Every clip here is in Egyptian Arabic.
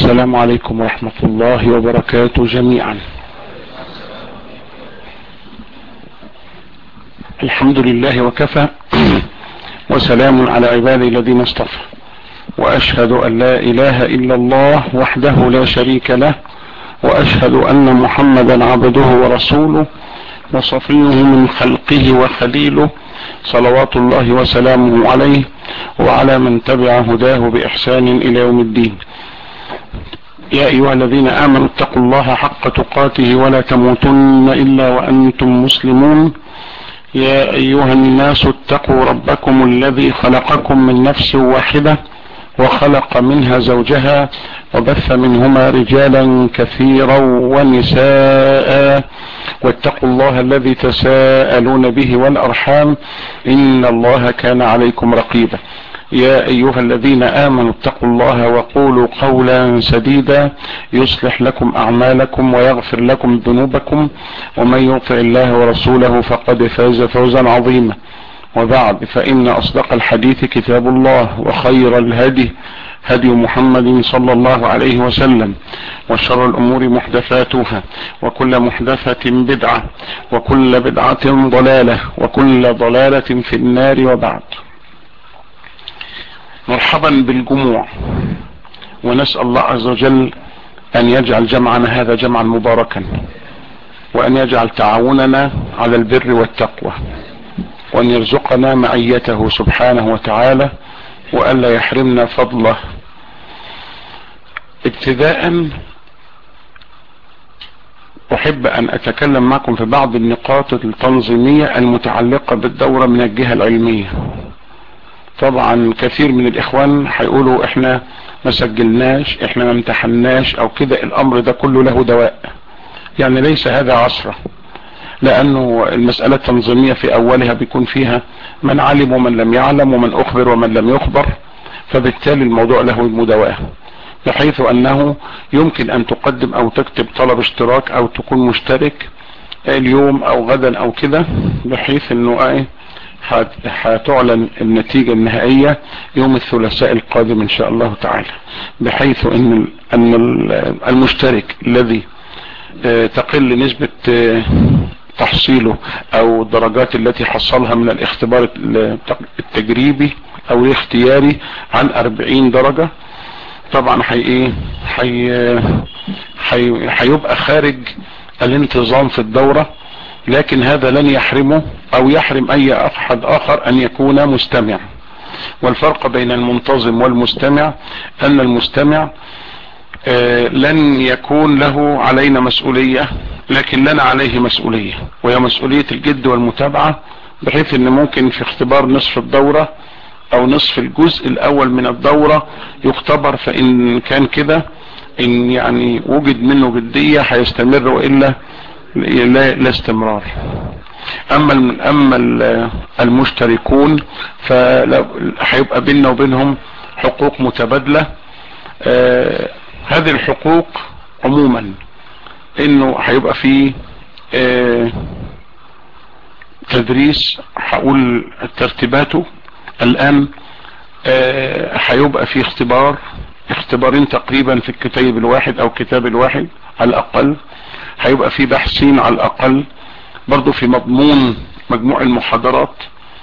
السلام عليكم ورحمة الله وبركاته جميعا الحمد لله وكفى وسلام على عبادي الذين اصطفى واشهد ان لا اله الا الله وحده لا شريك له واشهد ان محمدا عبده ورسوله وصفيه من خلقه وخليله صلوات الله وسلامه عليه وعلى من تبع هداه باحسان الى يوم الدين يا ايها الذين امنوا اتقوا الله حق تقاته ولا تموتن الا وانتم مسلمون يا ايها الناس اتقوا ربكم الذي خلقكم من نفس واحدة وخلق منها زوجها وبث منهما رجالا كثيرا ونساء واتقوا الله الذي تساءلون به والارحام ان الله كان عليكم رقيبا يا ايها الذين امنوا اتقوا الله وقولوا قولا سديدا يصلح لكم اعمالكم ويغفر لكم ذنوبكم ومن يطع الله ورسوله فقد فاز فوزا عظيما وبعد فان اصدق الحديث كتاب الله وخير الهدي هدي محمد صلى الله عليه وسلم وشر الامور محدثاتها وكل محدثة بدعة وكل بدعة ضلالة وكل ضلالة في النار وبعد مرحبا بالجموع ونسأل الله عز وجل ان يجعل جمعنا هذا جمعا مباركا وان يجعل تعاوننا على البر والتقوى وان يرزقنا معيته سبحانه وتعالى والا يحرمنا فضله ابتداء احب ان اتكلم معكم في بعض النقاط التنظيمية المتعلقة بالدورة من الجهة العلمية طبعا كثير من الاخوان هيقولوا احنا ما سجلناش احنا ما امتحناش او كده الامر ده كله له دواء يعني ليس هذا عصره لانه المسألة التنظيمية في اولها بيكون فيها من علم ومن لم يعلم ومن اخبر ومن لم يخبر فبالتالي الموضوع له مدواء بحيث انه يمكن ان تقدم او تكتب طلب اشتراك او تكون مشترك اليوم او غدا او كده بحيث انه ايه هتعلن النتيجة النهائية يوم الثلاثاء القادم ان شاء الله تعالى بحيث ان ان المشترك الذي تقل نسبة تحصيله او الدرجات التي حصلها من الاختبار التجريبي او الاختياري عن 40 درجة طبعا حي ايه حي حي هيبقى خارج الانتظام في الدورة لكن هذا لن يحرمه او يحرم اي احد اخر ان يكون مستمع والفرق بين المنتظم والمستمع ان المستمع آه لن يكون له علينا مسؤولية لكن لنا عليه مسؤولية وهي مسؤولية الجد والمتابعة بحيث ان ممكن في اختبار نصف الدورة او نصف الجزء الاول من الدورة يختبر فان كان كده ان يعني وجد منه جدية هيستمر وإلا لا, لا استمرار اما اما المشتركون فهيبقى بيننا وبينهم حقوق متبادلة آه هذه الحقوق عموما انه هيبقى فيه آه تدريس هقول ترتيباته الان هيبقى آه في اختبار اختبارين تقريبا في الكتاب الواحد او كتاب الواحد على الاقل هيبقى في بحثين على الاقل برضو في مضمون مجموع المحاضرات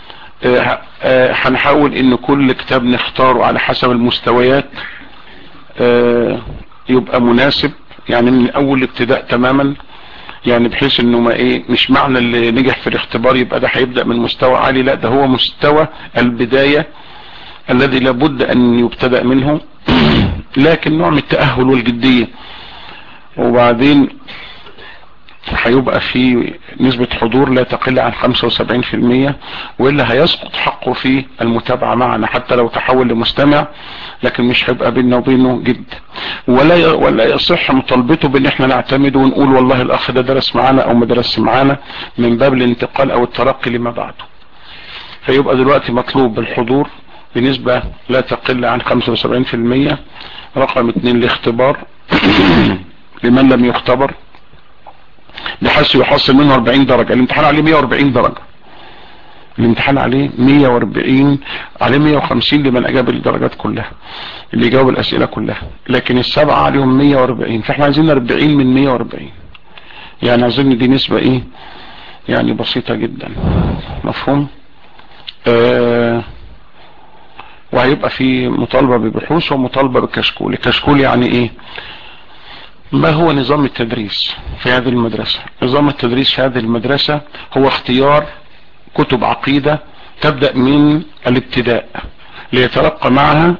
هنحاول ان كل كتاب نختاره على حسب المستويات اه يبقى مناسب يعني من اول ابتداء تماما يعني بحيث انه ما ايه مش معنى اللي نجح في الاختبار يبقى ده هيبدأ من مستوى عالي لا ده هو مستوى البداية الذي لابد ان يبتدأ منه لكن نوع من التأهل والجدية وبعدين هيبقى في نسبة حضور لا تقل عن 75% وإلا هيسقط حقه في المتابعة معنا حتى لو تحول لمستمع لكن مش هيبقى بيننا وبينه جد ولا ولا يصح مطالبته بان احنا نعتمد ونقول والله الاخ ده درس معانا او ما درس معانا من باب الانتقال او الترقي لما بعده فيبقى دلوقتي مطلوب الحضور بنسبة لا تقل عن 75% رقم اتنين الاختبار لمن لم يختبر بحيث يحصل منه 40 درجة الامتحان عليه 140 درجة الامتحان عليه 140 عليه 150 لمن اجاب الدرجات كلها اللي جاوب الاسئلة كلها لكن السبعة عليهم 140 فاحنا عايزين 40 من 140 يعني اظن دي نسبة ايه يعني بسيطة جدا مفهوم آه وهيبقى في مطالبة ببحوث ومطالبة بالكشكول الكشكول يعني ايه ما هو نظام التدريس في هذه المدرسة نظام التدريس في هذه المدرسة هو اختيار كتب عقيدة تبدأ من الابتداء ليتلقى معها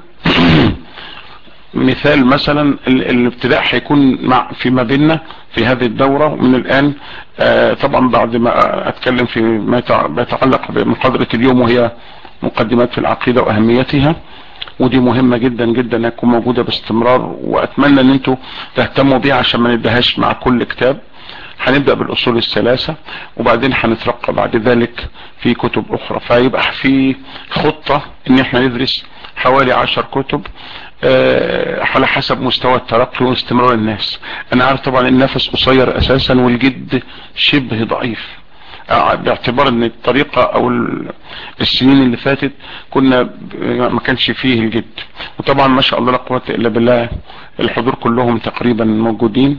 مثال مثلا الابتداء هيكون مع فيما بيننا في هذه الدورة من الآن آه طبعا بعد ما أتكلم في ما يتعلق بمحاضرة اليوم وهي مقدمات في العقيدة وأهميتها ودي مهمة جدا جدا انها تكون موجودة باستمرار واتمنى ان انتوا تهتموا بيها عشان ما ندهاش مع كل كتاب هنبدأ بالاصول الثلاثة وبعدين هنترقى بعد ذلك في كتب اخرى فيبقى في خطة ان احنا ندرس حوالي عشر كتب أه على حسب مستوى الترقي واستمرار الناس انا عارف طبعا النفس قصير اساسا والجد شبه ضعيف باعتبار ان الطريقة او السنين اللي فاتت كنا ما كانش فيه الجد وطبعا ما شاء الله لا قوه الا بالله الحضور كلهم تقريبا موجودين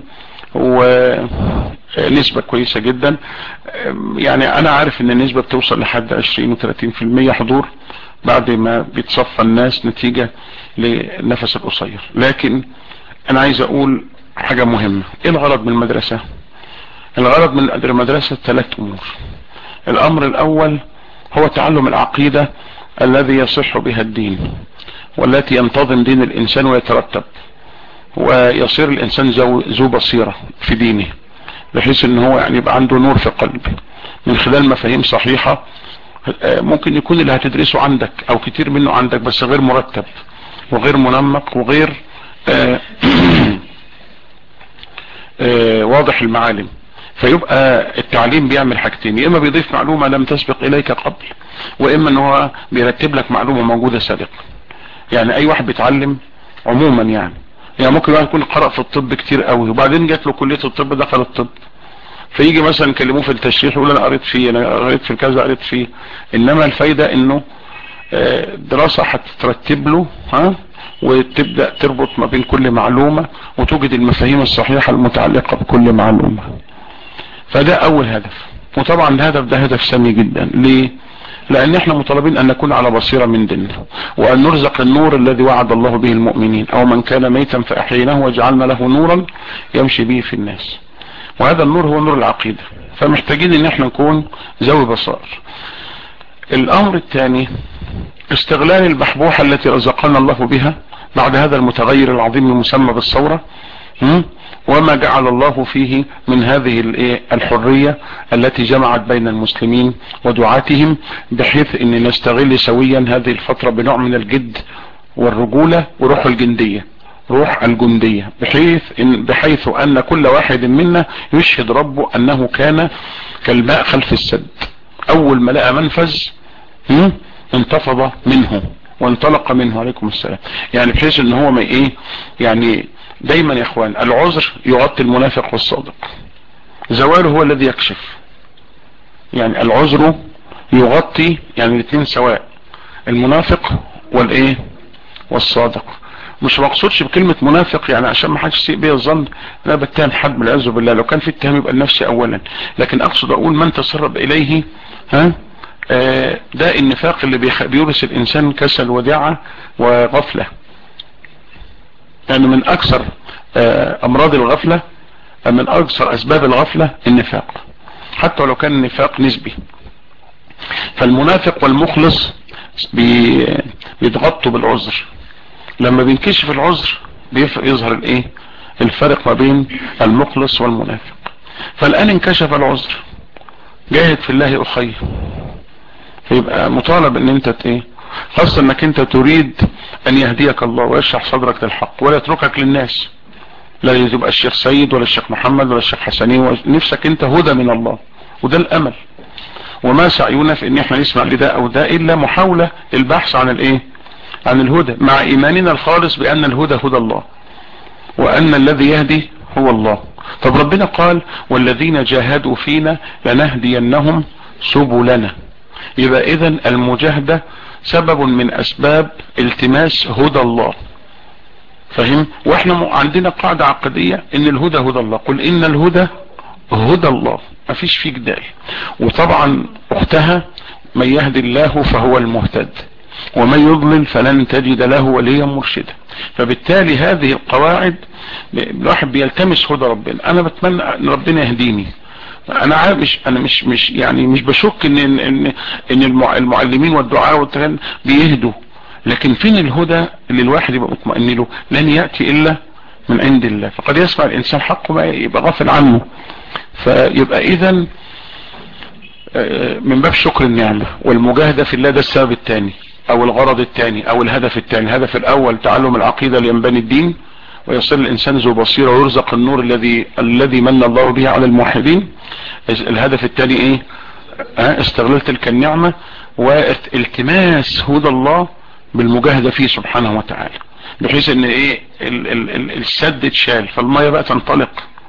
ونسبة كويسة جدا يعني انا عارف ان النسبة بتوصل لحد 20 و 30% حضور بعد ما بيتصفى الناس نتيجة للنفس القصير لكن انا عايز اقول حاجة مهمة ايه الغرض من المدرسة الغرض من المدرسة ثلاث امور الامر الاول هو تعلم العقيدة الذي يصح بها الدين والتي ينتظم دين الانسان ويترتب ويصير الانسان ذو بصيرة في دينه بحيث ان هو يعني يبقى عنده نور في قلبه من خلال مفاهيم صحيحة ممكن يكون اللي هتدرسه عندك او كتير منه عندك بس غير مرتب وغير منمق وغير آآ آآ واضح المعالم فيبقى التعليم بيعمل حاجتين يا اما بيضيف معلومة لم تسبق اليك قبل واما ان هو بيرتب لك معلومة موجودة سابقا يعني اي واحد بيتعلم عموما يعني يعني ممكن واحد يكون قرأ في الطب كتير قوي وبعدين جات له كلية الطب دخل الطب فيجي مثلا يكلموه في التشريح يقول انا قريت فيه انا قريت في كذا قريت فيه انما الفايدة انه دراسة هتترتب له ها وتبدأ تربط ما بين كل معلومة وتوجد المفاهيم الصحيحة المتعلقة بكل معلومة فده اول هدف وطبعا الهدف ده هدف سامي جدا ليه لان احنا مطالبين ان نكون على بصيرة من ديننا وان نرزق النور الذي وعد الله به المؤمنين او من كان ميتا فاحييناه وجعلنا له نورا يمشي به في الناس وهذا النور هو نور العقيدة فمحتاجين ان احنا نكون ذوي بصائر الامر الثاني استغلال البحبوحة التي رزقنا الله بها بعد هذا المتغير العظيم المسمى بالثورة وما جعل الله فيه من هذه الحرية التي جمعت بين المسلمين ودعاتهم بحيث ان نستغل سويا هذه الفترة بنوع من الجد والرجولة وروح الجندية روح الجندية بحيث إن, بحيث ان كل واحد منا يشهد ربه انه كان كالماء خلف السد اول ما لقى منفذ انتفض منه وانطلق منه عليكم السلام يعني بحيث ان هو ما ايه يعني دايما يا اخوان العذر يغطي المنافق والصادق زواله هو الذي يكشف يعني العذر يغطي يعني الاثنين سواء المنافق والايه والصادق مش مقصودش بكلمة منافق يعني عشان ما حدش يسيء بيا الظن انا بتهم حد من العياذ بالله لو كان في اتهام يبقى لنفسي اولا لكن اقصد اقول من تسرب اليه ها آه ده النفاق اللي بيورث الانسان كسل ودعة وغفلة يعني من اكثر آه امراض الغفلة من اكثر اسباب الغفلة النفاق حتى ولو كان النفاق نسبي فالمنافق والمخلص بي بيتغطوا بالعذر لما بينكشف العذر بيظهر الايه الفرق ما بين المخلص والمنافق فالان انكشف العذر جاهد في الله اخي فيبقى مطالب ان انت ايه خاصة انك انت تريد ان يهديك الله ويشرح صدرك للحق ولا يتركك للناس لا يبقى الشيخ سيد ولا الشيخ محمد ولا الشيخ حسنين نفسك انت هدى من الله وده الامل وما سعينا في ان احنا نسمع لده او ده الا محاولة للبحث عن الايه عن الهدى مع ايماننا الخالص بان الهدى هدى الله وان الذي يهدي هو الله طب ربنا قال والذين جاهدوا فينا لنهدينهم سبلنا يبقى اذا المجاهدة سبب من اسباب التماس هدى الله فهم واحنا عندنا قاعدة عقدية ان الهدى هدى الله قل ان الهدى هدى الله ما فيش فيه جدال وطبعا اختها من يهدي الله فهو المهتد ومن يضلل فلن تجد له وليا مرشدا فبالتالي هذه القواعد الواحد بيلتمس هدى ربنا انا بتمنى ان ربنا يهديني انا عارف انا مش مش يعني مش بشك ان ان ان المعلمين والدعاء والتغن بيهدوا لكن فين الهدى اللي الواحد يبقى مطمئن له لن يأتي الا من عند الله فقد يسمع الانسان حقه ما يبقى غافل عنه فيبقى اذا من باب شكر النعمة والمجاهدة في الله ده السبب الثاني او الغرض الثاني او الهدف الثاني الهدف الاول تعلم العقيدة لينبني الدين ويصل الانسان ذو بصيرة ويرزق النور الذي الذي من الله به على الموحدين الهدف الثاني ايه استغلال تلك النعمة والتماس هدى الله بالمجاهدة فيه سبحانه وتعالى بحيث ان ايه ال ال ال السد اتشال فالمية بقى تنطلق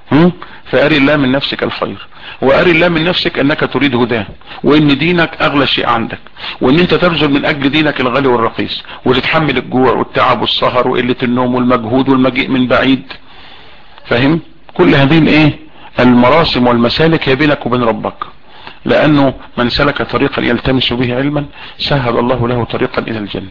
فاري الله من نفسك الخير واري الله من نفسك انك تريد هداه وان دينك اغلى شيء عندك وان انت تبذل من اجل دينك الغالي والرخيص وتتحمل الجوع والتعب والسهر وقلة النوم والمجهود والمجيء من بعيد فاهم كل هذه الايه المراسم والمسالك هي بينك وبين ربك لانه من سلك طريقا يلتمس به علما سهل الله له طريقا الى الجنة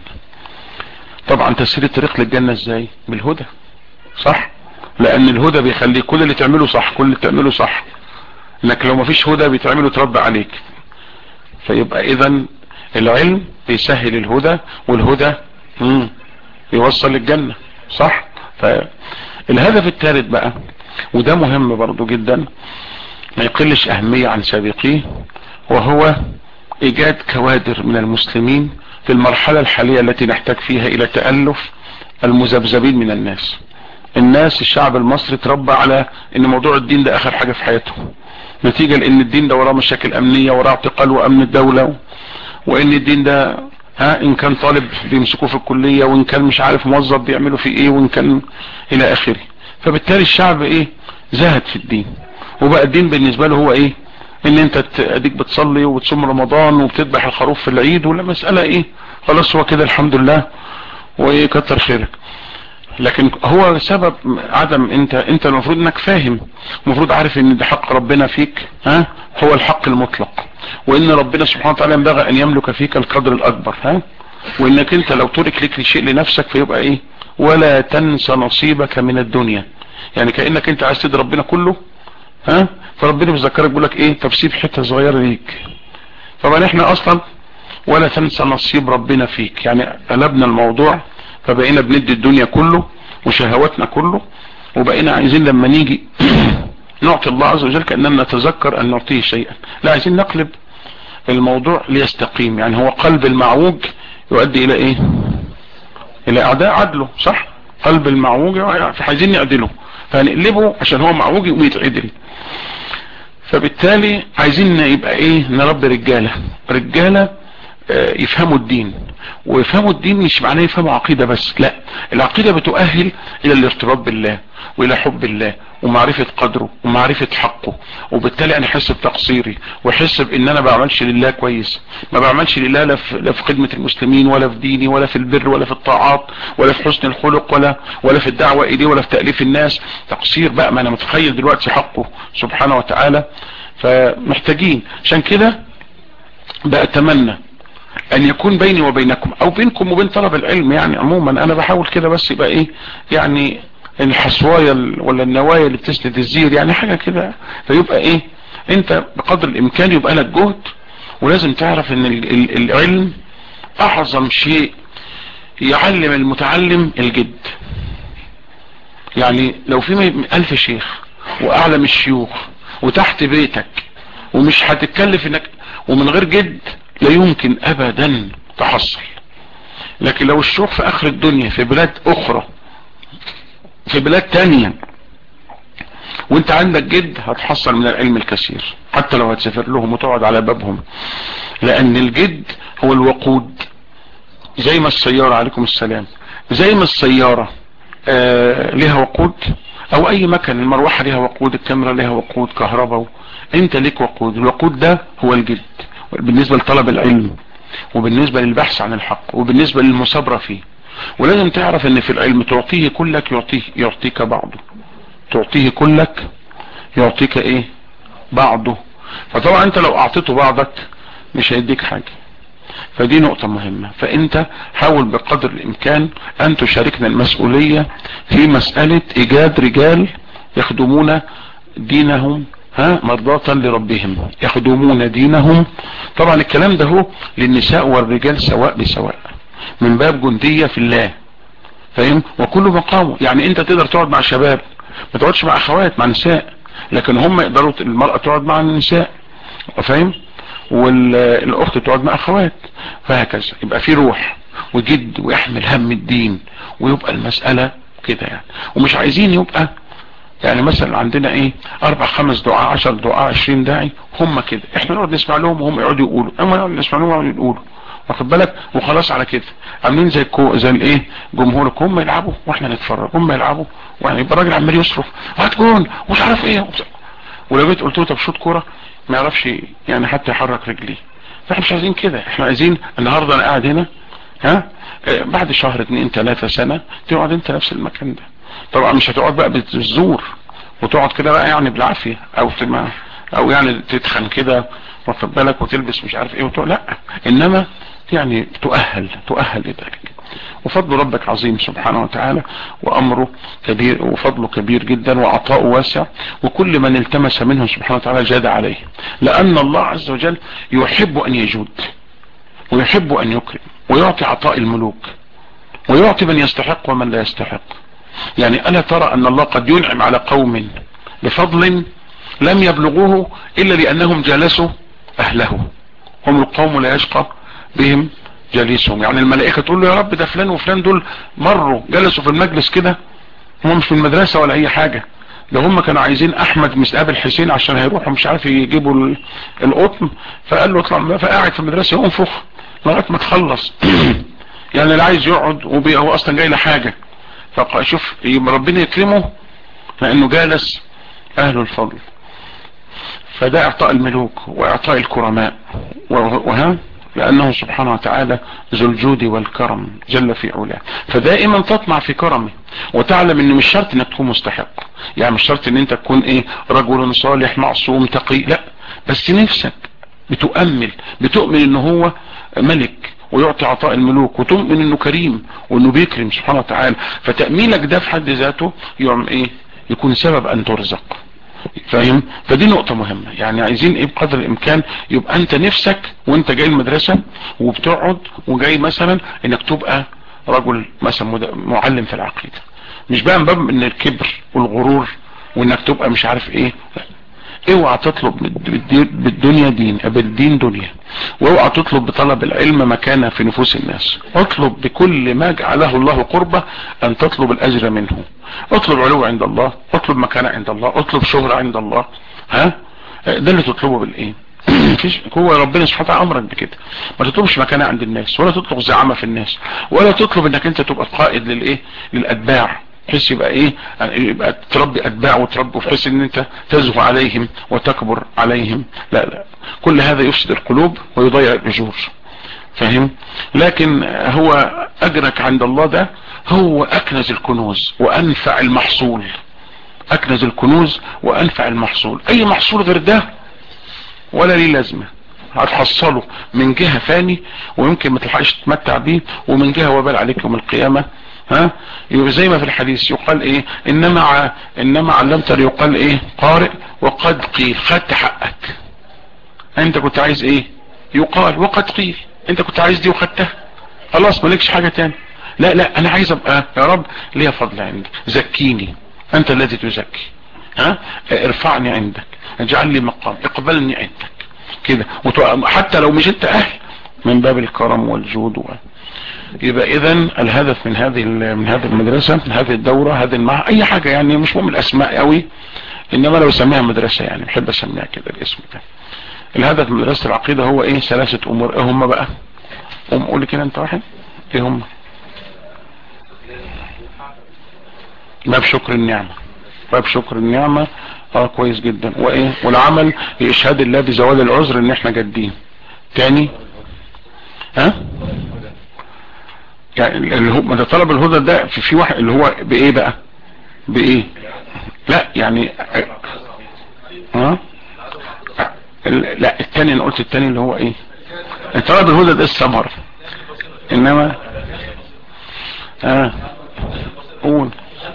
طبعا تسهيل الطريق للجنة ازاي بالهدى صح لان الهدى بيخلي كل اللي تعمله صح كل اللي تعمله صح انك لو مفيش هدى بيتعمله تربى عليك فيبقى اذا العلم بيسهل الهدى والهدى مم. يوصل للجنة صح فالهدف الثالث بقى وده مهم برضو جدا ما يقلش اهمية عن سابقيه وهو ايجاد كوادر من المسلمين في المرحلة الحالية التي نحتاج فيها الى تألف المذبذبين من الناس الناس الشعب المصري تربى على ان موضوع الدين ده اخر حاجة في حياته نتيجة لان الدين ده وراه مشاكل امنية وراه اعتقال وامن الدولة وان الدين ده ها ان كان طالب بيمسكوه في الكلية وان كان مش عارف موظف بيعملوا فيه ايه وان كان الى اخره فبالتالي الشعب ايه زهد في الدين وبقى الدين بالنسبة له هو ايه ان انت اديك بتصلي وتصوم رمضان وبتذبح الخروف في العيد ولا مسألة ايه خلاص هو كده الحمد لله وايه كتر خيرك لكن هو سبب عدم انت انت المفروض انك فاهم المفروض عارف ان ده حق ربنا فيك ها هو الحق المطلق وان ربنا سبحانه وتعالى ينبغي ان يملك فيك القدر الاكبر ها وانك انت لو ترك لك شيء لنفسك فيبقى ايه ولا تنسى نصيبك من الدنيا يعني كأنك انت عايز تدي ربنا كله ها فربنا بيذكرك بيقول لك ايه تفسير حته صغيره ليك طبعا احنا اصلا ولا تنسى نصيب ربنا فيك يعني قلبنا الموضوع فبقينا بندي الدنيا كله وشهواتنا كله وبقينا عايزين لما نيجي نعطي الله عز وجل كأننا نتذكر ان نعطيه شيئا لا عايزين نقلب الموضوع ليستقيم يعني هو قلب المعوج يؤدي الى ايه الى اعداء عدله صح قلب المعوج عايزين نعدله فهنقلبه عشان هو معوج يقوم يتعدل فبالتالي عايزين يبقى ايه نربي رجالة رجالة اه يفهموا الدين ويفهموا الدين مش معناه يفهموا عقيدة بس لا العقيدة بتؤهل الى الارتباط بالله والى حب الله ومعرفة قدره ومعرفة حقه وبالتالي انا احس بتقصيري واحس بان انا بعملش لله كويس ما بعملش لله لا في, لا في خدمة المسلمين ولا في ديني ولا في البر ولا في الطاعات ولا في حسن الخلق ولا ولا في الدعوة اليه ولا في تأليف الناس تقصير بقى ما انا متخيل دلوقتي حقه سبحانه وتعالى فمحتاجين عشان كده بأتمنى ان يكون بيني وبينكم او بينكم وبين طلب العلم يعني عموما انا بحاول كده بس يبقى ايه يعني الحصوايا ولا النوايا اللي بتسند الزير يعني حاجة كده فيبقى ايه انت بقدر الامكان يبقى لك جهد ولازم تعرف ان العلم اعظم شيء يعلم المتعلم الجد يعني لو في الف شيخ واعلم الشيوخ وتحت بيتك ومش هتتكلف انك ومن غير جد لا يمكن ابدا تحصل لكن لو الشيوخ في اخر الدنيا في بلاد اخرى في بلاد تانية وانت عندك جد هتحصل من العلم الكثير حتى لو هتسافر لهم وتقعد على بابهم لان الجد هو الوقود زي ما السيارة عليكم السلام زي ما السيارة آه لها وقود او اي مكان المروحة لها وقود الكاميرا لها وقود كهرباء انت ليك وقود الوقود ده هو الجد بالنسبة لطلب العلم وبالنسبة للبحث عن الحق وبالنسبة للمصابرة فيه ولازم تعرف ان في العلم تعطيه كلك يعطيه يعطيك بعضه تعطيه كلك يعطيك ايه بعضه فطبعا انت لو اعطيته بعضك مش هيديك حاجة فدي نقطة مهمة فانت حاول بقدر الامكان ان تشاركنا المسؤولية في مسألة ايجاد رجال يخدمون دينهم ها مرضاة لربهم يخدمون دينهم طبعا الكلام ده هو للنساء والرجال سواء بسواء من باب جندية في الله فاهم وكل مقامه يعني انت تقدر تقعد مع شباب ما تقعدش مع اخوات مع نساء لكن هم يقدروا المرأة تقعد مع النساء فاهم والاخت تقعد مع اخوات فهكذا يبقى في روح وجد ويحمل هم الدين ويبقى المسألة كده يعني ومش عايزين يبقى يعني مثلا عندنا ايه اربع خمس دعاء عشر دعاء عشرين داعي هم كده احنا نقعد نسمع لهم وهم يقعدوا يقولوا اما نقعد نسمع لهم وهم يقولوا واخد بالك وخلاص على كده عاملين زي الكو زي الايه جمهورك هم يلعبوا واحنا نتفرج هم يلعبوا يعني يبقى الراجل عمال يصرف هات جون ومش عارف ايه ولو جيت قلت له طب شوط كوره ما يعرفش يعني حتى يحرك رجليه فاحنا مش عايزين كده احنا عايزين النهارده انا قاعد هنا ها اه بعد شهر اتنين تلاتة سنة تقعد انت نفس المكان ده طبعا مش هتقعد بقى بالزور وتقعد كده بقى يعني بالعافية او تما او يعني تتخن كده واخد بالك وتلبس مش عارف ايه وتقعد لا انما يعني تؤهل تؤهل لذلك وفضل ربك عظيم سبحانه وتعالى وامره كبير وفضله كبير جدا وعطاؤه واسع وكل من التمس منه سبحانه وتعالى جاد عليه لان الله عز وجل يحب ان يجود ويحب ان يكرم ويعطي عطاء الملوك ويعطي من يستحق ومن لا يستحق يعني ألا ترى أن الله قد ينعم على قوم بفضل لم يبلغوه إلا لأنهم جالسوا أهله هم القوم لا يشقى بهم جليسهم يعني الملائكة تقول له يا رب ده فلان وفلان دول مروا جلسوا في المجلس كده هم مش في المدرسة ولا أي حاجة ده هم كانوا عايزين أحمد مش قابل حسين عشان هيروحوا مش عارف يجيبوا القطن فقال له اطلع فقاعد في المدرسة ينفخ لغاية ما تخلص يعني اللي عايز يقعد وهو أصلا جاي لحاجة فشوف ربنا يكرمه لانه جالس اهل الفضل فده اعطاء الملوك واعطاء الكرماء وها لانه سبحانه وتعالى ذو الجود والكرم جل في علاه فدائما تطمع في كرمه وتعلم انه مش شرط انك تكون مستحق يعني مش شرط ان انت تكون ايه رجل صالح معصوم تقي لا بس نفسك بتؤمل بتؤمن ان هو ملك ويعطي عطاء الملوك وتؤمن انه كريم وانه بيكرم سبحانه وتعالى فتأمينك ده في حد ذاته يعم ايه يكون سبب ان ترزق فاهم فدي نقطة مهمة يعني عايزين ايه بقدر الامكان يبقى انت نفسك وانت جاي المدرسة وبتقعد وجاي مثلا انك تبقى رجل مثلا معلم في العقيدة مش بقى من باب ان الكبر والغرور وانك تبقى مش عارف ايه اوعى تطلب بالدنيا دين بالدين دنيا واوعى تطلب بطلب العلم مكانه في نفوس الناس اطلب بكل ما جعله الله قربة ان تطلب الاجر منه اطلب علو عند الله اطلب مكانة عند الله اطلب شهرة عند الله ها ده اللي تطلبه بالايه مفيش هو ربنا سبحانه وتعالى امرك بكده ما تطلبش مكانة عند الناس ولا تطلب زعامة في الناس ولا تطلب انك انت تبقى قائد للايه للاتباع بحيث يبقى ايه يبقى تربي اتباع وتربي بحيث ان انت تزهو عليهم وتكبر عليهم لا لا كل هذا يفسد القلوب ويضيع الاجور فاهم لكن هو اجرك عند الله ده هو اكنز الكنوز وانفع المحصول اكنز الكنوز وانفع المحصول اي محصول غير ده ولا ليه لازمه هتحصله من جهة ثاني ويمكن ما تلحقش تتمتع بيه ومن جهة وبال عليك يوم القيامة ها يبقى زي ما في الحديث يقال ايه انما ع... انما علمت يقال ايه قارئ وقد قيل خدت حقك انت كنت عايز ايه يقال وقد قيل انت كنت عايز دي وخدتها خلاص مالكش حاجة تاني لا لا انا عايز ابقى يا رب ليا فضل عندك زكيني انت الذي تزكي ها ارفعني عندك اجعل لي مقام اقبلني عندك كده حتى لو مش انت اهل من باب الكرم والجود و... يبقى اذا الهدف من هذه من هذه المدرسة من هذه الدورة هذه المع اي حاجة يعني مش مهم الاسماء قوي انما لو سميها مدرسة يعني بحب اسميها كده الاسم ده الهدف من مدرسة العقيدة هو ايه ثلاثة امور ايه هم بقى قوم قولي كده انت واحد ايه هم باب شكر النعمة باب شكر النعمة اه كويس جدا وايه والعمل لاشهاد الله بزوال العذر ان احنا جادين تاني ها يعني اللي هو ما ده طلب الهدى ده في, في واحد اللي هو بايه بقى بايه لا يعني ها لا التاني انا قلت التاني اللي هو ايه طلب الهدى ده الثمر انما اه قول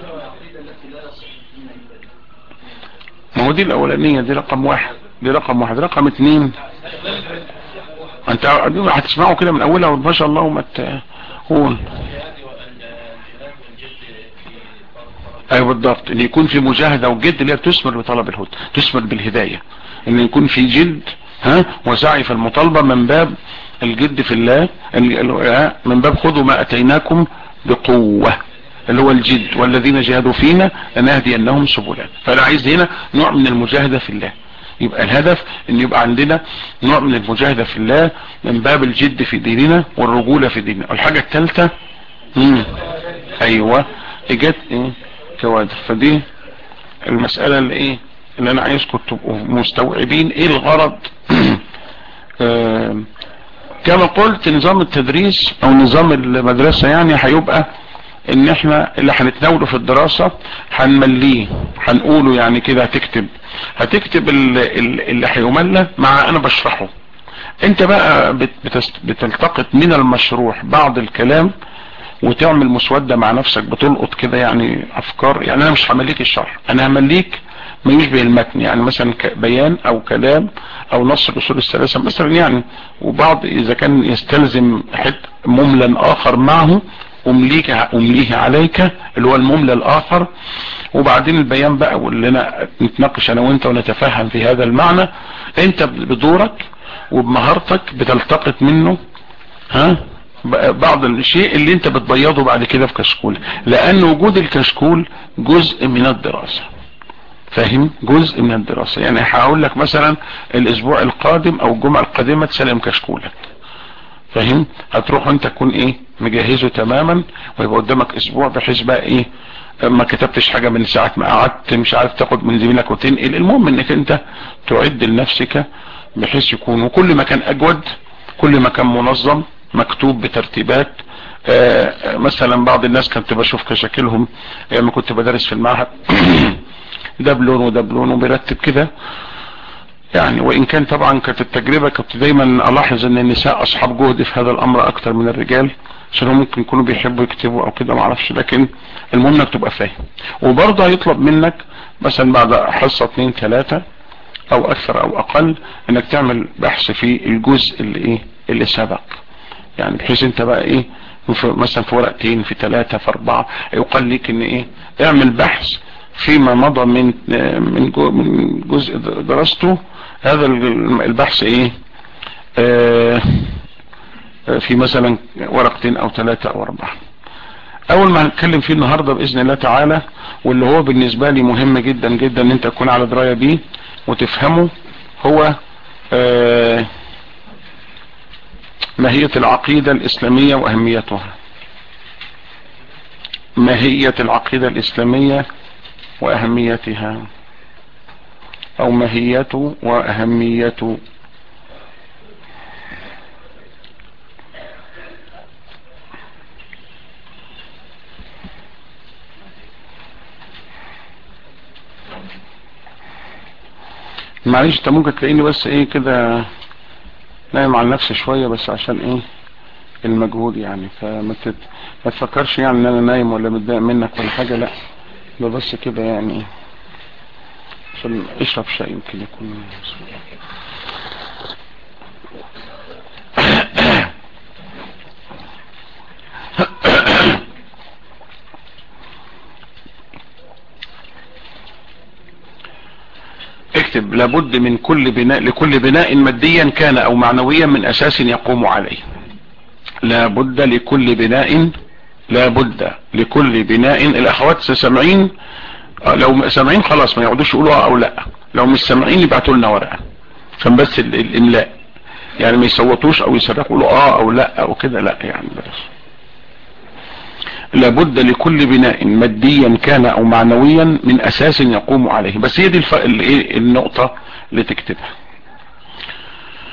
ما هو دي الاولانية دي رقم واحد دي رقم واحد رقم اتنين انت هتسمعوا كده من اولها ما شاء الله وما تقول ايوه بالضبط ان يكون في مجاهدة وجد اللي هي تثمر بطلب الهدى تثمر بالهداية ان يكون في جد ها وسعي في المطالبة من باب الجد في الله من باب خذوا ما اتيناكم بقوة اللي هو الجد والذين جاهدوا فينا لنهدي انهم سبلا فانا عايز هنا نوع من المجاهدة في الله يبقى الهدف ان يبقى عندنا نوع من المجاهدة في الله من باب الجد في ديننا والرجولة في ديننا والحاجة الثالثة ايوه اجت ايه كوادر فدي المسألة اللي ايه اللي انا عايزكم تبقوا مستوعبين ايه الغرض آه كما قلت نظام التدريس او نظام المدرسة يعني هيبقى ان احنا اللي هنتناوله في الدراسة هنمليه هنقوله يعني كده هتكتب هتكتب اللي هيملى مع انا بشرحه انت بقى بتلتقط من المشروح بعض الكلام وتعمل مسودة مع نفسك بتلقط كده يعني افكار يعني انا مش همليك الشرح انا همليك ما يشبه المتن يعني مثلا بيان او كلام او نص الاصول الثلاثة مثلا يعني وبعض اذا كان يستلزم حد مملا اخر معه امليك امليه عليك اللي هو المملى الاخر وبعدين البيان بقى واللي انا نتناقش انا وانت ونتفهم في هذا المعنى انت بدورك وبمهارتك بتلتقط منه ها بعض الشيء اللي انت بتبيضه بعد كده في كشكول لان وجود الكشكول جزء من الدراسة فاهم جزء من الدراسة يعني هقول لك مثلا الاسبوع القادم او الجمعة القادمة تسلم كشكولك فاهم هتروح انت تكون ايه مجهزه تماما ويبقى قدامك اسبوع بحيث بقى ايه ما كتبتش حاجة من ساعة ما قعدت مش عارف تاخد من زميلك وتنقل المهم انك انت تعد لنفسك بحيث يكون وكل ما كان اجود كل ما كان منظم مكتوب بترتيبات آه مثلا بعض الناس كنت بشوف كشكلهم لما كنت بدرس في المعهد ده بلون وده بلون وبيرتب كده يعني وان كان طبعا كانت التجربة كنت دايما الاحظ ان النساء اصحاب جهد في هذا الامر اكتر من الرجال عشان هم ممكن يكونوا بيحبوا يكتبوا او كده معرفش لكن المهم انك تبقى فاهم وبرضه هيطلب منك مثلا بعد حصة اتنين تلاتة او اكثر او اقل انك تعمل بحث في الجزء اللي ايه اللي سبق يعني بحيث انت بقى ايه مثلا في ورقتين في ثلاثة في اربعة يقال لك ان ايه اعمل بحث فيما مضى من من من جزء دراسته هذا البحث ايه آه في مثلا ورقتين او ثلاثة او اربعة اول ما هنتكلم فيه النهاردة باذن الله تعالى واللي هو بالنسبة لي مهم جدا جدا ان انت تكون على دراية بيه وتفهمه هو آه ماهية العقيدة الاسلامية واهميتها ماهية العقيدة الاسلامية واهميتها او ماهية واهمية معلش انت ممكن تلاقيني بس ايه كده نايم على نفسي شوية بس عشان ايه المجهود يعني فما تت... ما تفكرش يعني ان انا نايم ولا متضايق منك ولا حاجة لا ده بس كده يعني عشان اشرب شاي يمكن يكون اكتب لابد من كل بناء لكل بناء ماديا كان او معنويا من اساس يقوم عليه لابد لكل بناء لابد لكل بناء الاخوات سامعين لو سامعين خلاص ما يقعدوش يقولوا اه او لا لو مش سامعين يبعتوا لنا ورقه عشان بس الاملاء يعني ما يصوتوش او يصرخوا يقولوا اه او لا او كده لا يعني بس لابد لكل بناء ماديا كان او معنويا من اساس يقوم عليه بس هي دي الف... النقطة اللي تكتبها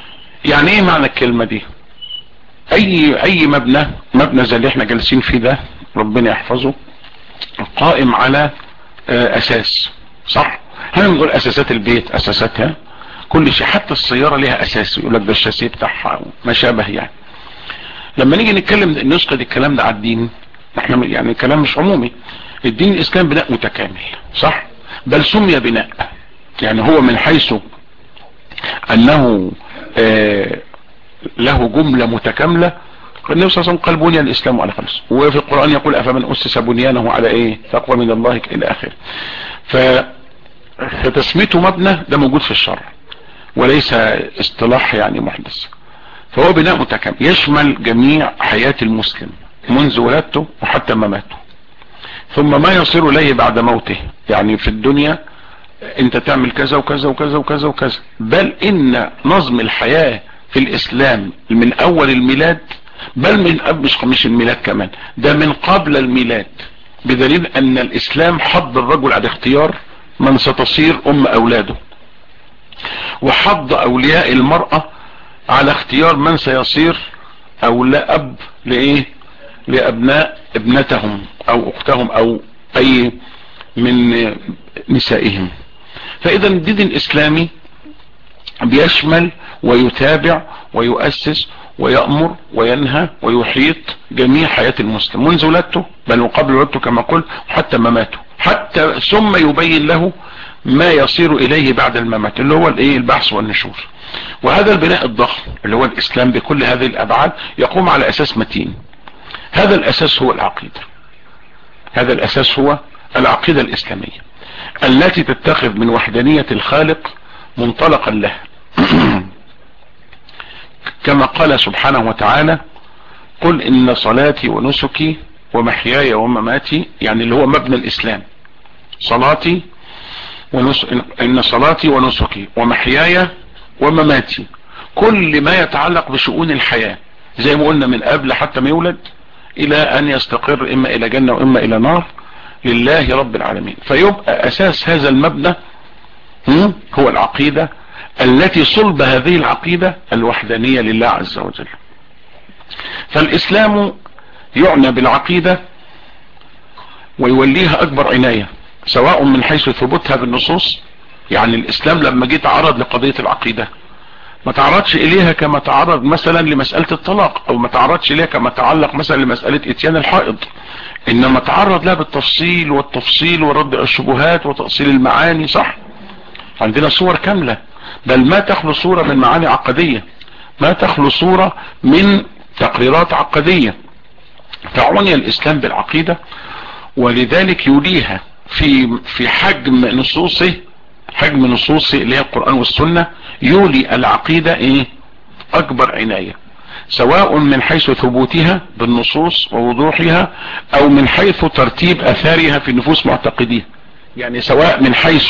يعني ايه معنى الكلمة دي اي اي مبنى مبنى زي اللي احنا جالسين فيه ده ربنا يحفظه قائم على اساس صح هل نقول اساسات البيت اساساتها كل شيء حتى السيارة لها اساس يقول لك ده الشاسيه بتاعها ما شابه يعني لما نيجي نتكلم نسقط الكلام ده على الدين احنا يعني كلام مش عمومي الدين الاسلام بناء متكامل صح بل سمي بناء يعني هو من حيث انه آه له جملة متكاملة النبي صلى الله عليه وسلم قال بني الاسلام على خمس وفي القرآن يقول افمن اسس بنيانه على ايه تقوى من الله الى اخره ف فتسميته مبنى ده موجود في الشرع وليس اصطلاح يعني محدث فهو بناء متكامل يشمل جميع حياة المسلم منذ ولادته وحتى مماته ثم ما يصير اليه بعد موته يعني في الدنيا انت تعمل كذا وكذا وكذا وكذا وكذا بل ان نظم الحياة في الاسلام من اول الميلاد بل من مش مش الميلاد كمان ده من قبل الميلاد بدليل ان الاسلام حض الرجل على اختيار من ستصير ام اولاده وحض اولياء المرأة على اختيار من سيصير اولاء اب لايه لابناء ابنتهم او اختهم او اي من نسائهم فاذا الدين الاسلامي بيشمل ويتابع ويؤسس ويأمر وينهى ويحيط جميع حياة المسلم منذ ولادته بل وقبل ولادته كما قلت حتى مماته حتى ثم يبين له ما يصير اليه بعد الممات اللي هو الايه البحث والنشور وهذا البناء الضخم اللي هو الاسلام بكل هذه الابعاد يقوم على اساس متين هذا الاساس هو العقيدة هذا الاساس هو العقيدة الاسلامية التي تتخذ من وحدانية الخالق منطلقا لها كما قال سبحانه وتعالى قل ان صلاتي ونسكي ومحياي ومماتي يعني اللي هو مبنى الاسلام صلاتي ونس... ان صلاتي ونسكي ومحياي ومماتي كل ما يتعلق بشؤون الحياة زي ما قلنا من قبل حتى ما يولد الى ان يستقر اما الى جنة واما الى نار لله رب العالمين فيبقى اساس هذا المبنى هو العقيدة التي صلب هذه العقيدة الوحدانية لله عز وجل فالاسلام يعنى بالعقيدة ويوليها اكبر عناية سواء من حيث ثبوتها بالنصوص يعني الاسلام لما جه تعرض لقضية العقيدة ما تعرضش اليها كما تعرض مثلا لمسألة الطلاق او ما تعرضش اليها كما تعلق مثلا لمسألة اتيان الحائض انما تعرض لها بالتفصيل والتفصيل ورد الشبهات وتأصيل المعاني صح عندنا صور كاملة بل ما تخلو صورة من معاني عقدية ما تخلو صورة من تقريرات عقدية فعني الاسلام بالعقيدة ولذلك يليها في في حجم نصوصه حجم نصوصه اللي هي القرآن والسنة يولي العقيدة ايه اكبر عناية سواء من حيث ثبوتها بالنصوص ووضوحها او من حيث ترتيب اثارها في نفوس معتقديها يعني سواء من حيث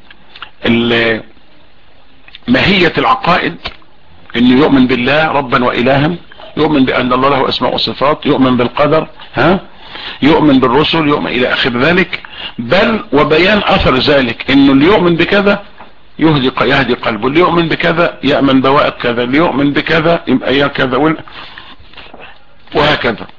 ماهية العقائد انه يؤمن بالله ربا والها يؤمن بان الله له اسماء وصفات يؤمن بالقدر ها يؤمن بالرسل يؤمن الى اخر ذلك بل وبيان اثر ذلك انه اللي يؤمن بكذا يهدي يهدي قلبه اللي يؤمن بكذا يأمن بوائق كذا اللي يؤمن بكذا يبقى يا كذا وهكذا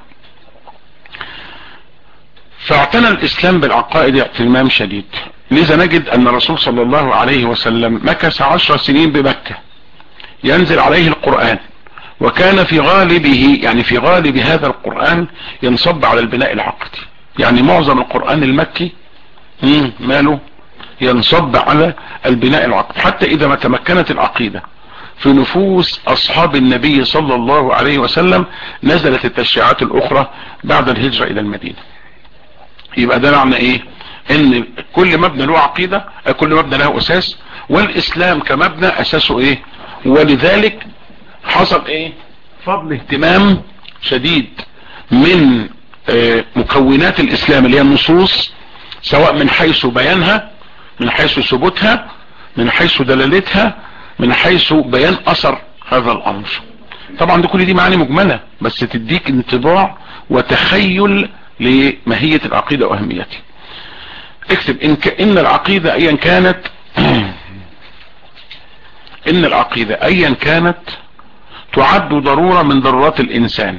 فاعتنى الاسلام بالعقائد اهتمام شديد لذا نجد ان الرسول صلى الله عليه وسلم مكث عشر سنين بمكة ينزل عليه القرآن وكان في غالبه يعني في غالب هذا القرآن ينصب على البناء العقدي يعني معظم القرآن المكي ماله ينصب على البناء العقدي حتى اذا ما تمكنت العقيدة في نفوس اصحاب النبي صلى الله عليه وسلم نزلت التشريعات الاخرى بعد الهجرة الى المدينة يبقى ده معنى ايه ان كل مبنى له عقيدة كل مبنى له اساس والاسلام كمبنى اساسه ايه ولذلك حصل ايه فضل اهتمام شديد من اه مكونات الاسلام اللي هي النصوص سواء من حيث بيانها من حيث ثبوتها من حيث دلالتها من حيث بيان اثر هذا الامر طبعا دي كل دي معاني مجملة بس تديك انطباع وتخيل لماهية العقيدة واهميتها اكتب ان, ك... إن العقيدة ايا كانت ان العقيدة ايا كانت تعد ضرورة من ضرورات الانسان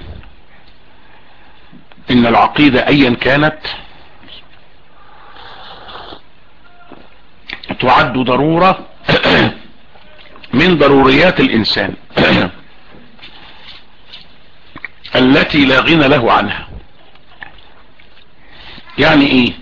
ان العقيدة ايا كانت تعد ضرورة من ضروريات الانسان التي لا غنى له عنها يعني ايه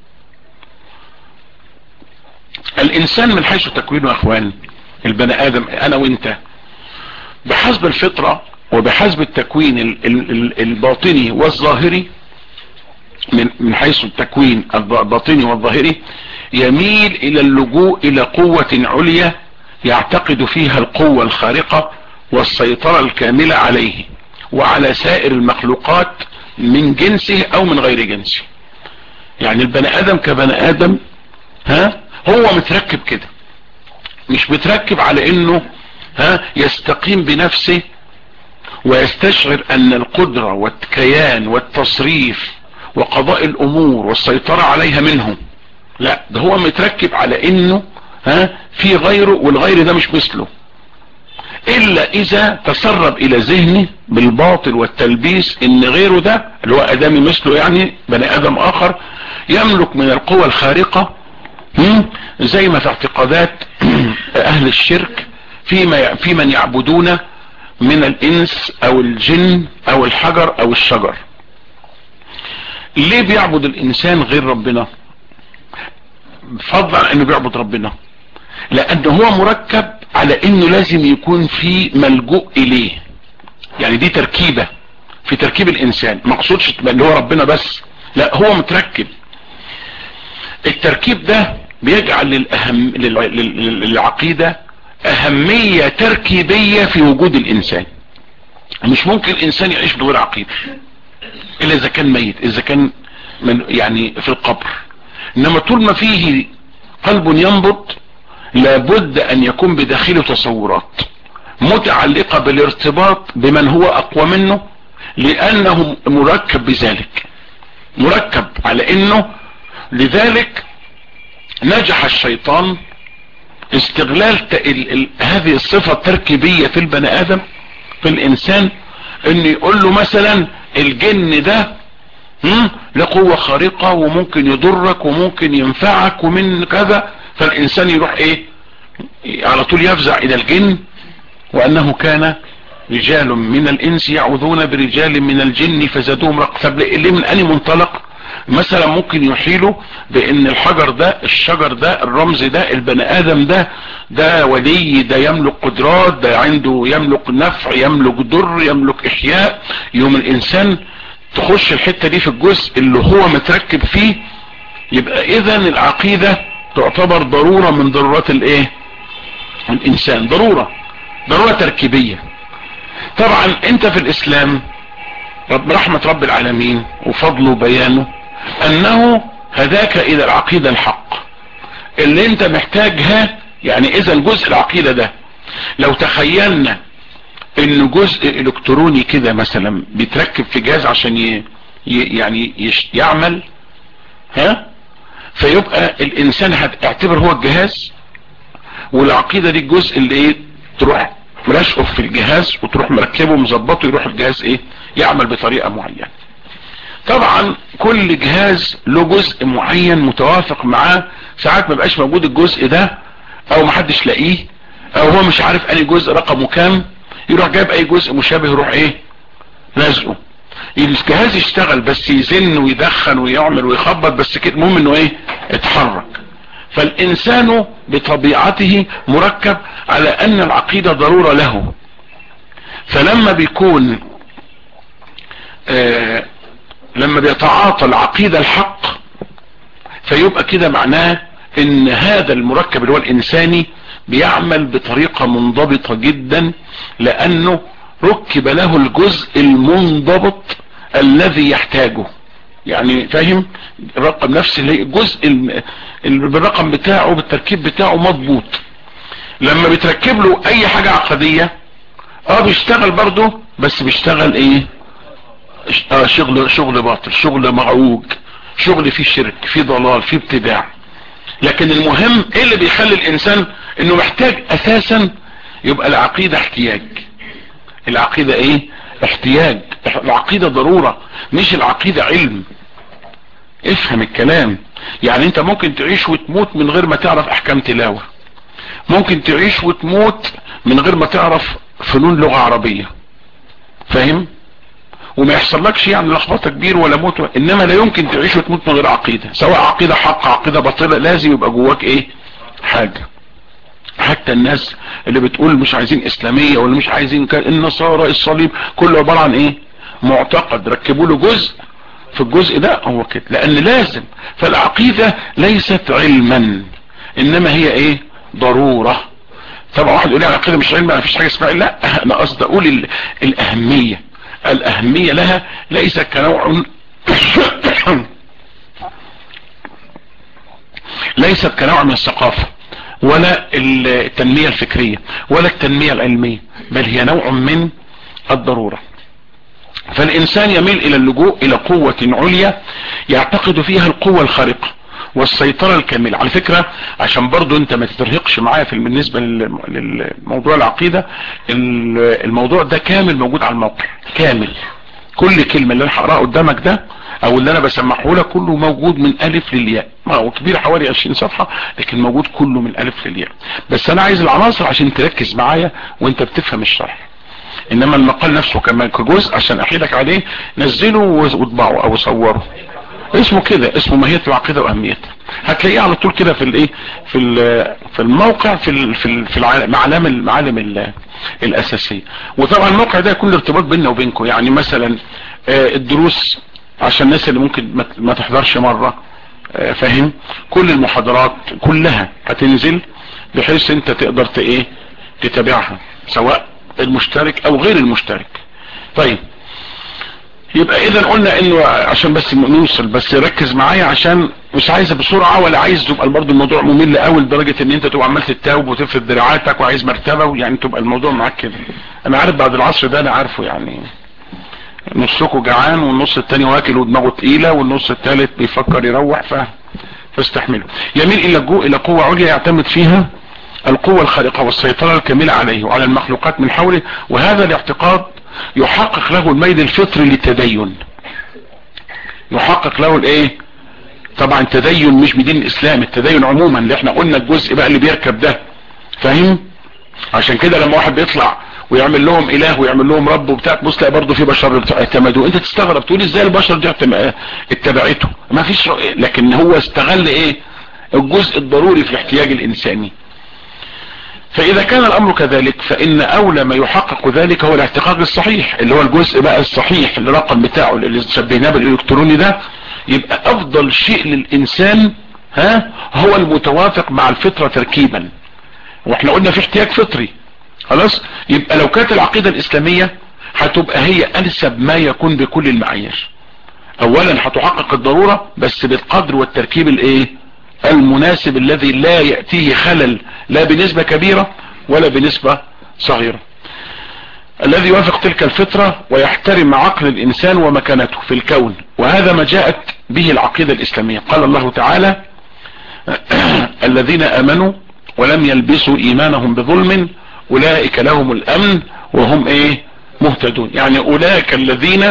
الانسان من حيث تكوينه اخوان البني ادم انا وانت بحسب الفطرة وبحسب التكوين الباطني والظاهري من من حيث التكوين الباطني والظاهري يميل الى اللجوء الى قوة عليا يعتقد فيها القوة الخارقة والسيطرة الكاملة عليه وعلى سائر المخلوقات من جنسه او من غير جنسه يعني البني ادم كبني ادم ها هو متركب كده مش متركب على انه ها يستقيم بنفسه ويستشعر ان القدرة والكيان والتصريف وقضاء الامور والسيطرة عليها منه لا ده هو متركب على انه ها في غيره والغير ده مش مثله الا اذا تسرب الى ذهنه بالباطل والتلبيس ان غيره ده اللي هو ادمي مثله يعني بني ادم اخر يملك من القوى الخارقة زي ما في اعتقادات اهل الشرك فيما في من يعبدون من الانس او الجن او الحجر او الشجر ليه بيعبد الانسان غير ربنا فضلا انه بيعبد ربنا لانه هو مركب على انه لازم يكون في ملجوء اليه يعني دي تركيبة في تركيب الانسان مقصودش اللي هو ربنا بس لا هو متركب التركيب ده بيجعل للأهم للعقيدة اهمية تركيبية في وجود الانسان مش ممكن الانسان يعيش بدون عقيدة الا اذا كان ميت اذا كان من يعني في القبر انما طول ما فيه قلب ينبض لابد ان يكون بداخله تصورات متعلقة بالارتباط بمن هو اقوى منه لانه مركب بذلك مركب على انه لذلك نجح الشيطان استغلال ال ال هذه الصفة التركيبية في البني ادم في الانسان ان يقول له مثلا الجن ده لقوة خارقة وممكن يضرك وممكن ينفعك ومن كذا فالانسان يروح ايه على طول يفزع الى الجن وانه كان رجال من الانس يعوذون برجال من الجن فزادوهم رق طب ليه من اني منطلق مثلا ممكن يحيلوا بان الحجر ده الشجر ده الرمز ده البني ادم ده ده ولي ده يملك قدرات ده عنده يملك نفع يملك ضر يملك احياء يوم الانسان تخش الحتة دي في الجزء اللي هو متركب فيه يبقى اذا العقيدة تعتبر ضرورة من ضرورات الايه الانسان ضرورة ضرورة تركيبية طبعا انت في الاسلام رب رحمة رب العالمين وفضله وبيانه انه هداك الى العقيدة الحق اللي انت محتاجها يعني اذا جزء العقيدة ده لو تخيلنا انه جزء الكتروني كده مثلا بيتركب في جهاز عشان ي... يعني يش... يعمل ها فيبقى الانسان هتعتبر هو الجهاز والعقيدة دي الجزء اللي ايه تروح مرشقه في الجهاز وتروح مركبه مظبطه يروح الجهاز ايه يعمل بطريقة معينة طبعا كل جهاز له جزء معين متوافق معاه ساعات ما بقاش موجود الجزء ده او محدش لاقيه او هو مش عارف اني جزء رقمه كام يروح جايب اي جزء مشابه يروح ايه لازقه الجهاز يشتغل بس يزن ويدخن ويعمل ويخبط بس كده المهم انه ايه اتحرك فالانسان بطبيعته مركب على ان العقيدة ضرورة له فلما بيكون آه لما بيتعاطى العقيدة الحق فيبقى كده معناه ان هذا المركب اللي هو الانساني بيعمل بطريقة منضبطة جدا لانه ركب له الجزء المنضبط الذي يحتاجه يعني فاهم الرقم نفس الجزء بالرقم بتاعه بالتركيب بتاعه مضبوط لما بتركب له اي حاجة عقدية اه بيشتغل برضه بس بيشتغل ايه اه شغل شغل باطل شغل معوج شغل فيه شرك فيه ضلال فيه ابتداع لكن المهم ايه اللي بيخلي الانسان انه محتاج اساسا يبقى العقيدة احتياج العقيدة ايه احتياج العقيدة ضرورة مش العقيدة علم افهم الكلام يعني انت ممكن تعيش وتموت من غير ما تعرف احكام تلاوة ممكن تعيش وتموت من غير ما تعرف فنون لغة عربية فاهم وما يحصل لكش يعني لخبطه كبير ولا موت انما لا يمكن تعيش وتموت من غير عقيدة سواء عقيدة حق عقيدة باطلة لازم يبقى جواك ايه حاجة حتى الناس اللي بتقول مش عايزين اسلامية ولا مش عايزين النصارى الصليب كله عبارة عن ايه معتقد ركبوا له جزء في الجزء ده هو كده لان لازم فالعقيدة ليست علما انما هي ايه ضرورة طبعا واحد يقول لي العقيدة مش علم ما فيش حاجة اسمها لا انا قصدي اقول الاهمية الاهمية لها ليس كنوع ليست كنوع من الثقافة ولا التنمية الفكرية ولا التنمية العلمية بل هي نوع من الضرورة فالإنسان يميل إلى اللجوء إلى قوة عليا يعتقد فيها القوة الخارقة والسيطرة الكاملة على فكرة عشان برضو انت ما تترهقش معايا في بالنسبة للموضوع العقيدة الموضوع ده كامل موجود على الموقع كامل كل كلمة اللي انا هقراها قدامك ده او اللي انا بسمحه لك كله موجود من الف للياء ما هو كبير حوالي 20 صفحة لكن موجود كله من الف للياء بس انا عايز العناصر عشان تركز معايا وانت بتفهم الشرح انما المقال نفسه كمان كجزء عشان احيلك عليه نزله واطبعه او صوره اسمه كده اسمه ماهية العقيدة واهميتها هتلاقيه على طول كده في الايه في في الموقع في ال في ال في المعالم المعالم الاساسيه وطبعا الموقع ده يكون الارتباط بيننا وبينكم يعني مثلا الدروس عشان الناس اللي ممكن ما تحضرش مرة فاهم كل المحاضرات كلها هتنزل بحيث انت تقدر ايه تتابعها سواء المشترك او غير المشترك طيب يبقى اذا قلنا انه عشان بس نوصل بس ركز معايا عشان مش عايزه بسرعة ولا عايز تبقى برضه الموضوع ممل قوي لدرجة ان انت تبقى عمال تتاوب وتفرد دراعاتك وعايز مرتبة ويعني تبقى الموضوع معاك كده انا عارف بعد العصر ده انا عارفه يعني نصكم جعان والنص التاني واكل ودماغه تقيلة والنص التالت بيفكر يروح ف... فاستحمله يميل الى الجو الى قوة عليا يعتمد فيها القوة الخارقة والسيطرة الكاملة عليه وعلى المخلوقات من حوله وهذا الاعتقاد يحقق له الميل الفطري للتدين يحقق له الايه طبعا التدين مش بدين الاسلام التدين عموما اللي احنا قلنا الجزء بقى اللي بيركب ده فاهم عشان كده لما واحد بيطلع ويعمل لهم اله ويعمل لهم رب وبتاع تبص تلاقي برضه في بشر اعتمدوا انت تستغرب تقول ازاي البشر دي اتبعته ما فيش لكن هو استغل ايه الجزء الضروري في الاحتياج الانساني فاذا كان الامر كذلك فان اولى ما يحقق ذلك هو الاعتقاد الصحيح اللي هو الجزء بقى الصحيح الرقم بتاعه اللي شبهناه بالالكتروني ده يبقى افضل شيء للانسان ها هو المتوافق مع الفطرة تركيبا واحنا قلنا في احتياج فطري خلاص يبقى لو كانت العقيدة الاسلامية هتبقى هي انسب ما يكون بكل المعايير اولا هتحقق الضرورة بس بالقدر والتركيب الايه المناسب الذي لا يأتيه خلل لا بنسبة كبيرة ولا بنسبة صغيرة الذي يوافق تلك الفطرة ويحترم عقل الانسان ومكانته في الكون وهذا ما جاءت به العقيدة الاسلامية قال الله تعالى الذين امنوا ولم يلبسوا ايمانهم بظلم اولئك لهم الامن وهم ايه مهتدون يعني اولئك الذين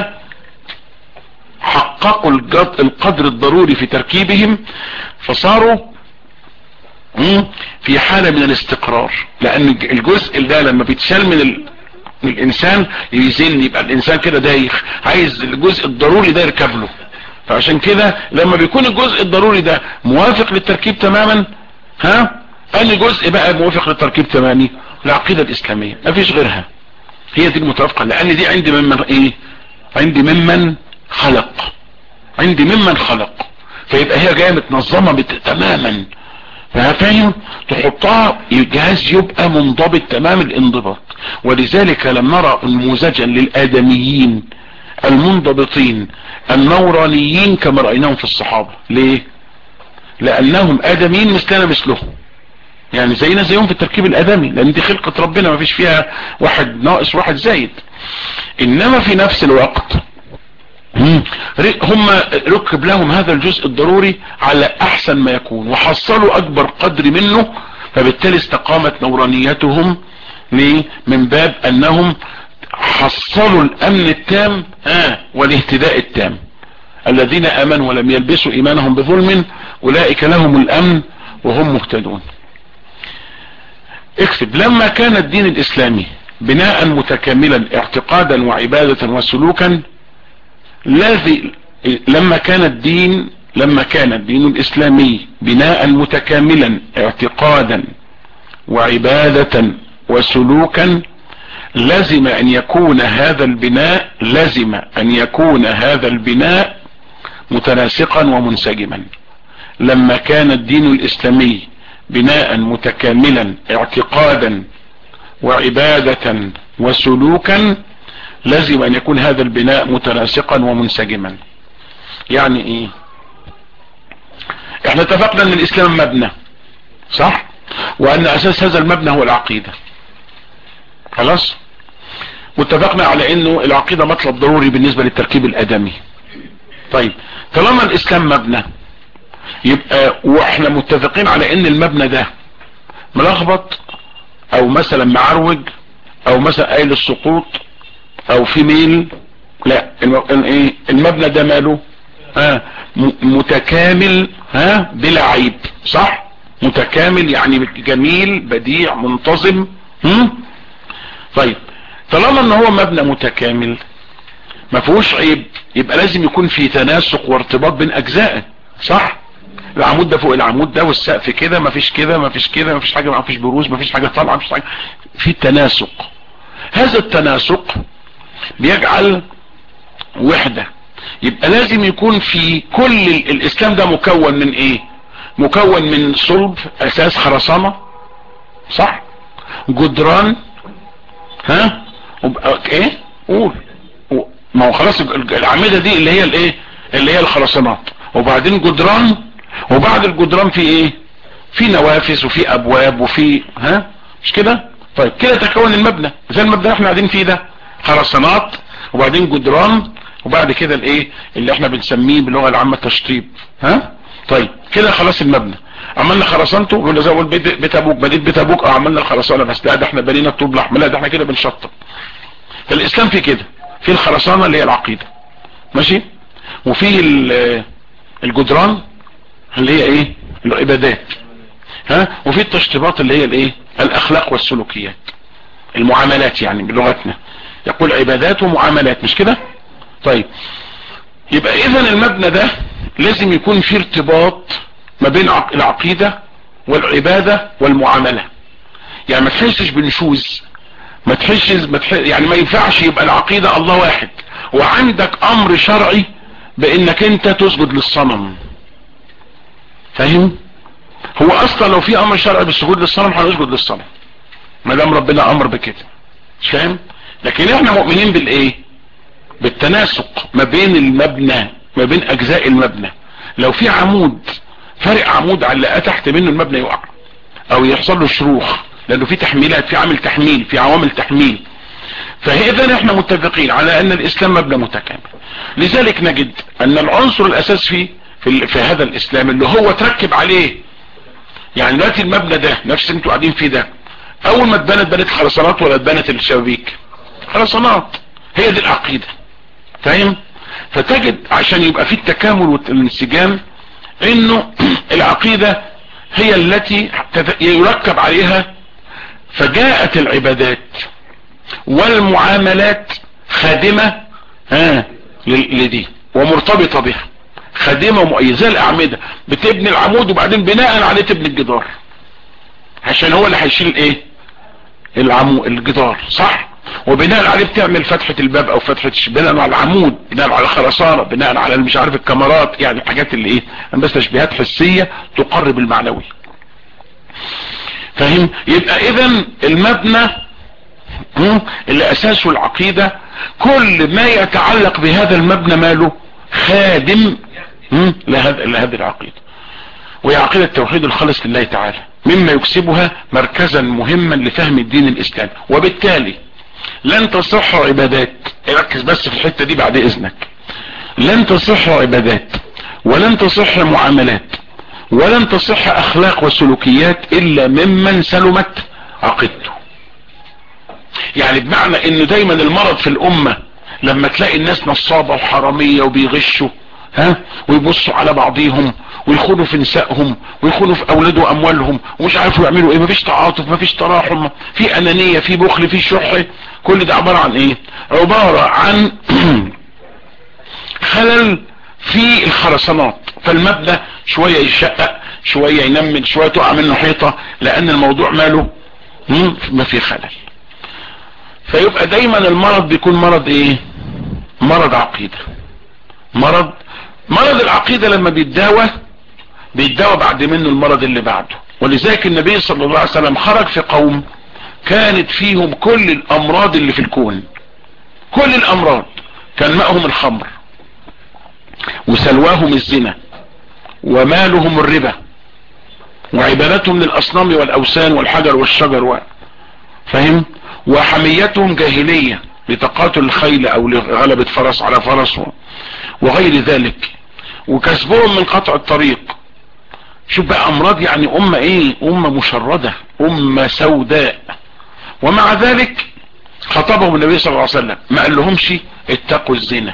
حققوا القدر الضروري في تركيبهم فصاروا في حالة من الاستقرار لان الجزء ده لما بيتشال من, ال... من الانسان يزن يبقى الانسان كده دايخ عايز الجزء الضروري ده يركب له فعشان كده لما بيكون الجزء الضروري ده موافق للتركيب تماما ها اني جزء بقى موافق للتركيب تمامي العقيدة الاسلامية مفيش غيرها هي دي المتوافقة لان دي عندي ممن ايه عندي ممن خلق عندي ممن خلق فيبقى هي جاية متنظمة تماما فاهم تحطها الجهاز يبقى منضبط تمام الانضباط ولذلك لم نرى نموذجا للآدميين المنضبطين النورانيين كما رأيناهم في الصحابة ليه لأنهم آدميين مثلنا مثلهم يعني زينا زيهم في التركيب الآدمي لأن دي خلقة ربنا ما فيش فيها واحد ناقص واحد زايد إنما في نفس الوقت هم ركب لهم هذا الجزء الضروري على احسن ما يكون وحصلوا اكبر قدر منه فبالتالي استقامت نورانيتهم من باب انهم حصلوا الامن التام ها والاهتداء التام الذين امنوا ولم يلبسوا ايمانهم بظلم اولئك لهم الامن وهم مهتدون اكتب لما كان الدين الاسلامي بناء متكاملا اعتقادا وعبادة وسلوكا الذي لما كان الدين لما كان الدين الاسلامي بناء متكاملا اعتقادا وعبادة وسلوكا لزم ان يكون هذا البناء لزم ان يكون هذا البناء متناسقا ومنسجما لما كان الدين الاسلامي بناء متكاملا اعتقادا وعبادة وسلوكا لازم ان يكون هذا البناء متناسقا ومنسجما يعني ايه احنا اتفقنا ان الاسلام مبنى صح وان اساس هذا المبنى هو العقيدة خلاص واتفقنا على انه العقيدة مطلب ضروري بالنسبة للتركيب الادمي طيب طالما الاسلام مبنى يبقى واحنا متفقين على ان المبنى ده ملخبط او مثلا معروج او مثلا قايل السقوط او في ميل لا ايه المبنى ده ماله ها متكامل ها بلا عيب صح متكامل يعني جميل بديع منتظم هم؟ طيب طالما ان هو مبنى متكامل ما فيهوش عيب يبقى لازم يكون في تناسق وارتباط بين اجزائه صح العمود ده فوق العمود ده والسقف كده مفيش كده مفيش كده مفيش حاجة مفيش بروز مفيش حاجة طالعة مفيش حاجة في تناسق هذا التناسق بيجعل وحدة يبقى لازم يكون في كل الاسلام ده مكون من ايه مكون من صلب اساس خرسانة صح جدران ها ايه قول ما هو خلاص الاعمدة دي اللي هي الايه اللي هي الخرسانات وبعدين جدران وبعد الجدران في ايه في نوافذ وفي ابواب وفي ها مش كده طيب كده تكون المبنى زي المبنى اللي احنا قاعدين فيه ده خرسانات وبعدين جدران وبعد كده الايه اللي احنا بنسميه باللغه العامه تشطيب ها طيب كده خلاص المبنى عملنا خرسانته ولا زي اقول بيت, بيت ابوك بديت بيت ابوك اه عملنا الخرسانه بس لا ده احنا بنينا الطوب الاحمر لا ده احنا كده بنشطب فالاسلام في كده في الخرسانه اللي هي العقيده ماشي وفي الجدران اللي هي ايه العبادات ها وفي التشطيبات اللي هي الايه الاخلاق والسلوكيات المعاملات يعني بلغتنا يقول عبادات ومعاملات مش كده طيب يبقى اذا المبنى ده لازم يكون في ارتباط ما بين العقيدة والعبادة والمعاملة يعني ما تحسش بنشوز ما تحسش ما تحس يعني ما ينفعش يبقى العقيدة الله واحد وعندك امر شرعي بانك انت تسجد للصنم فاهم هو اصلا لو في امر شرعي بالسجود للصنم هنسجد للصنم ما دام ربنا امر بكده مش فاهم لكن احنا مؤمنين بالايه بالتناسق ما بين المبنى ما بين اجزاء المبنى لو في عمود فارق عمود على تحت منه المبنى يقع او يحصل له شروخ لانه في تحميلات في عامل تحميل في عوامل تحميل فاذا احنا متفقين على ان الاسلام مبنى متكامل لذلك نجد ان العنصر الاساس فيه في, في هذا الاسلام اللي هو تركب عليه يعني دلوقتي المبنى ده نفس انتوا قاعدين فيه ده اول ما اتبنت بنت خرسانات ولا اتبنت الشبابيك خرسانات هي دي العقيدة فاهم فتجد عشان يبقى في التكامل والانسجام انه العقيدة هي التي يركب عليها فجاءت العبادات والمعاملات خادمة ها لدي ومرتبطة بها خادمة ومؤيدة زي الاعمدة بتبني العمود وبعدين بناء عليه تبني الجدار عشان هو اللي هيشيل ايه العمو الجدار صح وبناء عليه بتعمل فتحة الباب او فتحة بناء على العمود بناء على الخرسانة بناء على مش عارف الكاميرات يعني الحاجات اللي ايه بس تشبيهات حسية تقرب المعنوي فاهم يبقى اذا المبنى اللي اساسه العقيدة كل ما يتعلق بهذا المبنى ماله خادم لهذه العقيدة وهي عقيدة التوحيد الخالص لله تعالى مما يكسبها مركزا مهما لفهم الدين الاسلامي وبالتالي لن تصح عبادات ركز بس في الحتة دي بعد اذنك لن تصح عبادات ولن تصح معاملات ولن تصح اخلاق وسلوكيات الا ممن سلمت عقيدته يعني بمعنى انه دايما المرض في الامة لما تلاقي الناس نصابة وحرامية وبيغشوا ها ويبصوا على بعضيهم ويخونوا في نسائهم ويخونوا في اولاد واموالهم ومش عارفوا يعملوا ايه مفيش تعاطف مفيش تراحم في انانية في بخل في شح كل ده عبارة عن ايه عبارة عن خلل في الخرسانات فالمبنى شوية يشقق شوية ينمل شوية تقع منه حيطة لان الموضوع ماله ما في خلل فيبقى دايما المرض بيكون مرض ايه مرض عقيدة مرض مرض العقيدة لما بيتداوى بيتداوى بعد منه المرض اللي بعده ولذلك النبي صلى الله عليه وسلم خرج في قوم كانت فيهم كل الامراض اللي في الكون كل الامراض كان ماءهم الخمر وسلواهم الزنا ومالهم الربا وعبادتهم للاصنام والاوثان والحجر والشجر و... فهم وحميتهم جاهلية لتقاتل الخيل او لغلبة فرس على فرس وغير ذلك وكسبهم من قطع الطريق شوف بقى امراض يعني امة ايه امة مشردة امة سوداء ومع ذلك خطبهم النبي صلى الله عليه وسلم ما قال لهمش اتقوا الزنا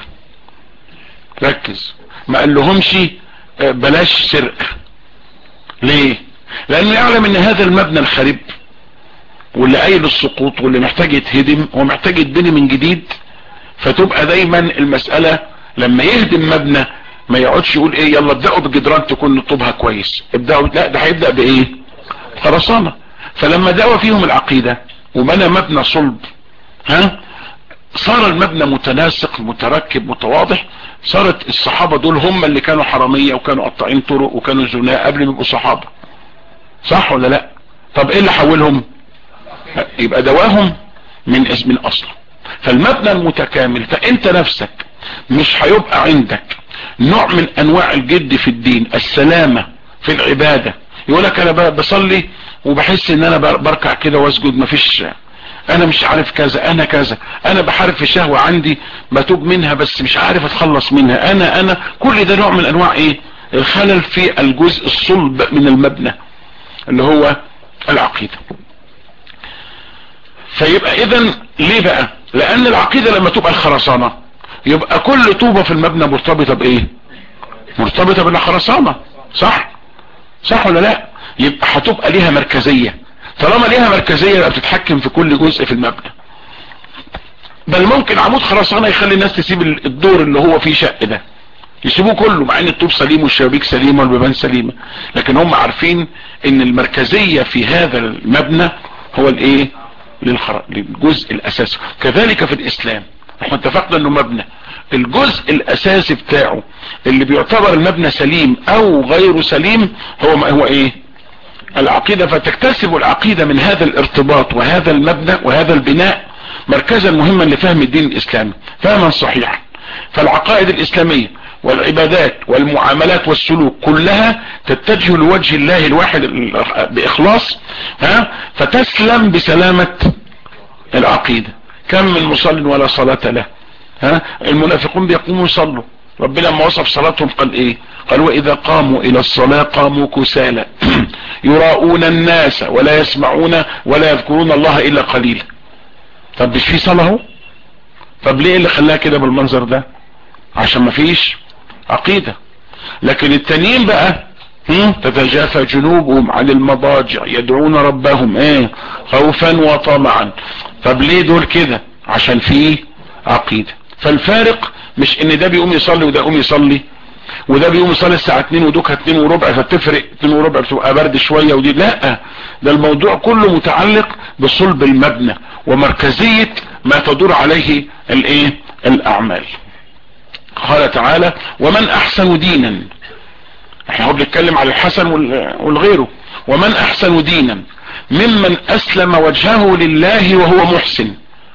ركز ما قال لهمش بلاش سرقة ليه لانه يعلم ان هذا المبنى الخريب واللي قايل السقوط واللي محتاج يتهدم هو محتاج يتبني من جديد فتبقى دايما المسألة لما يهدم مبنى ما يقعدش يقول ايه يلا ابدأوا بالجدران تكون نطوبها كويس ابدأوا لا ده هيبدأ بايه خرسانة فلما دعوا فيهم العقيدة وبنى مبنى صلب ها صار المبنى متناسق متركب متواضح صارت الصحابة دول هم اللي كانوا حرامية وكانوا قطاعين طرق وكانوا زناء قبل ما يبقوا صحابة صح ولا لا طب ايه اللي حولهم يبقى دواهم من اسم الاصل فالمبنى المتكامل فانت نفسك مش هيبقى عندك نوع من انواع الجد في الدين السلامة في العبادة يقولك انا بصلي وبحس ان انا بركع كده واسجد مفيش انا مش عارف كذا انا كذا انا بحارب في شهوة عندي بتوب منها بس مش عارف اتخلص منها انا انا كل ده نوع من انواع ايه الخلل في الجزء الصلب من المبنى اللي هو العقيدة فيبقى اذا ليه بقى لان العقيدة لما تبقى الخرسانة يبقى كل طوبة في المبنى مرتبطة بايه مرتبطة بالخرسانة صح صح ولا لا يبقى هتبقى ليها مركزية طالما ليها مركزية يبقى بتتحكم في كل جزء في المبنى بل ممكن عمود خرسانة يخلي الناس تسيب الدور اللي هو فيه شق ده يسيبوه كله مع ان الطوب سليم والشبابيك سليمة والبيبان سليمة لكن هم عارفين ان المركزية في هذا المبنى هو الايه للجزء الاساسي كذلك في الاسلام احنا اتفقنا انه مبنى الجزء الاساسي بتاعه اللي بيعتبر المبنى سليم او غير سليم هو ما هو ايه العقيدة فتكتسب العقيدة من هذا الارتباط وهذا المبنى وهذا البناء مركزا مهما لفهم الدين الاسلامي فهما صحيحا فالعقائد الاسلامية والعبادات والمعاملات والسلوك كلها تتجه لوجه الله الواحد باخلاص ها فتسلم بسلامة العقيدة كم من مصل ولا صلاة له ها المنافقون بيقوموا يصلوا ربنا لما وصف صلاتهم قال ايه قال واذا قاموا الى الصلاة قاموا كسالى يراؤون الناس ولا يسمعون ولا يذكرون الله الا قليلا طب مش في صلاة اهو طب ليه اللي خلاها كده بالمنظر ده عشان ما فيش عقيدة لكن التانيين بقى تتجافى جنوبهم عن المضاجع يدعون ربهم ايه خوفا وطمعا طب ليه دول كده عشان فيه عقيدة فالفارق مش ان ده بيقوم يصلي وده يقوم يصلي وده بيقوم يصلي الساعة 2 ودوكها 2 وربع فتفرق 2 وربع بتبقى برد شوية ودي لا ده الموضوع كله متعلق بصلب المبنى ومركزية ما تدور عليه الايه الاعمال قال تعالى ومن احسن دينا احنا هو بنتكلم على الحسن والغيره ومن احسن دينا ممن اسلم وجهه لله وهو محسن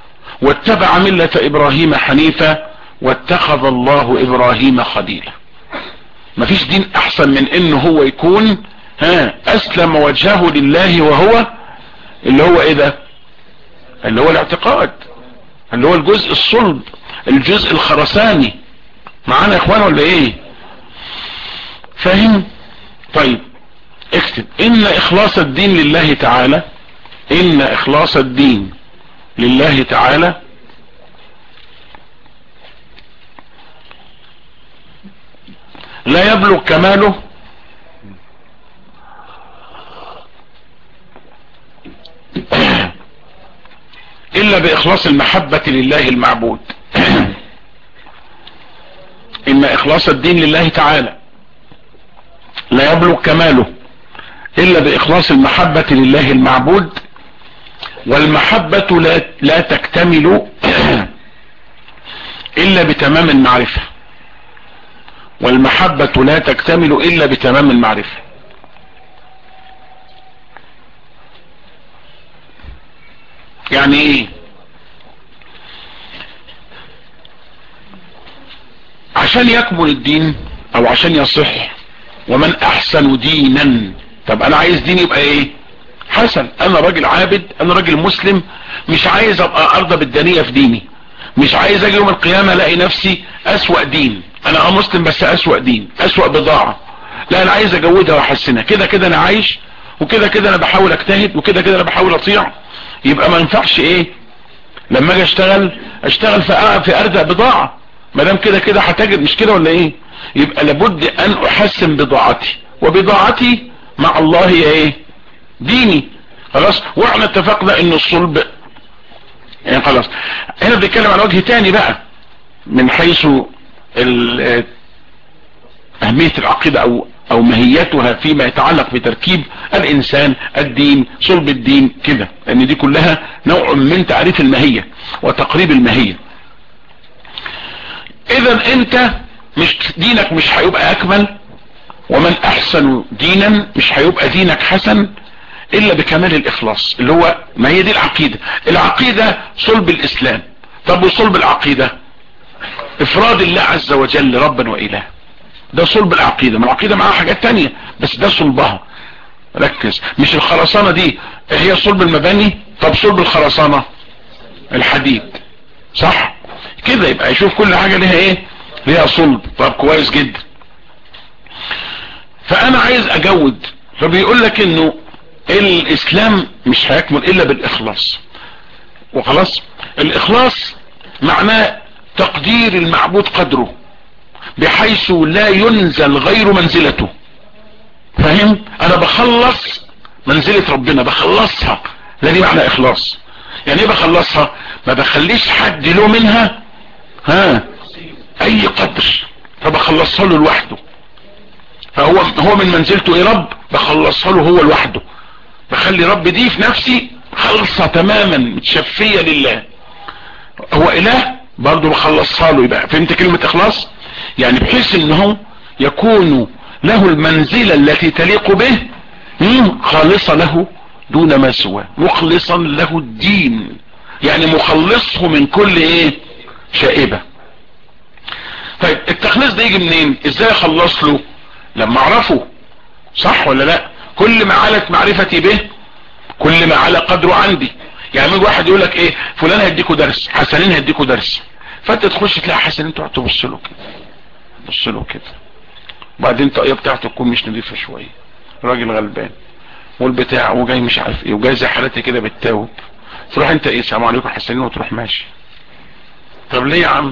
واتبع ملة ابراهيم حنيفا واتخذ الله ابراهيم خليلا مفيش دين احسن من انه هو يكون ها اسلم وجهه لله وهو اللي هو ايه ده اللي هو الاعتقاد اللي هو الجزء الصلب الجزء الخرساني معانا يا اخوان ولا ايه فاهم طيب اكتب ان اخلاص الدين لله تعالى ان اخلاص الدين لله تعالى لا يبلغ كماله الا باخلاص المحبة لله المعبود ان اخلاص الدين لله تعالى لا يبلغ كماله الا باخلاص المحبة لله المعبود والمحبة لا, لا تكتمل الا بتمام المعرفة والمحبة لا تكتمل الا بتمام المعرفة يعني ايه عشان يكمل الدين او عشان يصح ومن احسن دينا طب انا عايز دين يبقى ايه حسن انا راجل عابد انا راجل مسلم مش عايز ابقى ارضى بالدنية في ديني مش عايز اجي يوم القيامة الاقي نفسي اسوأ دين انا اه مسلم بس اسوأ دين اسوأ بضاعة لا انا عايز اجودها واحسنها كده كده انا عايش وكده كده انا بحاول اجتهد وكده كده انا بحاول اطيع يبقى ما ينفعش ايه لما اجي اشتغل اشتغل في في ارزق بضاعة ما دام كده كده هتجد مش كده ولا ايه يبقى لابد ان احسن بضاعتي وبضاعتي مع الله هي ايه ديني خلاص واحنا اتفقنا ان الصلب يعني خلاص هنا بنتكلم عن وجه تاني بقى من حيث اهمية العقيدة او او ماهيتها فيما يتعلق بتركيب الانسان الدين صلب الدين كده لان دي كلها نوع من تعريف الماهية وتقريب الماهية اذا انت مش دينك مش هيبقى اكمل ومن احسن دينا مش هيبقى دينك حسن الا بكمال الاخلاص اللي هو ما هي دي العقيدة العقيدة صلب الاسلام طب وصلب العقيدة افراد الله عز وجل ربا واله ده صلب العقيدة ما العقيدة معاها حاجات تانية بس ده صلبها ركز مش الخرسانة دي هي صلب المباني طب صلب الخرسانة الحديد صح كده يبقى يشوف كل حاجة ليها ايه ليها صلب طب كويس جدا فانا عايز اجود فبيقول لك انه الاسلام مش هيكمل الا بالاخلاص وخلاص الاخلاص معناه تقدير المعبود قدره بحيث لا ينزل غير منزلته فاهم انا بخلص منزلة ربنا بخلصها لا دي معنى اخلاص يعني ايه بخلصها ما بخليش حد له منها ها اي قدر فبخلصها له لوحده فهو هو من منزلته ايه رب بخلصها له هو لوحده بخلي رب دي في نفسي خلصة تماما متشفية لله هو اله برضه بخلصها له يبقى فهمت كلمة اخلاص يعني بحيث انه يكون له المنزلة التي تليق به خالصة له دون ما سواه مخلصا له الدين يعني مخلصه من كل ايه شائبة طيب التخليص ده يجي منين ازاي اخلص له لما اعرفه صح ولا لا كل ما علت معرفتي به كل ما على قدره عندي يعني من واحد يقول لك ايه فلان هيديكوا درس حسنين هيديكوا درس فانت تخش تلاقي حسنين تقعد تبص له كده تبص له كده وبعدين الطاقيه بتاعته تكون مش نظيفه شويه راجل غلبان والبتاع وجاي مش عارف ايه وجاي زي حالتي كده بتتاوب تروح انت ايه السلام عليكم حسنين وتروح ماشي طب ليه يا عم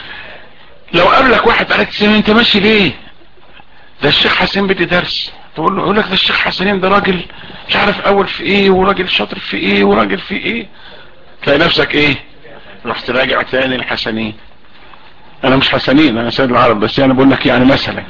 لو قابلك واحد بقالك سنين انت ماشي ليه ده الشيخ حسين بدي درس تقول له يقول لك ده الشيخ حسين ده راجل مش عارف اول في ايه وراجل شاطر في ايه وراجل في ايه تلاقي نفسك ايه رحت راجع تاني الحسنين انا مش حسنين انا سيد العرب بس انا بقول لك يعني مثلا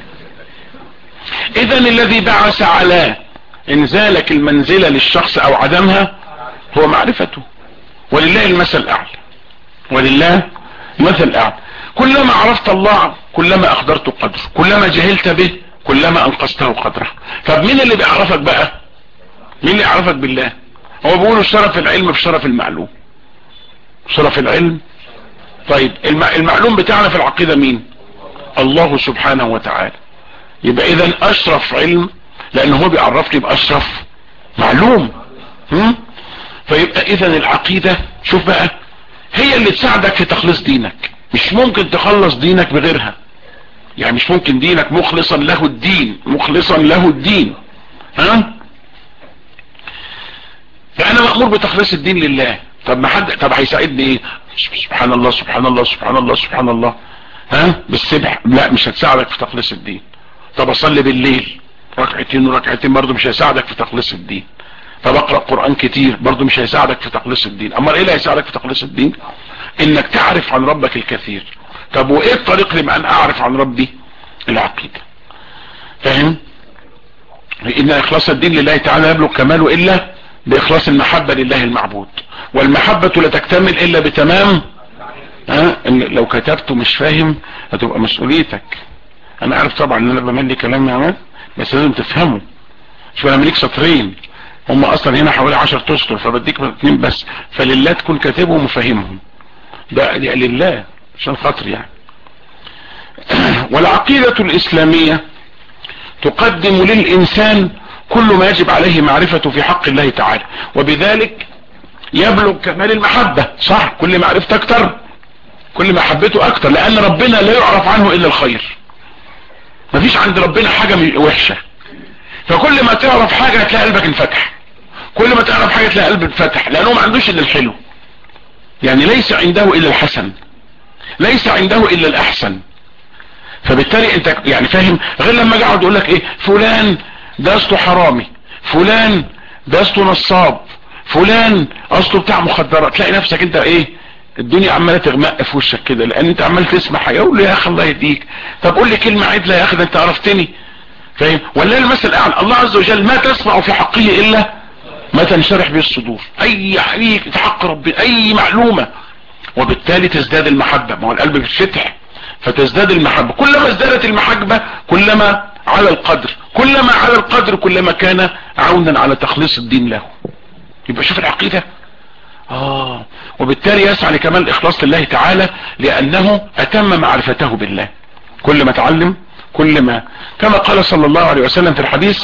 اذا الذي بعث على انزالك المنزلة للشخص او عدمها هو معرفته ولله المثل الاعلى ولله المثل الاعلى كلما عرفت الله كلما اقدرت قدره كلما جهلت به كلما انقذته قدره طب مين اللي بيعرفك بقى مين اللي يعرفك بالله هو بيقولوا شرف العلم في شرف المعلوم شرف العلم طيب المعلوم بتاعنا في العقيدة مين الله سبحانه وتعالى يبقى اذا اشرف علم لان هو بيعرفني باشرف معلوم هم؟ فيبقى اذا العقيدة شوف بقى هي اللي تساعدك في تخليص دينك مش ممكن تخلص دينك بغيرها يعني مش ممكن دينك مخلصا له الدين مخلصا له الدين ها فانا مأمور بتخليص الدين لله طب ما حد طب هيساعدني ايه سبحان الله سبحان الله سبحان الله سبحان الله ها بالسبح لا مش هتساعدك في تخليص الدين طب اصلي بالليل ركعتين وركعتين برضه مش هيساعدك في تخليص الدين طب اقرا قران كتير برضه مش هيساعدك في تخليص الدين اما ايه اللي هيساعدك في تخليص الدين انك تعرف عن ربك الكثير طب وايه الطريق لما ان اعرف عن ربي العقيده فاهم ان اخلاص الدين لله تعالى يبلغ كماله الا باخلاص المحبه لله المعبود والمحبه لا تكتمل الا بتمام ها إن لو كتبته مش فاهم هتبقى مسؤوليتك انا عارف طبعا ان انا بملي كلام يا عماد بس لازم تفهمه شو انا مليك سطرين هم اصلا هنا حوالي 10 اسطر فبديك اثنين بس فلله تكون كاتبهم وفاهمهم ده لله عشان خاطر يعني والعقيدة الاسلامية تقدم للانسان كل ما يجب عليه معرفته في حق الله تعالى وبذلك يبلغ كمال المحبة صح كل معرفة اكتر كل ما حبته اكتر لان ربنا لا يعرف عنه الا الخير مفيش عند ربنا حاجة وحشة فكل ما تعرف حاجة هتلاقي قلبك انفتح كل ما تعرف حاجة تلاقي قلبك انفتح لانه ما عندوش الا الحلو يعني ليس عنده الا الحسن ليس عنده الا الاحسن فبالتالي انت يعني فاهم غير لما اجي اقعد اقول لك ايه فلان ده اصله حرامي فلان ده اصله نصاب فلان اصله بتاع مخدرات تلاقي نفسك انت ايه الدنيا عماله تغمق في وشك كده لان انت عمال تسمع حاجه اقول له يا اخي الله يهديك طب قول لي كلمه عدله يا اخي ده انت عرفتني فاهم ولا المثل الاعلى الله عز وجل ما تسمع في حقه الا ما تنشرح به الصدور اي حقيقة في حق ربنا اي معلومه وبالتالي تزداد المحبه ما هو القلب بيتفتح فتزداد المحبه كلما ازدادت المحبه كلما على القدر كلما على القدر كلما كان عونا على تخليص الدين له يبقى شوف العقيده آه وبالتالي يسعى لكمال الإخلاص لله تعالى لأنه أتم معرفته بالله كل ما تعلم كل ما كما قال صلى الله عليه وسلم في الحديث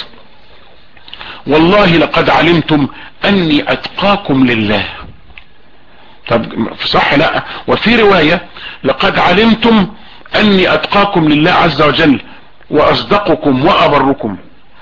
والله لقد علمتم أني أتقاكم لله طب صح لا وفي رواية لقد علمتم أني أتقاكم لله عز وجل وأصدقكم وأبركم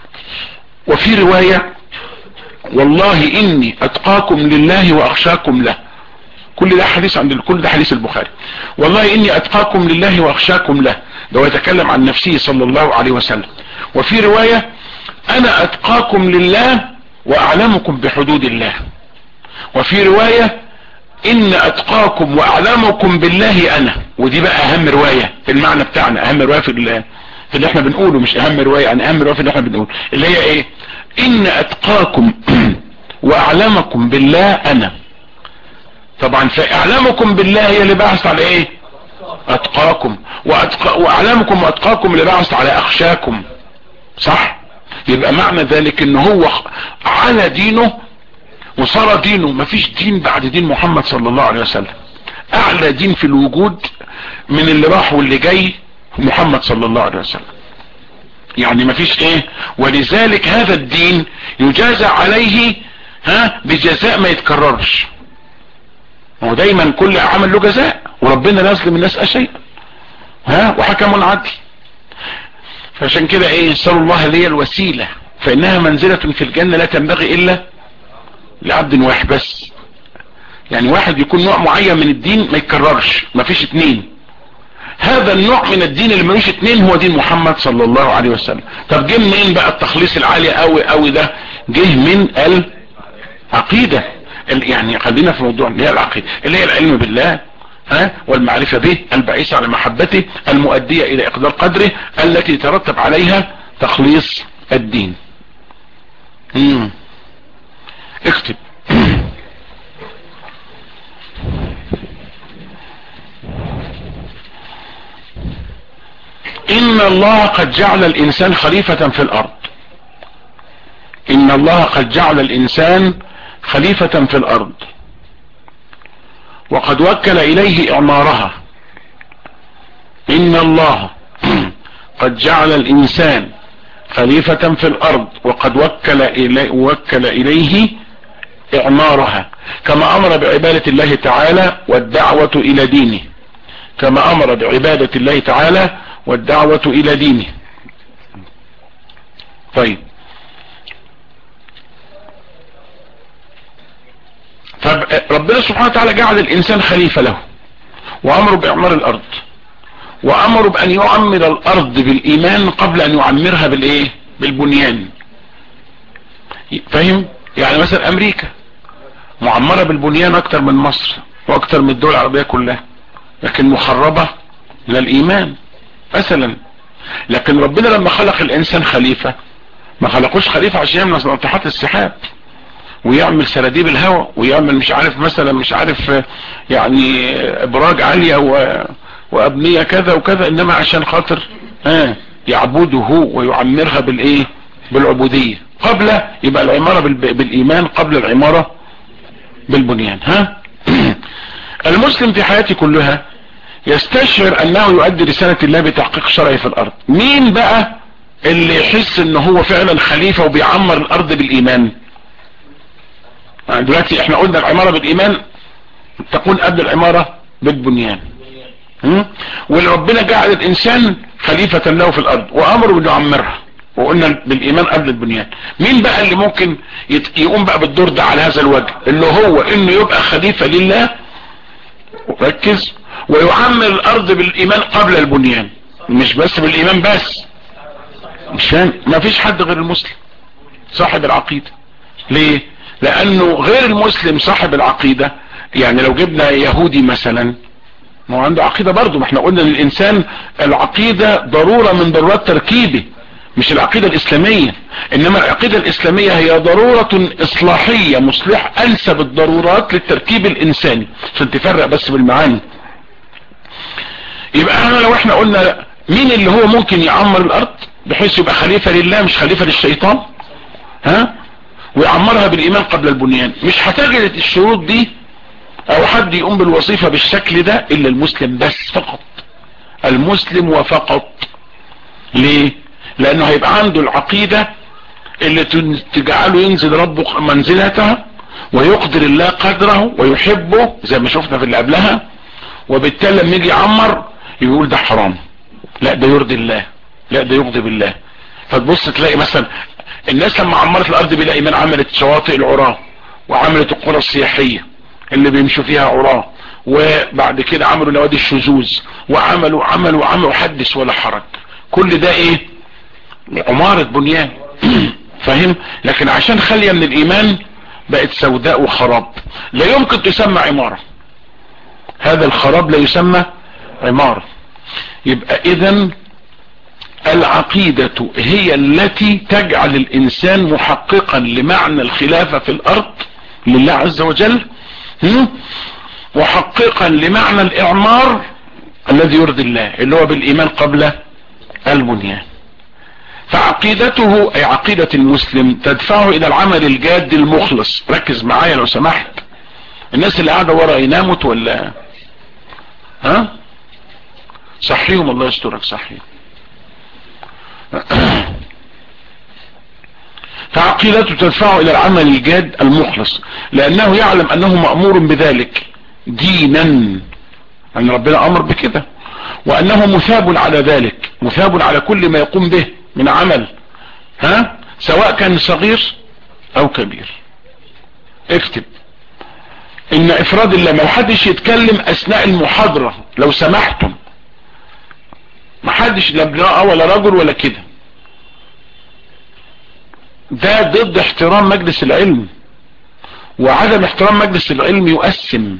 وفي رواية والله اني اتقاكم لله واخشاكم له كل ده حديث عند كل ده حديث البخاري والله اني اتقاكم لله واخشاكم له ده هو يتكلم عن نفسه صلى الله عليه وسلم وفي رواية انا اتقاكم لله واعلمكم بحدود الله وفي رواية ان اتقاكم واعلمكم بالله انا ودي بقى اهم رواية في المعنى بتاعنا اهم رواية في اللي, في اللي احنا بنقوله مش اهم رواية يعني اهم رواية في اللي احنا بنقوله اللي هي ايه ان اتقاكم واعلمكم بالله انا طبعا فاعلمكم بالله هي اللي بعث على ايه اتقاكم وأتقى واعلمكم واتقاكم اللي بعث على اخشاكم صح يبقى معنى ذلك ان هو على دينه وصار دينه مفيش دين بعد دين محمد صلى الله عليه وسلم اعلى دين في الوجود من اللي راح واللي جاي محمد صلى الله عليه وسلم يعني مفيش ايه ولذلك هذا الدين يجازى عليه ها بجزاء ما يتكررش هو دايما كل عمل له جزاء وربنا لا يظلم الناس شيئا ها وحكم عدل فعشان كده ايه نسال الله لي الوسيلة فانها منزلة في الجنة لا تنبغي الا لعبد واحد بس يعني واحد يكون نوع معين من الدين ما يتكررش ما فيش اتنين هذا النوع من الدين اللي ملوش اتنين هو دين محمد صلى الله عليه وسلم طب جه منين بقى التخليص العالي قوي قوي ده جه من العقيدة يعني خلينا في موضوع اللي هي العقيدة اللي هي العلم بالله ها والمعرفة به البعيث على محبته المؤدية الى اقدار قدره التي ترتب عليها تخليص الدين مم. اكتب ان الله قد جعل الانسان خليفة في الارض ان الله قد جعل الانسان خليفة في الارض وقد وكل اليه اعمارها ان الله قد جعل الانسان خليفة في الارض وقد وكل اليه, وكل إليه اعمارها كما امر بعبادة الله تعالى والدعوة الى دينه كما امر بعبادة الله تعالى والدعوة الى دينه طيب فربنا سبحانه وتعالى جعل الانسان خليفة له وامره باعمار الارض وامره بان يعمر الارض بالايمان قبل ان يعمرها بالايه بالبنيان فاهم يعني مثلا امريكا معمرة بالبنيان اكتر من مصر واكتر من الدول العربية كلها لكن محربة من الايمان مثلا لكن ربنا لما خلق الانسان خليفة ما خلقوش خليفة عشان يعمل ناطحات السحاب ويعمل سراديب الهواء ويعمل مش عارف مثلا مش عارف يعني ابراج عالية و... وابنية كذا وكذا انما عشان خاطر ها يعبده ويعمرها بالايه بالعبودية قبل يبقى العمارة بال... بالايمان قبل العمارة بالبنيان ها المسلم في حياته كلها يستشعر انه يؤدي رسالة الله بتحقيق شرعي في الارض مين بقى اللي يحس ان هو فعلا خليفة وبيعمر الارض بالايمان دلوقتي احنا قلنا العمارة بالايمان تكون قبل العمارة بالبنيان واللي ربنا جعل الانسان خليفة له في الارض وامره انه يعمرها وقلنا بالايمان قبل البنيان مين بقى اللي ممكن يقوم بقى بالدور ده على هذا الوجه اللي هو انه يبقى خليفة لله ركز ويعمر الارض بالايمان قبل البنيان مش بس بالايمان بس مش فاهم ما فيش حد غير المسلم صاحب العقيدة ليه لانه غير المسلم صاحب العقيدة يعني لو جبنا يهودي مثلا ما هو عنده عقيدة برضه ما احنا قلنا للانسان العقيدة ضرورة من ضرورات تركيبه مش العقيدة الاسلامية انما العقيدة الاسلامية هي ضرورة اصلاحية مصلح انسب الضرورات للتركيب الانساني عشان تفرق بس بالمعاني يبقى احنا لو احنا قلنا مين اللي هو ممكن يعمر الارض بحيث يبقى خليفة لله مش خليفة للشيطان ها ويعمرها بالايمان قبل البنيان مش هتجد الشروط دي او حد يقوم بالوظيفة بالشكل ده الا المسلم بس فقط المسلم وفقط ليه لانه هيبقى عنده العقيدة اللي تجعله ينزل ربه منزلته ويقدر الله قدره ويحبه زي ما شفنا في اللي قبلها وبالتالي لما يجي يعمر يقول ده حرام لا ده يرضي الله لا ده يغضب الله فتبص تلاقي مثلا الناس لما عمرت الارض بلا ايمان عملت شواطئ العراة وعملت القرى السياحية اللي بيمشوا فيها عراة وبعد كده عملوا نوادي الشذوذ وعملوا عملوا عملوا حدث ولا حرج كل ده ايه عمارة بنيان فاهم لكن عشان خالية من الايمان بقت سوداء وخراب لا يمكن تسمى عمارة هذا الخراب لا يسمى عمارة يبقى اذا العقيدة هي التي تجعل الانسان محققا لمعنى الخلافة في الارض لله عز وجل محققا لمعنى الاعمار الذي يرضي الله اللي هو بالايمان قبل البنيان فعقيدته اي عقيدة المسلم تدفعه الى العمل الجاد المخلص ركز معايا لو سمحت الناس اللي قاعدة ورا ينامت ولا ها صحيهم الله يسترك صحيهم فعقيدته تدفعه الى العمل الجاد المخلص لانه يعلم انه مأمور بذلك دينا ان ربنا امر بكده وانه مثاب على ذلك مثاب على كل ما يقوم به من عمل ها سواء كان صغير او كبير اكتب ان افراد الله ما حدش يتكلم اثناء المحاضرة لو سمحتم ما حدش لا امرأة ولا رجل ولا كده ده ضد احترام مجلس العلم وعدم احترام مجلس العلم يؤسم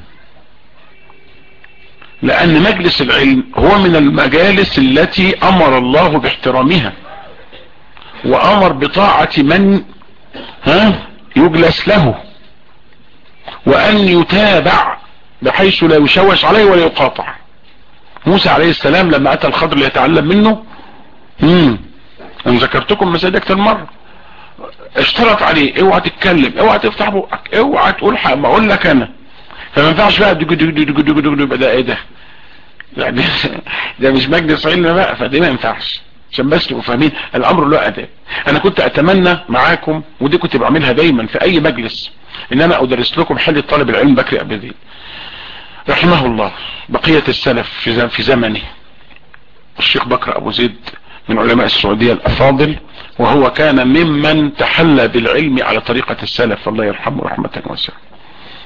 لان مجلس العلم هو من المجالس التي امر الله باحترامها وامر بطاعة من ها يجلس له وان يتابع بحيث لا يشوش عليه ولا يقاطع موسى عليه السلام لما اتى الخضر ليتعلم منه امم انا ذكرتكم مسائل اكتر مرة اشترط عليه اوعى تتكلم اوعى تفتح بقك اوعى تقول حق ما اقول لك انا فما ينفعش بقى دج دج دج دج دج يبقى ده ايه ده يعني ده مش مجلس علم بقى فدي ما ينفعش عشان بس تبقوا فاهمين الامر له اداب انا كنت اتمنى معاكم ودي كنت بعملها دايما في اي مجلس ان انا ادرس لكم حل طالب العلم بكري ابدي رحمه الله بقية السلف في في زمنه الشيخ بكر ابو زيد من علماء السعودية الافاضل وهو كان ممن تحلى بالعلم على طريقة السلف الله يرحمه رحمة واسعة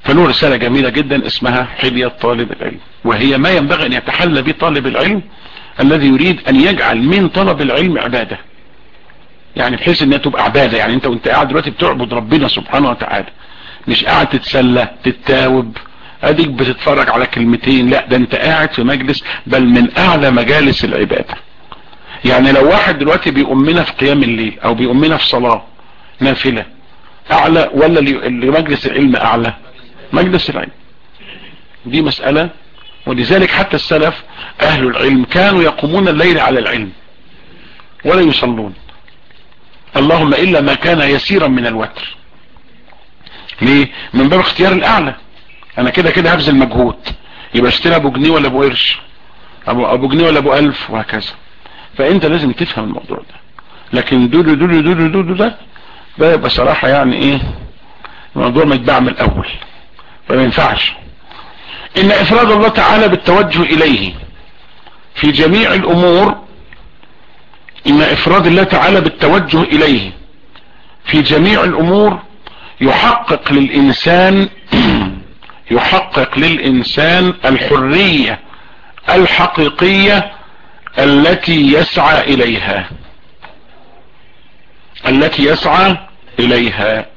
فله رسالة جميلة جدا اسمها حلية طالب العلم وهي ما ينبغي ان يتحلى به طالب العلم الذي يريد ان يجعل من طلب العلم عبادة يعني بحيث انها تبقى عبادة يعني انت وانت قاعد دلوقتي بتعبد ربنا سبحانه وتعالى مش قاعد تتسلى تتاوب اديك بتتفرج على كلمتين لا ده انت قاعد في مجلس بل من اعلى مجالس العبادة يعني لو واحد دلوقتي بيؤمنا في قيام الليل او بيؤمنا في صلاة نافلة اعلى ولا لمجلس العلم اعلى مجلس العلم دي مسألة ولذلك حتى السلف اهل العلم كانوا يقومون الليل على العلم ولا يصلون اللهم الا ما كان يسيرا من الوتر ليه من باب اختيار الاعلى انا كده كده هبذل مجهود يبقى اشتري ابو جنيه ولا ابو قرش ابو ابو جنيه ولا ابو الف وهكذا فانت لازم تفهم الموضوع ده لكن دودو دودو دودو دودو ده ده بصراحة يعني ايه الموضوع متباع من الاول فما ينفعش ان افراد الله تعالى بالتوجه اليه في جميع الامور ان افراد الله تعالى بالتوجه اليه في جميع الامور يحقق للانسان يحقق للانسان الحرية الحقيقية التي يسعى اليها التي يسعى اليها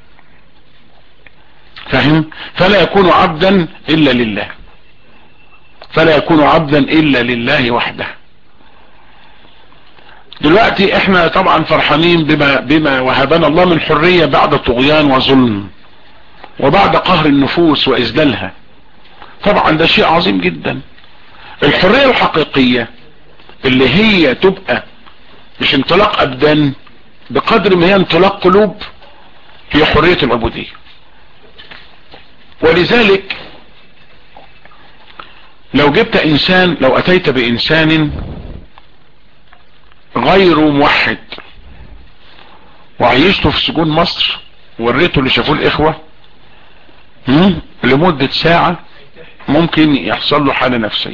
فهم فلا يكون عبدا الا لله فلا يكون عبدا الا لله وحده دلوقتي احنا طبعا فرحانين بما, بما وهبنا الله من حرية بعد طغيان وظلم وبعد قهر النفوس واذلالها طبعا ده شيء عظيم جدا الحرية الحقيقية اللي هي تبقى مش انطلاق ابدان بقدر ما هي انطلاق قلوب هي حرية العبودية ولذلك لو جبت انسان لو اتيت بانسان غير موحد وعيشته في سجون مصر وريته اللي شافوه الاخوة لمدة ساعة ممكن يحصل له حالة نفسية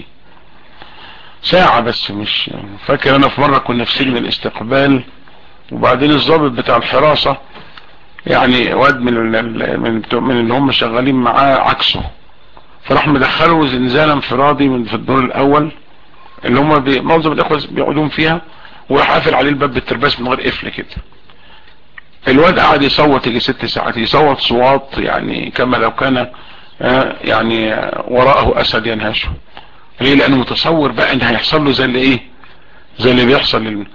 ساعة بس مش فاكر انا في مرة كنا في سجن الاستقبال وبعدين الضابط بتاع الحراسة يعني واد من من من اللي هم شغالين معاه عكسه فراح مدخله زنزانة انفرادي من في الدور الاول اللي هم معظم الاخوة بيقعدون فيها وراح قافل عليه الباب بالترباس من غير قفل كده الواد قعد يصوت يجي ست ساعات يصوت صوات يعني كما لو كان يعني وراءه اسد ينهشه ليه لانه متصور بقى ان هيحصل له زي اللي ايه زي اللي بيحصل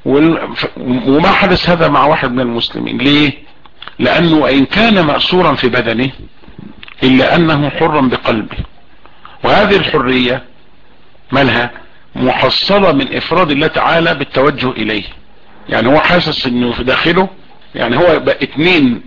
وما حدث هذا مع واحد من المسلمين ليه لانه وان كان مأسورا في بدنه الا انه حرا بقلبه وهذه الحرية مالها محصلة من افراد الله تعالى بالتوجه اليه يعني هو حاسس انه في داخله يعني هو بقى اتنين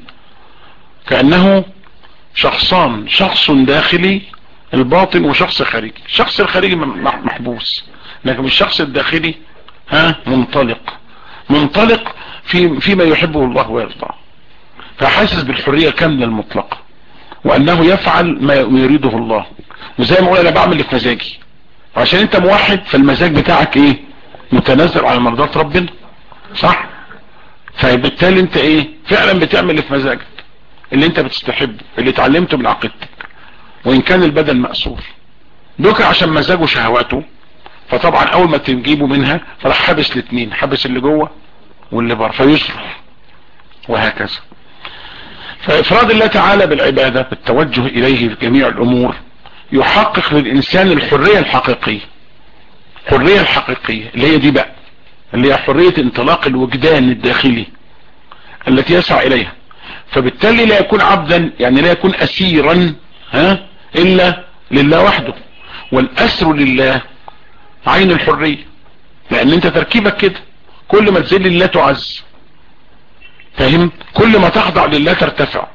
كأنه شخصان شخص داخلي الباطن وشخص خارجي الشخص الخارجي محبوس لكن الشخص الداخلي ها منطلق منطلق في فيما يحبه الله ويرضاه فحاسس بالحرية كاملة المطلقة وانه يفعل ما يريده الله وزي ما اقول انا بعمل اللي في مزاجي عشان انت موحد فالمزاج بتاعك ايه متنزل على مرضات ربنا صح فبالتالي انت ايه فعلا بتعمل اللي في مزاجك اللي انت بتستحبه اللي اتعلمته من عقيدتك وان كان البدن مأسور دوك عشان مزاجه شهواته فطبعا اول ما تجيبه منها فراح حبس الاثنين حبس اللي جوه واللي بره فيصرف وهكذا فافراد الله تعالى بالعبادة بالتوجه اليه في جميع الامور يحقق للانسان الحرية الحقيقية الحرية الحقيقية اللي هي دي بقى اللي هي حرية انطلاق الوجدان الداخلي التي يسعى اليها فبالتالي لا يكون عبدا يعني لا يكون اسيرا ها الا لله وحده والاسر لله عين الحرية لان انت تركيبك كده كل ما تذل لله تعز فاهم كل ما تخضع لله ترتفع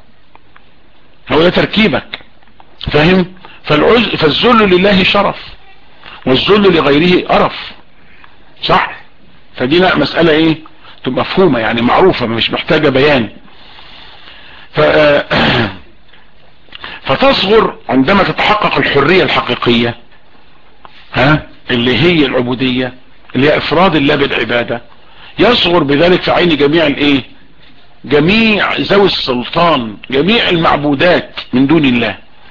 هو ده تركيبك فاهم فالعز فالذل لله شرف والذل لغيره قرف صح فدي لا مسألة ايه تبقى مفهومة يعني معروفة مش محتاجة بيان ف... فتصغر عندما تتحقق الحرية الحقيقية ها اللي هي العبودية اللي هي افراد الله بالعبادة يصغر بذلك في عين جميع الايه جميع ذوي السلطان جميع المعبودات من دون الله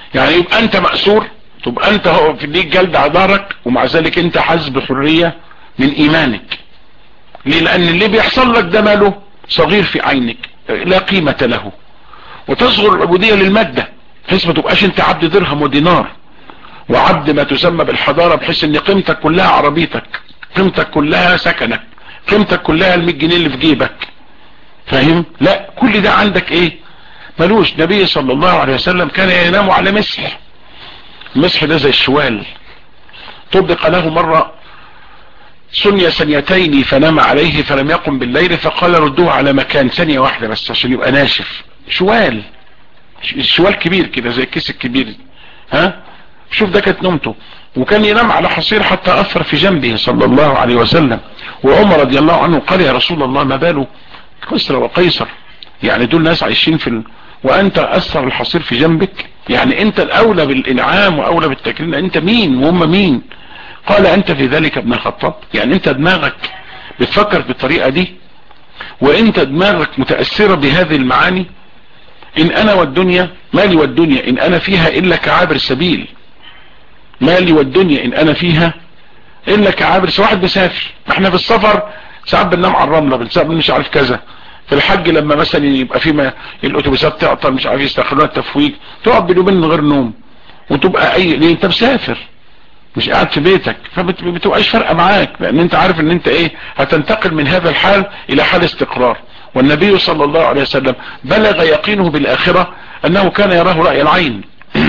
يعني يبقى انت مأسور تبقى انت هو في ليك جلد عذارك ومع ذلك انت حاسس بحرية من ايمانك ليه لان اللي بيحصل لك ده ماله صغير في عينك لا قيمة له وتصغر العبودية للمادة بحيث ما تبقاش انت عبد درهم ودينار وعبد ما تسمى بالحضارة بحيث ان قيمتك كلها عربيتك قيمتك كلها سكنك قيمتك كلها المية جنيه اللي في جيبك فاهم لا كل ده عندك ايه ملوش نبي صلى الله عليه وسلم كان ينام على مسح المسح ده زي الشوال طبق له مرة سنية ثانيتين فنام عليه فلم يقم بالليل فقال ردوه على مكان ثانية واحدة بس عشان يبقى ناشف شوال شوال كبير كده زي الكيس الكبير ها شوف ده كانت نومته وكان ينام على حصير حتى اثر في جنبه صلى الله عليه وسلم وعمر رضي الله عنه قال يا رسول الله ما باله كسر وقيصر يعني دول ناس عايشين في ال... وانت اثر الحصير في جنبك يعني انت الاولى بالانعام واولى بالتكريم انت مين وهم مين قال انت في ذلك ابن خطاب يعني انت دماغك بتفكر بالطريقة دي وانت دماغك متأثرة بهذه المعاني ان انا والدنيا مالي والدنيا ان انا فيها الا كعابر سبيل مالي والدنيا ان انا فيها الا كعابر واحد مسافر احنا في السفر ساعات بننام على الرملة بنسافر مش عارف كذا في الحج لما مثلا يبقى في ما الاتوبيسات تعطل مش عارف يستخدموا التفويج تقعد باليومين من غير نوم وتبقى اي ليه انت مسافر مش قاعد في بيتك فبتبقاش فارقه معاك لان انت عارف ان انت ايه هتنتقل من هذا الحال الى حال استقرار والنبي صلى الله عليه وسلم بلغ يقينه بالاخرة انه كان يراه رأي العين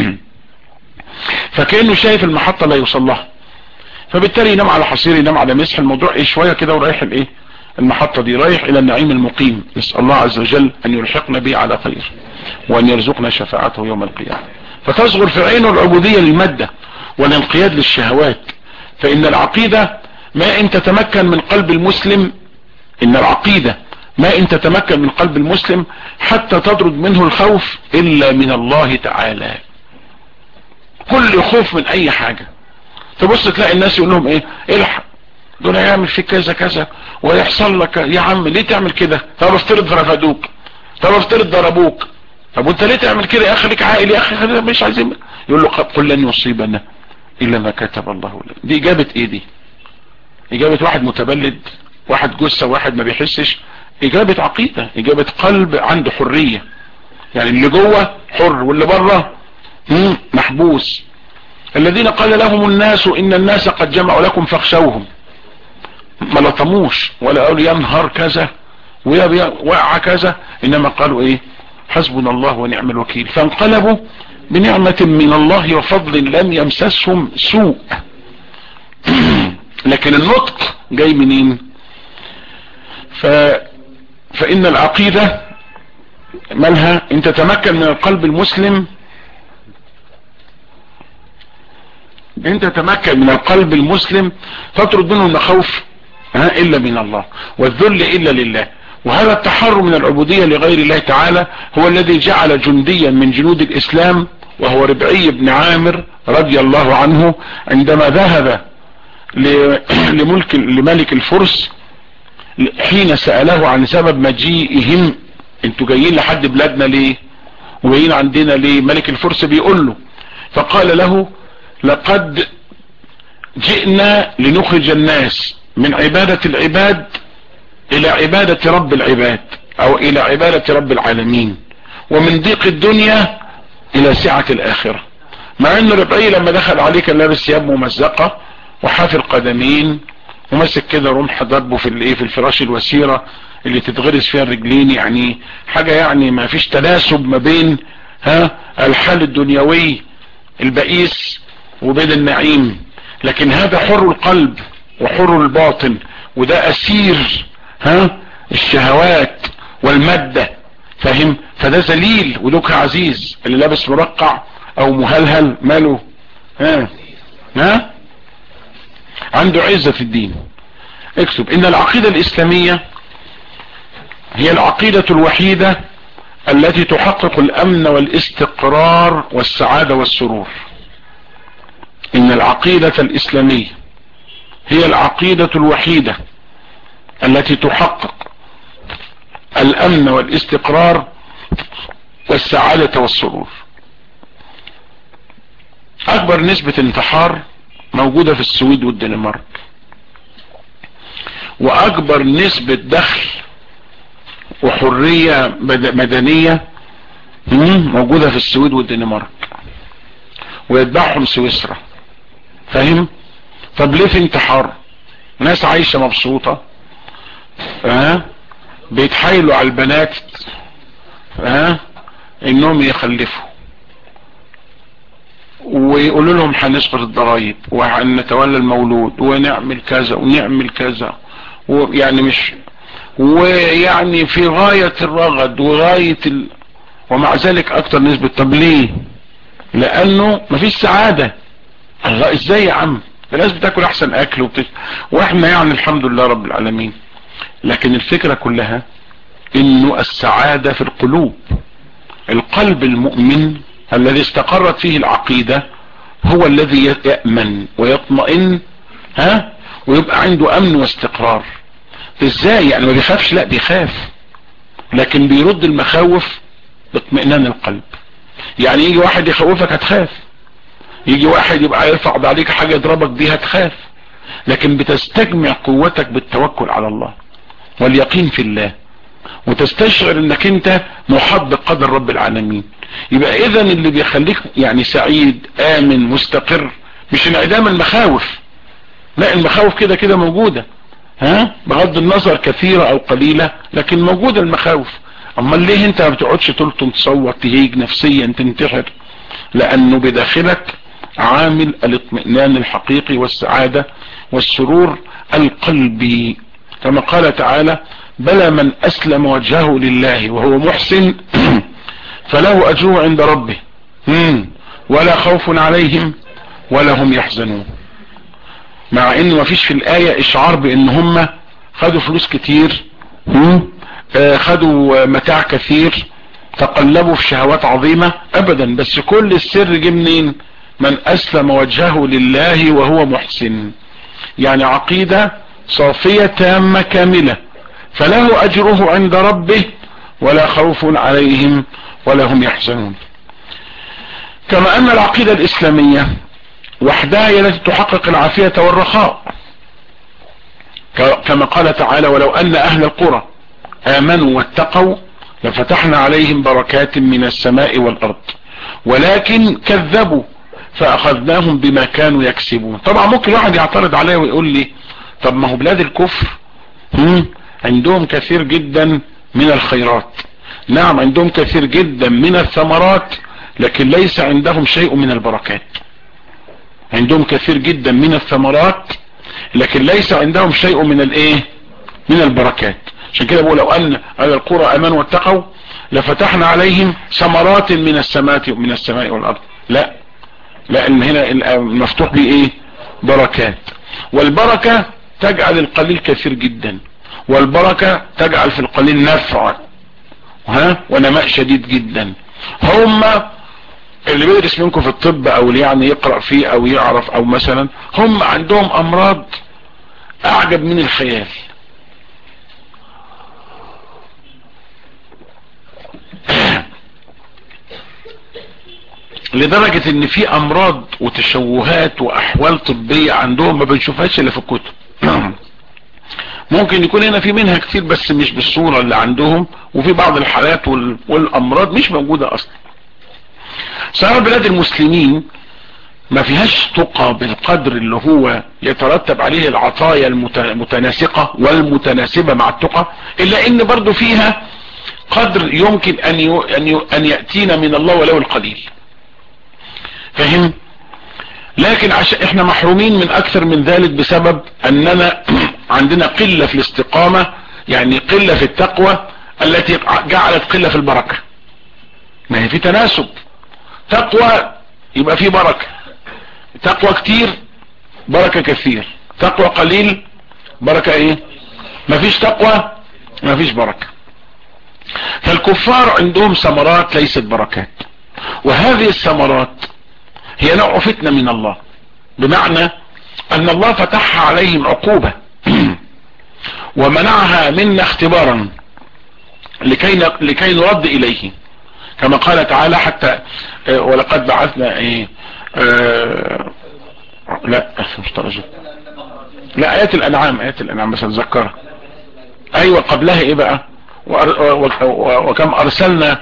فكأنه شايف المحطة لا يوصل لها فبالتالي ينام على حصير ينام على مسح الموضوع ايه شوية كده ورايح الايه المحطة دي رايح الى النعيم المقيم نسأل الله عز وجل ان يلحقنا به على خير وان يرزقنا شفاعته يوم القيامة فتصغر في عينه العبودية للمادة والانقياد للشهوات فان العقيدة ما ان تتمكن من قلب المسلم ان العقيدة ما ان تتمكن من قلب المسلم حتى تطرد منه الخوف الا من الله تعالى كل خوف من اي حاجة تبص تلاقي الناس يقول لهم ايه الحق دول هيعمل فيك كذا كذا ويحصل لك يا عم ليه تعمل كده طب افترض رفدوك طب افترض ضربوك طب وانت ليه تعمل كده يا اخي ليك عائل يا اخي مش عايزين يقول له قل لن يصيبنا الا ما كتب الله لنا دي اجابة ايه دي اجابة واحد متبلد واحد جثة واحد ما بيحسش اجابة عقيدة اجابة قلب عنده حرية يعني اللي جوه حر واللي بره محبوس الذين قال لهم الناس ان الناس قد جمعوا لكم فاخشوهم ما لطموش ولا قالوا ينهر كذا وقع كذا انما قالوا ايه حسبنا الله ونعم الوكيل فانقلبوا بنعمة من الله وفضل لم يمسسهم سوء لكن النطق جاي منين ف... فإن العقيدة مالها ان تتمكن من القلب المسلم ان تتمكن من القلب المسلم تطرد منه المخوف ها الا من الله والذل الا لله وهذا التحرر من العبودية لغير الله تعالى هو الذي جعل جنديا من جنود الاسلام وهو ربعي بن عامر رضي الله عنه عندما ذهب لملك لملك الفرس حين سأله عن سبب مجيئهم انتوا جايين لحد بلادنا ليه وجايين عندنا ليه ملك الفرس بيقول له فقال له لقد جئنا لنخرج الناس من عبادة العباد الى عبادة رب العباد او الى عبادة رب العالمين ومن ضيق الدنيا الى سعة الاخرة مع ان ربعي لما دخل عليه كان لابس ثياب ممزقة وحافر قدمين ومسك كده رمح ضربه في الايه في الفراش الوسيرة اللي تتغرس فيها الرجلين يعني حاجة يعني ما فيش تناسب ما بين ها الحال الدنيوي البئيس وبين النعيم لكن هذا حر القلب وحر الباطن وده اسير ها الشهوات والمادة فاهم فده ذليل ودوك عزيز اللي لابس مرقع او مهلهل ماله ها ها عنده عزة في الدين اكتب ان العقيدة الاسلامية هي العقيدة الوحيدة التي تحقق الامن والاستقرار والسعادة والسرور ان العقيدة الاسلامية هي العقيدة الوحيدة التي تحقق الامن والاستقرار والسعادة والسرور اكبر نسبة انتحار موجودة في السويد والدنمارك واكبر نسبة دخل وحرية مدنية موجودة في السويد والدنمارك ويتبعهم سويسرا فاهم طب ليه في انتحار ناس عايشة مبسوطة ها بيتحايلوا على البنات ها انهم يخلفوا ويقولوا لهم هنسقط الضرايب وهنتولى المولود ونعمل كذا ونعمل كذا ويعني مش ويعني في غاية الرغد وغاية ال... ومع ذلك اكتر نسبة طب ليه لانه مفيش سعادة الله ازاي يا عم الناس بتاكل احسن اكل وبتش... واحنا يعني الحمد لله رب العالمين لكن الفكرة كلها انه السعادة في القلوب القلب المؤمن الذي استقرت فيه العقيدة هو الذي يأمن ويطمئن ها ويبقى عنده امن واستقرار ازاي يعني ما بيخافش لا بيخاف لكن بيرد المخاوف باطمئنان القلب يعني يجي واحد يخوفك هتخاف يجي واحد يبقى يرفع عليك حاجة يضربك بيها تخاف لكن بتستجمع قوتك بالتوكل على الله واليقين في الله وتستشعر انك انت محط بقدر رب العالمين يبقى اذا اللي بيخليك يعني سعيد امن مستقر مش انعدام المخاوف لا المخاوف كده كده موجودة ها بغض النظر كثيرة او قليلة لكن موجودة المخاوف اما ليه انت ما بتقعدش تلطم تصوت تهيج نفسيا تنتحر لانه بداخلك عامل الاطمئنان الحقيقي والسعادة والسرور القلبي كما قال تعالى بلى من اسلم وجهه لله وهو محسن فله اجره عند ربه ولا خوف عليهم ولا هم يحزنون مع ان ما فيش في الاية اشعار بان هم خدوا فلوس كتير خدوا متاع كثير تقلبوا في شهوات عظيمة ابدا بس كل السر جه منين من اسلم وجهه لله وهو محسن يعني عقيدة صافية تامة كاملة فله اجره عند ربه ولا خوف عليهم ولا هم يحزنون كما ان العقيدة الاسلامية وحدها هي التي تحقق العافية والرخاء كما قال تعالى ولو ان اهل القرى امنوا واتقوا لفتحنا عليهم بركات من السماء والارض ولكن كذبوا فاخذناهم بما كانوا يكسبون طبعا ممكن واحد يعترض عليه ويقول لي طب ما هو بلاد الكفر عندهم كثير جدا من الخيرات نعم عندهم كثير جدا من الثمرات لكن ليس عندهم شيء من البركات عندهم كثير جدا من الثمرات لكن ليس عندهم شيء من الايه من البركات عشان كده بقول لو ان على القرى امنوا واتقوا لفتحنا عليهم ثمرات من السماء من السماء والارض لا لان هنا مفتوح به ايه بركات والبركة تجعل القليل كثير جدا والبركة تجعل في القليل نفع ها ونماء شديد جدا هم اللي بيدرس منكم في الطب او اللي يعني يقرأ فيه او يعرف او مثلا هم عندهم امراض اعجب من الخيال لدرجة ان في امراض وتشوهات واحوال طبية عندهم ما بنشوفهاش الا في الكتب ممكن يكون هنا في منها كتير بس مش بالصورة اللي عندهم وفي بعض الحالات والامراض مش موجودة اصلا سواء بلاد المسلمين ما فيهاش تقى بالقدر اللي هو يترتب عليه العطايا المتناسقة والمتناسبة مع التقى الا ان برضو فيها قدر يمكن ان, ي... أن, ي... أن يأتينا من الله ولو القليل فهم لكن عشان احنا محرومين من اكثر من ذلك بسبب اننا عندنا قلة في الاستقامة يعني قلة في التقوى التي جعلت قلة في البركة ما هي في تناسب تقوى يبقى في بركة تقوى كتير بركة كثير تقوى قليل بركة ايه مفيش تقوى مفيش بركة فالكفار عندهم ثمرات ليست بركات وهذه الثمرات هي نوع فتنة من الله بمعنى ان الله فتحها عليهم عقوبة ومنعها منا اختبارا لكي لكي نرد اليه كما قال تعالى حتى ولقد بعثنا ايه آه لا مش درجة لا ايات الانعام ايات الانعام بس اتذكرها ايوه قبلها ايه بقى وكم ارسلنا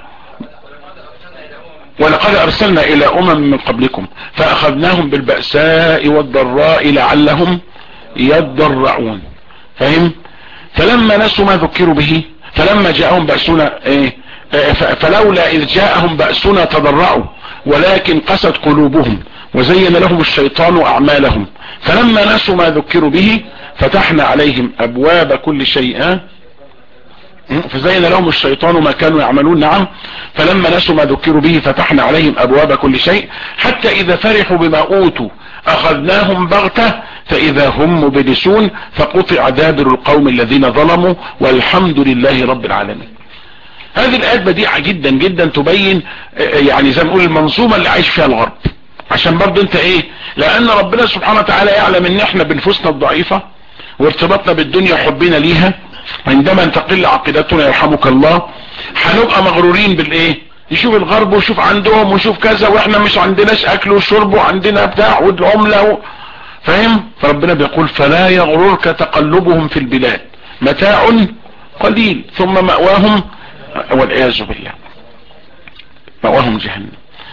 ولقد ارسلنا الى امم من قبلكم فاخذناهم بالبأساء والضراء لعلهم يضرعون فهم فلما نسوا ما ذكروا به فلما جاءهم بأسنا ايه فلولا اذ جاءهم بأسنا تضرعوا ولكن قست قلوبهم وزين لهم الشيطان اعمالهم فلما نسوا ما ذكروا به فتحنا عليهم ابواب كل شيء فزين لهم الشيطان ما كانوا يعملون نعم فلما نسوا ما ذكروا به فتحنا عليهم ابواب كل شيء حتى اذا فرحوا بما اوتوا اخذناهم بغتة فاذا هم مبلسون فقطع دابر القوم الذين ظلموا والحمد لله رب العالمين هذه الايات بديعة جدا جدا تبين يعني زي ما نقول المنظومة اللي عايش فيها الغرب عشان برضه انت ايه لان ربنا سبحانه وتعالى يعلم ان احنا بنفوسنا الضعيفة وارتباطنا بالدنيا حبنا ليها عندما تقل عقيدتنا يرحمك الله هنبقى مغرورين بالايه يشوف الغرب ويشوف عندهم ويشوف كذا واحنا مش عندناش اكل وشرب وعندنا بتاع والعملة و... فاهم فربنا بيقول فلا يغررك تقلبهم في البلاد متاع قليل ثم مأواهم والعياذ بالله مأواهم جهنم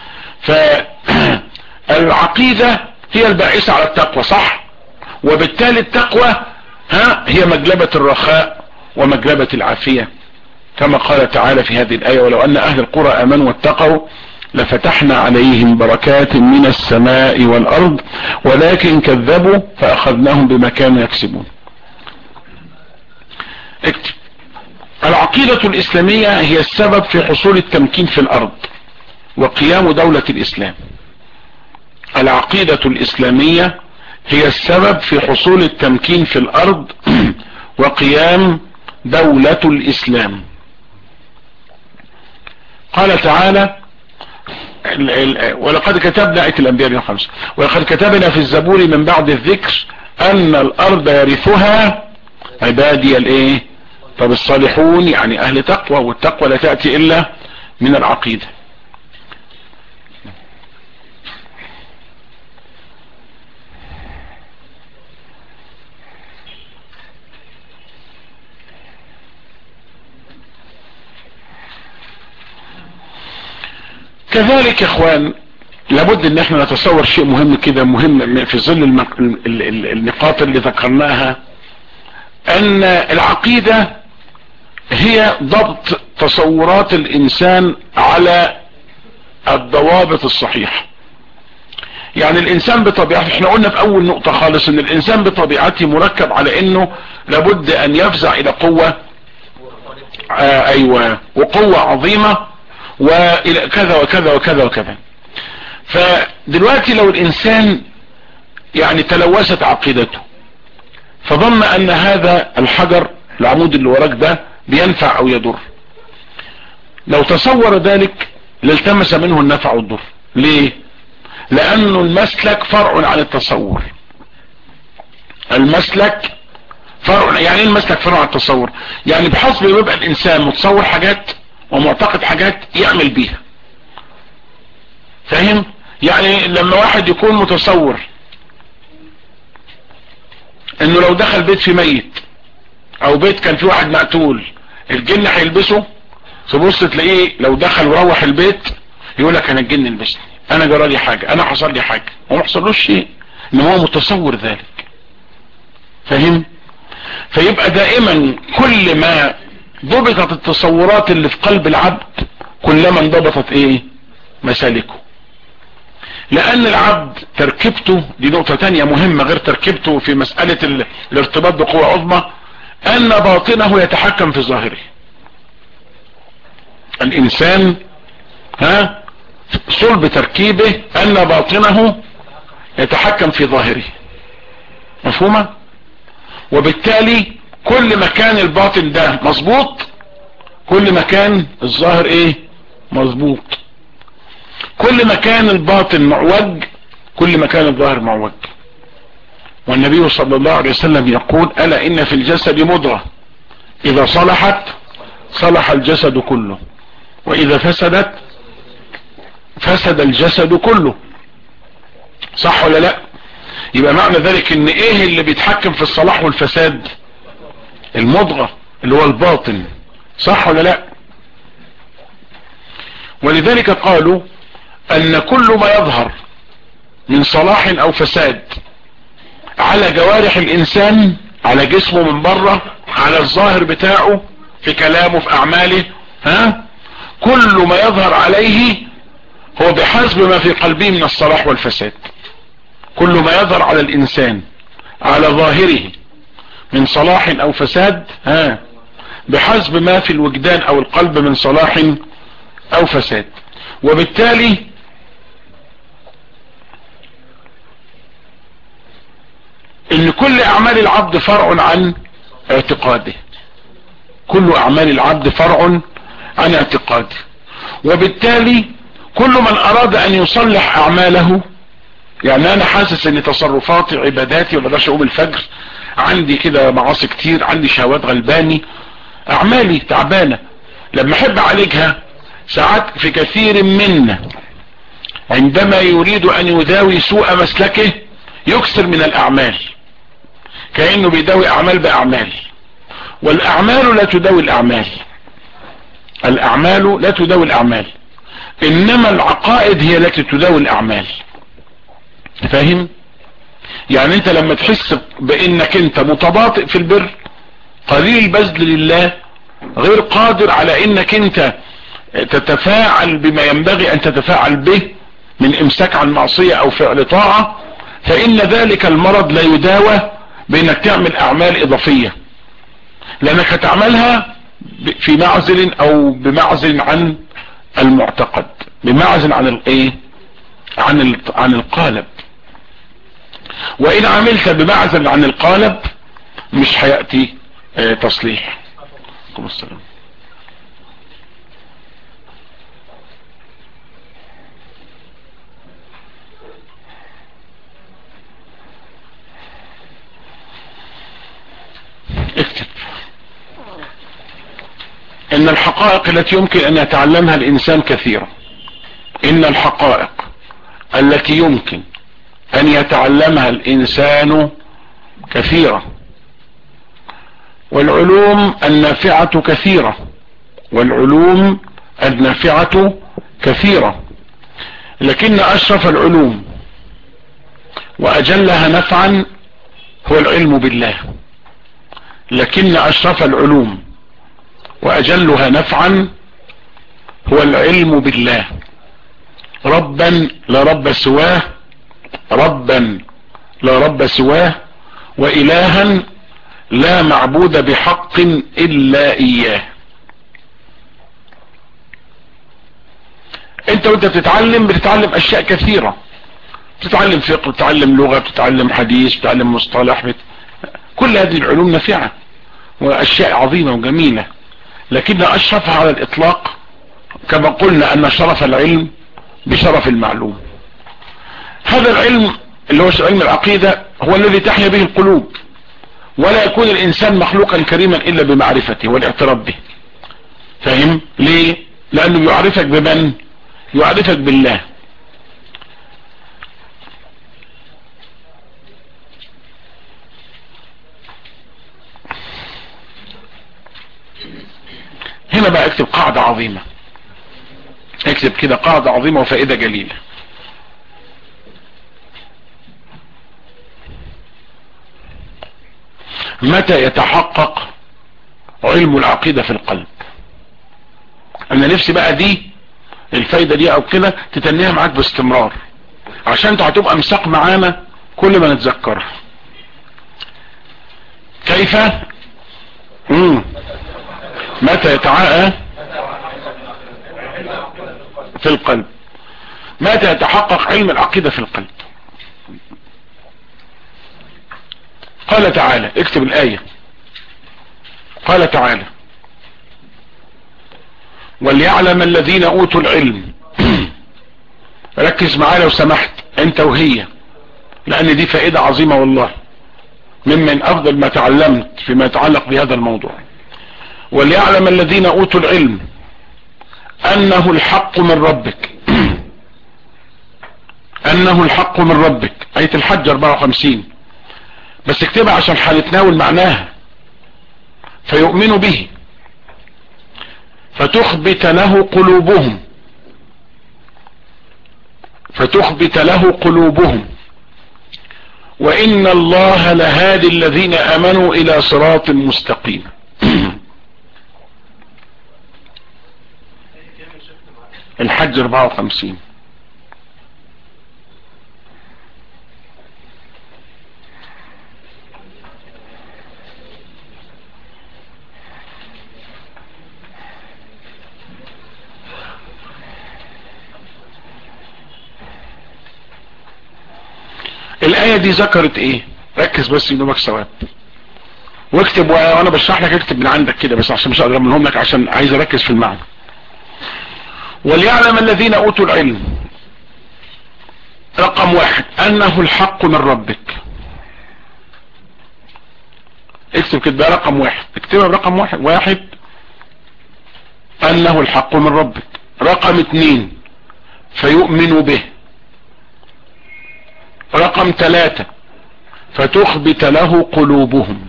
فالعقيدة هي الباعثة على التقوى صح وبالتالي التقوى ها هي مجلبة الرخاء ومجلبة العافية كما قال تعالى في هذه الآية ولو أن أهل القرى أمنوا واتقوا لفتحنا عليهم بركات من السماء والأرض ولكن كذبوا فأخذناهم بما كانوا يكسبون اكتب العقيدة الإسلامية هي السبب في حصول التمكين في الأرض وقيام دولة الإسلام العقيدة الإسلامية هي السبب في حصول التمكين في الأرض وقيام دولة الإسلام قال تعالى ولقد كتبنا آية الأنبياء من خمسة ولقد كتبنا في الزبور من بعد الذكر أن الأرض يرثها عبادي الايه طب الصالحون يعني أهل تقوى والتقوى لا تأتي إلا من العقيدة كذلك يا اخوان لابد ان احنا نتصور شيء مهم كده مهم في ظل النقاط اللي ذكرناها ان العقيدة هي ضبط تصورات الانسان على الضوابط الصحيحة يعني الانسان بطبيعته احنا قلنا في اول نقطة خالص ان الانسان بطبيعته مركب على انه لابد ان يفزع الى قوة آه ايوه وقوة عظيمة والى كذا وكذا وكذا وكذا فدلوقتي لو الانسان يعني تلوثت عقيدته فظن ان هذا الحجر العمود اللي وراك ده بينفع او يضر لو تصور ذلك لالتمس منه النفع والضر ليه لانه المسلك فرع عن التصور المسلك فرع يعني ايه المسلك فرع عن التصور يعني بحسب ما يبقى الانسان متصور حاجات ومعتقد حاجات يعمل بيها فاهم يعني لما واحد يكون متصور انه لو دخل بيت في ميت او بيت كان فيه واحد مقتول الجن هيلبسه تبص تلاقيه لو دخل وروح البيت يقول لك انا الجن لبسني انا جرالي حاجة انا حصل لي حاجة وما حصلوش شيء ان هو متصور ذلك فاهم فيبقى دائما كل ما ضبطت التصورات اللي في قلب العبد كلما انضبطت ايه مسالكه لان العبد تركيبته دي نقطة تانية مهمة غير تركيبته في مسألة الارتباط بقوة عظمى ان باطنه يتحكم في ظاهره الانسان ها صلب تركيبه ان باطنه يتحكم في ظاهره مفهومة وبالتالي كل ما كان الباطن ده مظبوط كل ما كان الظاهر ايه مظبوط كل ما كان الباطن معوج كل ما كان الظاهر معوج والنبي صلى الله عليه وسلم يقول ألا إن في الجسد مضغة إذا صلحت صلح الجسد كله وإذا فسدت فسد الجسد كله صح ولا لا يبقى معنى ذلك ان ايه اللي بيتحكم في الصلاح والفساد المضغة اللي هو الباطن صح ولا لا ولذلك قالوا ان كل ما يظهر من صلاح او فساد على جوارح الانسان على جسمه من بره على الظاهر بتاعه في كلامه في اعماله ها كل ما يظهر عليه هو بحسب ما في قلبه من الصلاح والفساد كل ما يظهر على الانسان على ظاهره من صلاح او فساد ها بحسب ما في الوجدان او القلب من صلاح او فساد وبالتالي ان كل اعمال العبد فرع عن اعتقاده كل اعمال العبد فرع عن اعتقاده وبالتالي كل من اراد ان يصلح اعماله يعني انا حاسس ان تصرفاتي عباداتي ولا اقوم الفجر عندي كده معاصي كتير عندي شهوات غلباني اعمالي تعبانة لما احب اعالجها ساعات في كثير منا عندما يريد ان يداوي سوء مسلكه يكثر من الاعمال كأنه بيداوي اعمال باعمال والاعمال لا تداوي الاعمال الاعمال لا تداوي الاعمال انما العقائد هي التي تداوي الاعمال فاهم يعني انت لما تحس بانك انت متباطئ في البر قليل بذل لله غير قادر على انك انت تتفاعل بما ينبغي ان تتفاعل به من امساك عن معصية او فعل طاعة فان ذلك المرض لا يداوى بانك تعمل اعمال اضافية لانك هتعملها في معزل او بمعزل عن المعتقد بمعزل عن الايه عن عن القالب وان عملت بمعزل عن القالب مش هيأتي اه تصليح عليكم السلام اكتب ان الحقائق التي يمكن ان يتعلمها الانسان كثيرة ان الحقائق التي يمكن ان يتعلمها الانسان كثيرة والعلوم النافعة كثيرة والعلوم النافعة كثيرة لكن اشرف العلوم واجلها نفعا هو العلم بالله لكن اشرف العلوم واجلها نفعا هو العلم بالله ربا لا رب سواه ربا لا رب سواه والها لا معبود بحق الا اياه انت وانت بتتعلم بتتعلم اشياء كثيرة بتتعلم فقه بتتعلم لغة بتتعلم حديث بتتعلم مصطلح بت... كل هذه العلوم نافعة واشياء عظيمة وجميلة لكن اشرفها على الاطلاق كما قلنا ان شرف العلم بشرف المعلوم هذا العلم اللي هو علم العقيدة هو الذي تحيا به القلوب ولا يكون الانسان مخلوقا كريما الا بمعرفته والاعتراف به فاهم ليه لانه يعرفك بمن يعرفك بالله هنا بقى اكتب قاعدة عظيمة اكتب كده قاعدة عظيمة وفائدة جليلة متى يتحقق علم العقيدة في القلب انا نفسي بقى دي الفايدة دي او كده تتنيها معاك باستمرار عشان انت هتبقى مساق معانا كل ما نتذكرها كيف مم. متى يتعاءى في القلب متى يتحقق علم العقيدة في القلب قال تعالى اكتب الآية قال تعالى وليعلم الذين اوتوا العلم ركز معايا لو سمحت انت وهي لان دي فائدة عظيمة والله ممن افضل ما تعلمت فيما يتعلق بهذا الموضوع وليعلم الذين اوتوا العلم انه الحق من ربك انه الحق من ربك اية الحج 54 بس اكتبها عشان هنتناول معناها فيؤمن به فتخبت له قلوبهم فتخبت له قلوبهم وإن الله لهادي الذين أمنوا إلى صراط مستقيم الحج 54 الآية دي ذكرت ايه ركز بس ينومك ثواب واكتب وانا بشرح لك اكتب من عندك كده بس عشان مش هقدر منهم لك عشان عايز اركز في المعنى وليعلم الذين اوتوا العلم رقم واحد انه الحق من ربك اكتب كده رقم واحد اكتبها رقم واحد واحد انه الحق من ربك رقم اتنين فيؤمن به رقم ثلاثة فتخبت له قلوبهم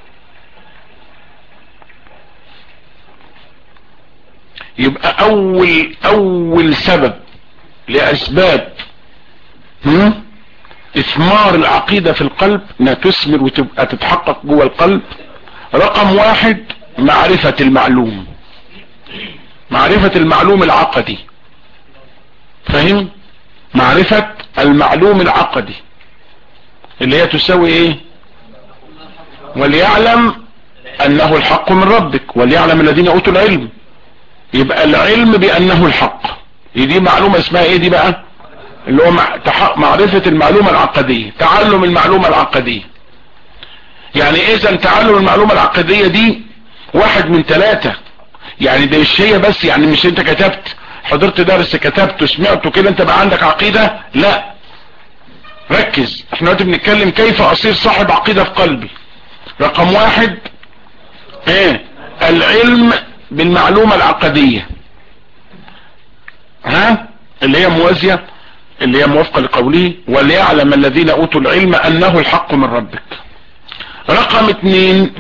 يبقى اول اول سبب لاسباب اثمار العقيدة في القلب انها تثمر وتبقى تتحقق جوه القلب رقم واحد معرفة المعلوم معرفة المعلوم العقدي فهم معرفة المعلوم العقدي اللي هي تساوي ايه وليعلم انه الحق من ربك وليعلم الذين اوتوا العلم يبقى العلم بانه الحق دي معلومة اسمها ايه دي بقى اللي هو معرفة المعلومة العقدية تعلم المعلومة العقدية يعني اذا تعلم المعلومة العقدية دي واحد من ثلاثة يعني ده مش هي بس يعني مش انت كتبت حضرت درس كتبته سمعته كده انت بقى عندك عقيدة لا ركز احنا دلوقتي بنتكلم كيف اصير صاحب عقيدة في قلبي رقم واحد ايه العلم بالمعلومة العقدية ها اللي هي موازية اللي هي موافقة لقوله وليعلم الذين اوتوا العلم انه الحق من ربك رقم اتنين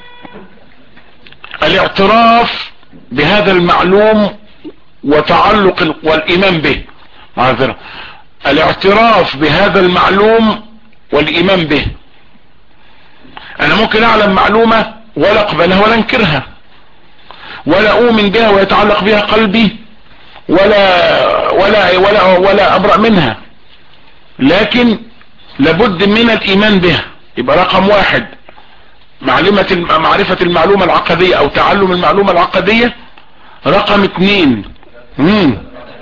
الاعتراف بهذا المعلوم وتعلق والايمان به معذرة الاعتراف بهذا المعلوم والايمان به انا ممكن اعلم معلومة ولا اقبلها ولا انكرها ولا اؤمن بها ويتعلق بها قلبي ولا ولا ولا ولا ابرأ منها لكن لابد من الايمان بها يبقى رقم واحد معلومة معرفة المعلومة العقدية او تعلم المعلومة العقدية رقم اتنين مم.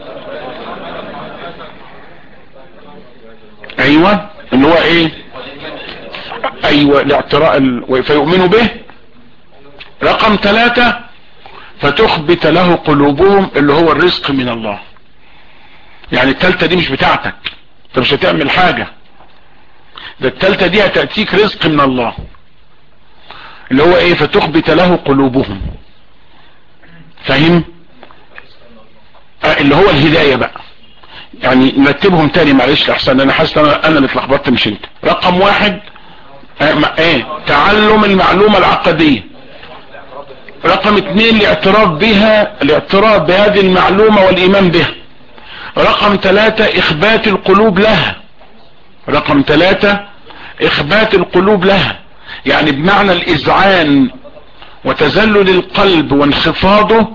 ايوه اللي هو ايه ايوه الاعتراء ال... فيؤمنوا به رقم ثلاثة فتخبت له قلوبهم اللي هو الرزق من الله يعني التالتة دي مش بتاعتك انت مش هتعمل حاجة ده التالتة دي هتأتيك رزق من الله اللي هو ايه فتخبت له قلوبهم فاهم آه اللي هو الهداية بقى يعني نرتبهم تاني معلش لحسن انا حاسس انا انا اللي اتلخبطت مش انت رقم واحد آه ايه تعلم المعلومة العقدية رقم اثنين الاعتراف بها الاعتراف بهذه المعلومة والايمان بها رقم ثلاثة اخبات القلوب لها رقم ثلاثة اخبات القلوب لها يعني بمعنى الاذعان وتذلل القلب وانخفاضه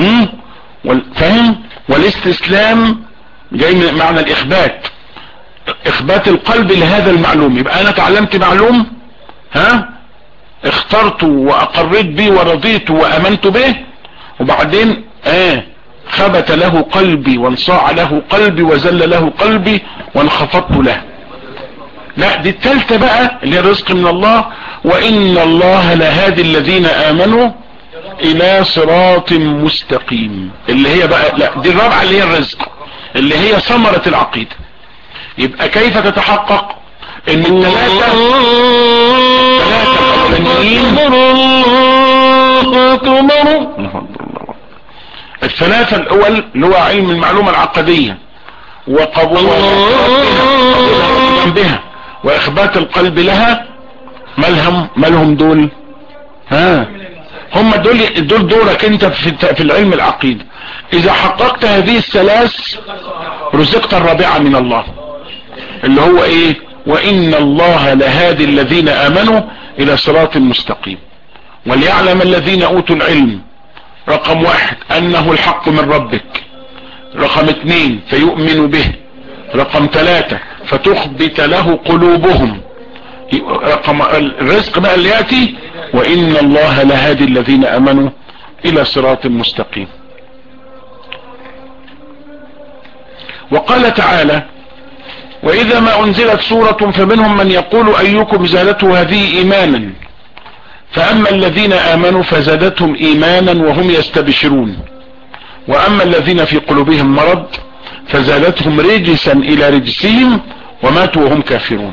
فهم والاستسلام جاي من معنى الاخبات اخبات القلب لهذا المعلوم يبقى انا تعلمت معلوم ها اخترت واقريت به ورضيت وامنت به وبعدين اه خبت له قلبي وانصاع له قلبي وزل له قلبي وانخفضت له لا دي التالتة بقى اللي هي الرزق من الله وان الله لهادي الذين امنوا الى صراط مستقيم اللي هي بقى لا دي الرابعة اللي هي الرزق اللي هي ثمرة العقيدة يبقى كيف تتحقق ان الثلاثة الثلاثة الاولانيين الثلاثة الاول اللي هو علم المعلومة العقدية وقبولها بها واخبات القلب لها مالهم مالهم دول ها هم دول دول دورك انت في في العلم العقيده اذا حققت هذه الثلاث رزقت الرابعه من الله اللي هو ايه وان الله لهادي الذين امنوا الى صراط مستقيم وليعلم الذين اوتوا العلم رقم واحد انه الحق من ربك رقم اثنين فيؤمن به رقم ثلاثة فتخبت له قلوبهم رقم الرزق بقى اللي يأتي وإن الله لهادي الذين أمنوا إلى صراط مستقيم وقال تعالى وإذا ما أنزلت سورة فمنهم من يقول أيكم زالته هذه إيمانا فأما الذين آمنوا فزادتهم إيمانا وهم يستبشرون وأما الذين في قلوبهم مرض فزادتهم رجسا إلى رجسهم وماتوا وهم كافرون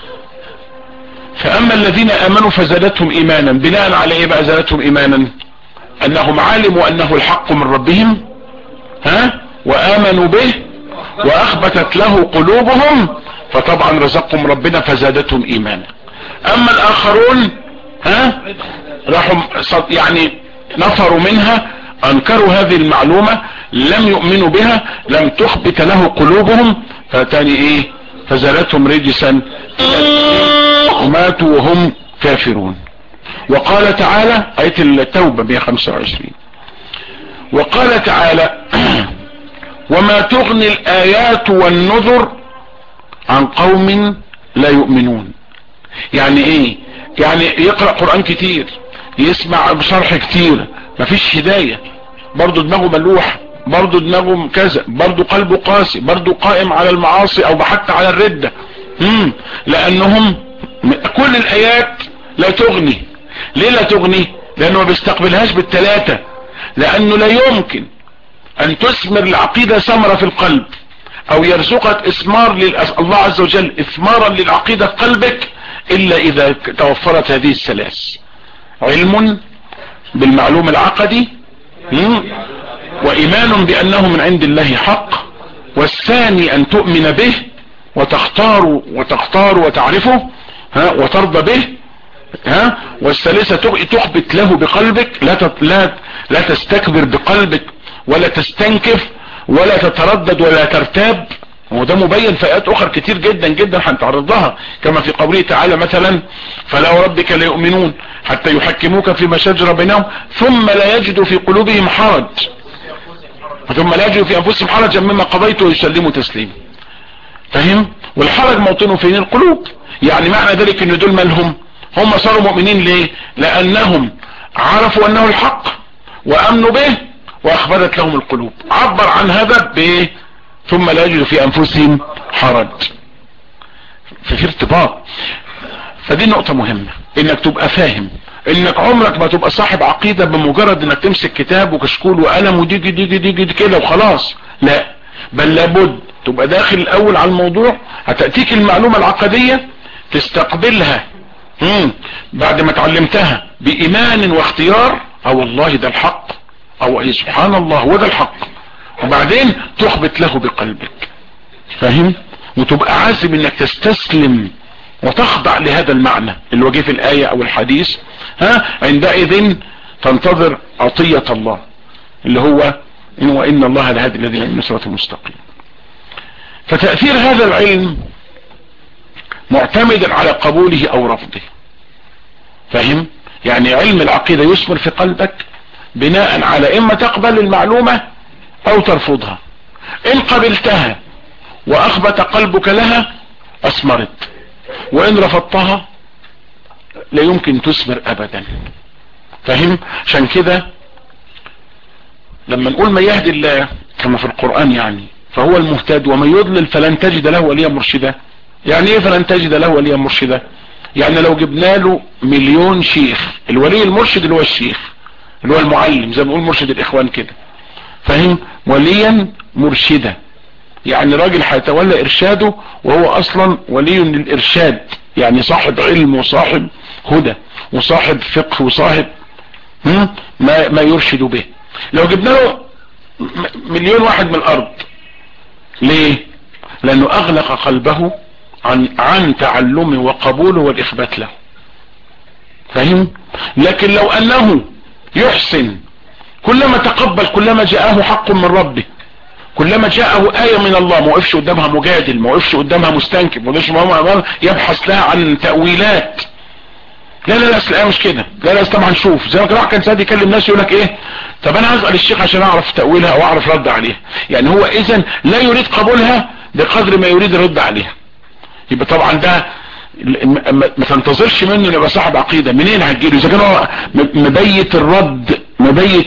فأما الذين آمنوا فزادتهم إيمانا بناء على إيه بقى زادتهم إيمانا أنهم علموا أنه الحق من ربهم ها وآمنوا به وأخبتت له قلوبهم فطبعا رزقهم ربنا فزادتهم إيمانا أما الآخرون ها راحوا يعني نفروا منها انكروا هذه المعلومة لم يؤمنوا بها لم تخبت له قلوبهم فتاني ايه فزالتهم رجسا وماتوا وهم كافرون وقال تعالى آية التوبة 125 وقال تعالى وما تغني الآيات والنذر عن قوم لا يؤمنون يعني ايه يعني يقرأ قرآن كتير يسمع بشرح كتير مفيش هداية برضو دماغه ملوح برضو دماغه كذا برضو قلبه قاسي برضو قائم على المعاصي او حتى على الردة مم. لانهم كل الايات لا تغني ليه لا تغني لانه ما بيستقبلهاش بالتلاتة لانه لا يمكن ان تثمر العقيدة ثمرة في القلب او يرزقك اثمار للأس... الله عز وجل اثمارا للعقيدة في قلبك الا اذا توفرت هذه الثلاث علم بالمعلوم العقدي وايمان بانه من عند الله حق والثاني ان تؤمن به وتختار وتختار وتعرفه ها وترضى به ها والثالثة تخبت له بقلبك لا لا لا تستكبر بقلبك ولا تستنكف ولا تتردد ولا ترتاب وده مبين في ايات اخر كتير جدا جدا هنتعرض لها كما في قوله تعالى مثلا فلا وربك لا يؤمنون حتى يحكموك فيما شجر بينهم ثم لا يجدوا في قلوبهم حرج ثم لا يجدوا في انفسهم حرجا مما قضيت ويسلموا تسليما فهم والحرج موطنه فين القلوب يعني معنى ذلك ان دول مالهم هم صاروا مؤمنين ليه لانهم عرفوا انه الحق وامنوا به واخبرت لهم القلوب عبر عن هذا بايه ثم لا يجد في انفسهم حرج ففي ارتباط فدي نقطة مهمة انك تبقى فاهم انك عمرك ما تبقى صاحب عقيدة بمجرد انك تمسك كتاب وكشكول وقلم وديجي ديجي ديجي دي كده وخلاص لا بل لابد تبقى داخل الاول على الموضوع هتأتيك المعلومة العقدية تستقبلها مم. بعد ما تعلمتها بإيمان واختيار او والله ده الحق او ايه سبحان الله هو ده الحق وبعدين تخبت له بقلبك فاهم وتبقى عازم انك تستسلم وتخضع لهذا المعنى اللي وجه في الآية او الحديث ها عندئذ تنتظر عطية الله اللي هو إن وإن الله لهذه الذين من صراط المستقيم فتأثير هذا العلم معتمدا على قبوله او رفضه فاهم يعني علم العقيدة يثمر في قلبك بناء على اما تقبل المعلومة او ترفضها ان قبلتها واخبت قلبك لها اثمرت وان رفضتها لا يمكن تثمر ابدا فهم عشان كده لما نقول من يهدي الله كما في القرآن يعني فهو المهتد ومن يضلل فلن تجد له وليا مرشدا يعني ايه فلن تجد له وليا مرشدا يعني لو جبنا له مليون شيخ الولي المرشد اللي هو الشيخ اللي هو المعلم زي ما بنقول مرشد الاخوان كده فاهم وليا مرشدا يعني راجل هيتولى ارشاده وهو اصلا ولي للارشاد يعني صاحب علم وصاحب هدى وصاحب فقه وصاحب ما, ما يرشد به لو جبنا له مليون واحد من الارض ليه لانه اغلق قلبه عن, عن تعلمه وقبوله والاخبات له فهم لكن لو انه يحسن كلما تقبل كلما جاءه حق من ربه كلما جاءه آية من الله ما وقفش قدامها مجادل ما وقفش قدامها مستنكب ما وقفش يبحث لها عن تأويلات لا لا لا اصل مش كده لا لا طبعا شوف زي ما كان كان سعد يكلم ناس يقول لك ايه طب انا هسال الشيخ عشان اعرف تاويلها او اعرف رد عليها يعني هو اذا لا يريد قبولها بقدر ما يريد الرد عليها يبقى طبعا ده ما تنتظرش منه انه يبقى صاحب عقيده منين هتجيله اذا كان هو مبيت الرد مبيت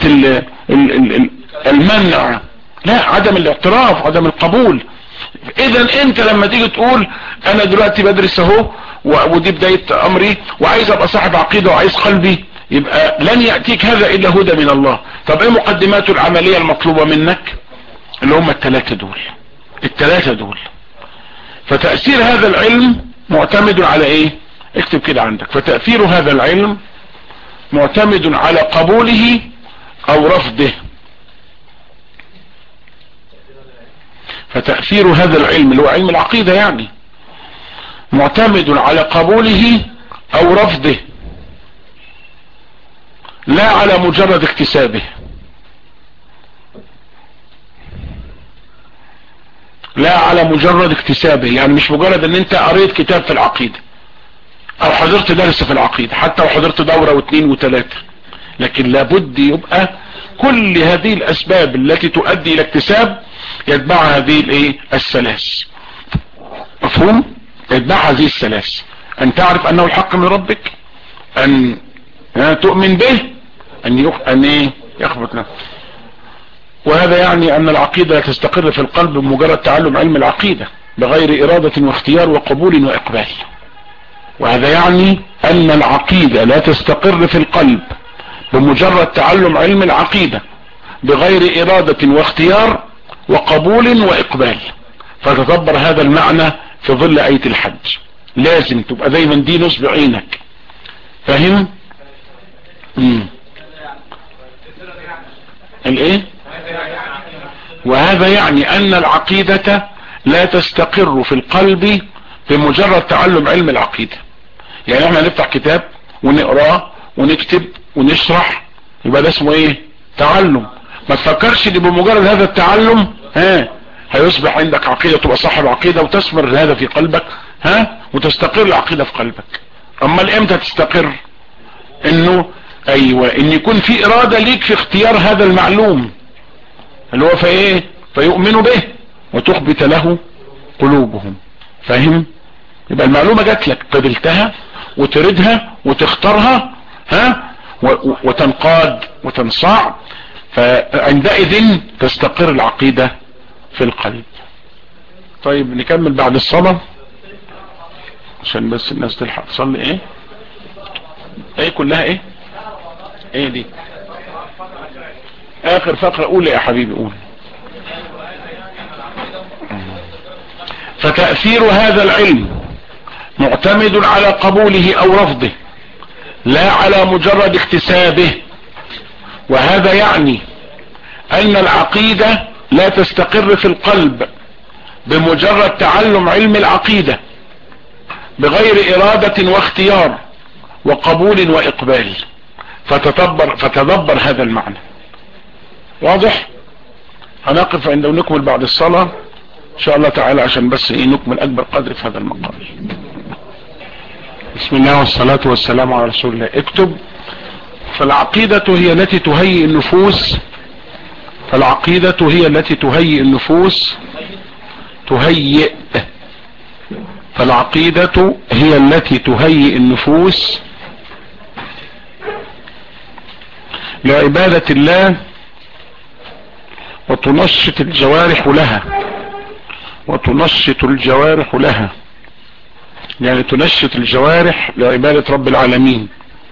المنع لا عدم الاعتراف عدم القبول اذا انت لما تيجي تقول انا دلوقتي بدرس اهو ودي بداية امري وعايز ابقى صاحب عقيدة وعايز قلبي يبقى لن يأتيك هذا الا هدى من الله طب ايه مقدمات العملية المطلوبة منك اللي هم الثلاثة دول الثلاثة دول فتأثير هذا العلم معتمد على ايه اكتب كده عندك فتأثير هذا العلم معتمد على قبوله او رفضه فتأثير هذا العلم اللي هو علم العقيدة يعني معتمد على قبوله او رفضه لا على مجرد اكتسابه لا على مجرد اكتسابه يعني مش مجرد ان انت قريت كتاب في العقيدة او حضرت درس في العقيدة حتى لو حضرت دورة واثنين وثلاثة لكن لابد يبقى كل هذه الاسباب التي تؤدي الى اكتساب يتبعها هذه الايه الثلاث مفهوم اتبع هذه الثلاث ان تعرف انه الحق من ربك ان تؤمن به ان يخ... ان ايه يخبط نفسه وهذا يعني ان العقيدة تستقر في القلب بمجرد تعلم علم العقيدة بغير ارادة واختيار وقبول واقبال وهذا يعني ان العقيدة لا تستقر في القلب بمجرد تعلم علم العقيدة بغير ارادة واختيار وقبول واقبال فتدبر هذا المعنى في ظل آية الحج لازم تبقى دايما دي نصب عينك فاهم امم الايه وهذا يعني ان العقيدة لا تستقر في القلب بمجرد تعلم علم العقيدة يعني احنا نفتح كتاب ونقراه ونكتب ونشرح يبقى ده اسمه ايه تعلم ما تفكرش ان بمجرد هذا التعلم ها هيصبح عندك عقيدة تبقى صاحب عقيدة وتثمر هذا في قلبك ها وتستقر العقيدة في قلبك اما امتى تستقر انه ايوه ان يكون في ارادة ليك في اختيار هذا المعلوم اللي هو فايه فيؤمن به وتخبت له قلوبهم فاهم يبقى المعلومة جات لك قبلتها وتردها وتختارها ها وتنقاد وتنصاع فعندئذ تستقر العقيدة في القلب طيب نكمل بعد الصلاة عشان بس الناس تلحق تصلي ايه ايه كلها ايه ايه دي اخر فقرة قول يا حبيبي قول فتأثير هذا العلم معتمد على قبوله او رفضه لا على مجرد اكتسابه وهذا يعني ان العقيدة لا تستقر في القلب بمجرد تعلم علم العقيدة بغير ارادة واختيار وقبول واقبال فتدبر, فتدبر هذا المعنى واضح هنقف عند نكمل بعد الصلاة ان شاء الله تعالى عشان بس ايه نكمل اكبر قدر في هذا المقام بسم الله والصلاة والسلام على رسول الله اكتب فالعقيدة هي التي تهيئ النفوس فالعقيدة هي التي تهيئ النفوس تهيئ فالعقيدة هي التي تهيئ النفوس لعبادة الله وتنشط الجوارح لها وتنشط الجوارح لها يعني تنشط الجوارح لعبادة رب العالمين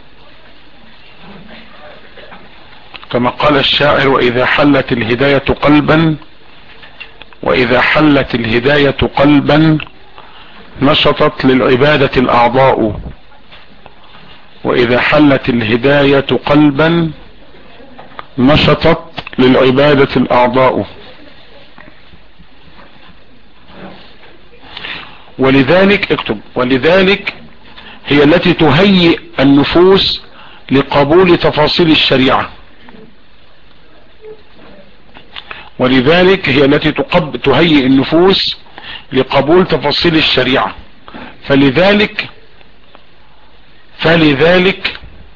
كما قال الشاعر واذا حلت الهداية قلبا واذا حلت الهداية قلبا نشطت للعبادة الاعضاء واذا حلت الهداية قلبا نشطت للعبادة الاعضاء ولذلك اكتب ولذلك هي التي تهيئ النفوس لقبول تفاصيل الشريعة ولذلك هي التي تقب تهيئ النفوس لقبول تفاصيل الشريعة فلذلك فلذلك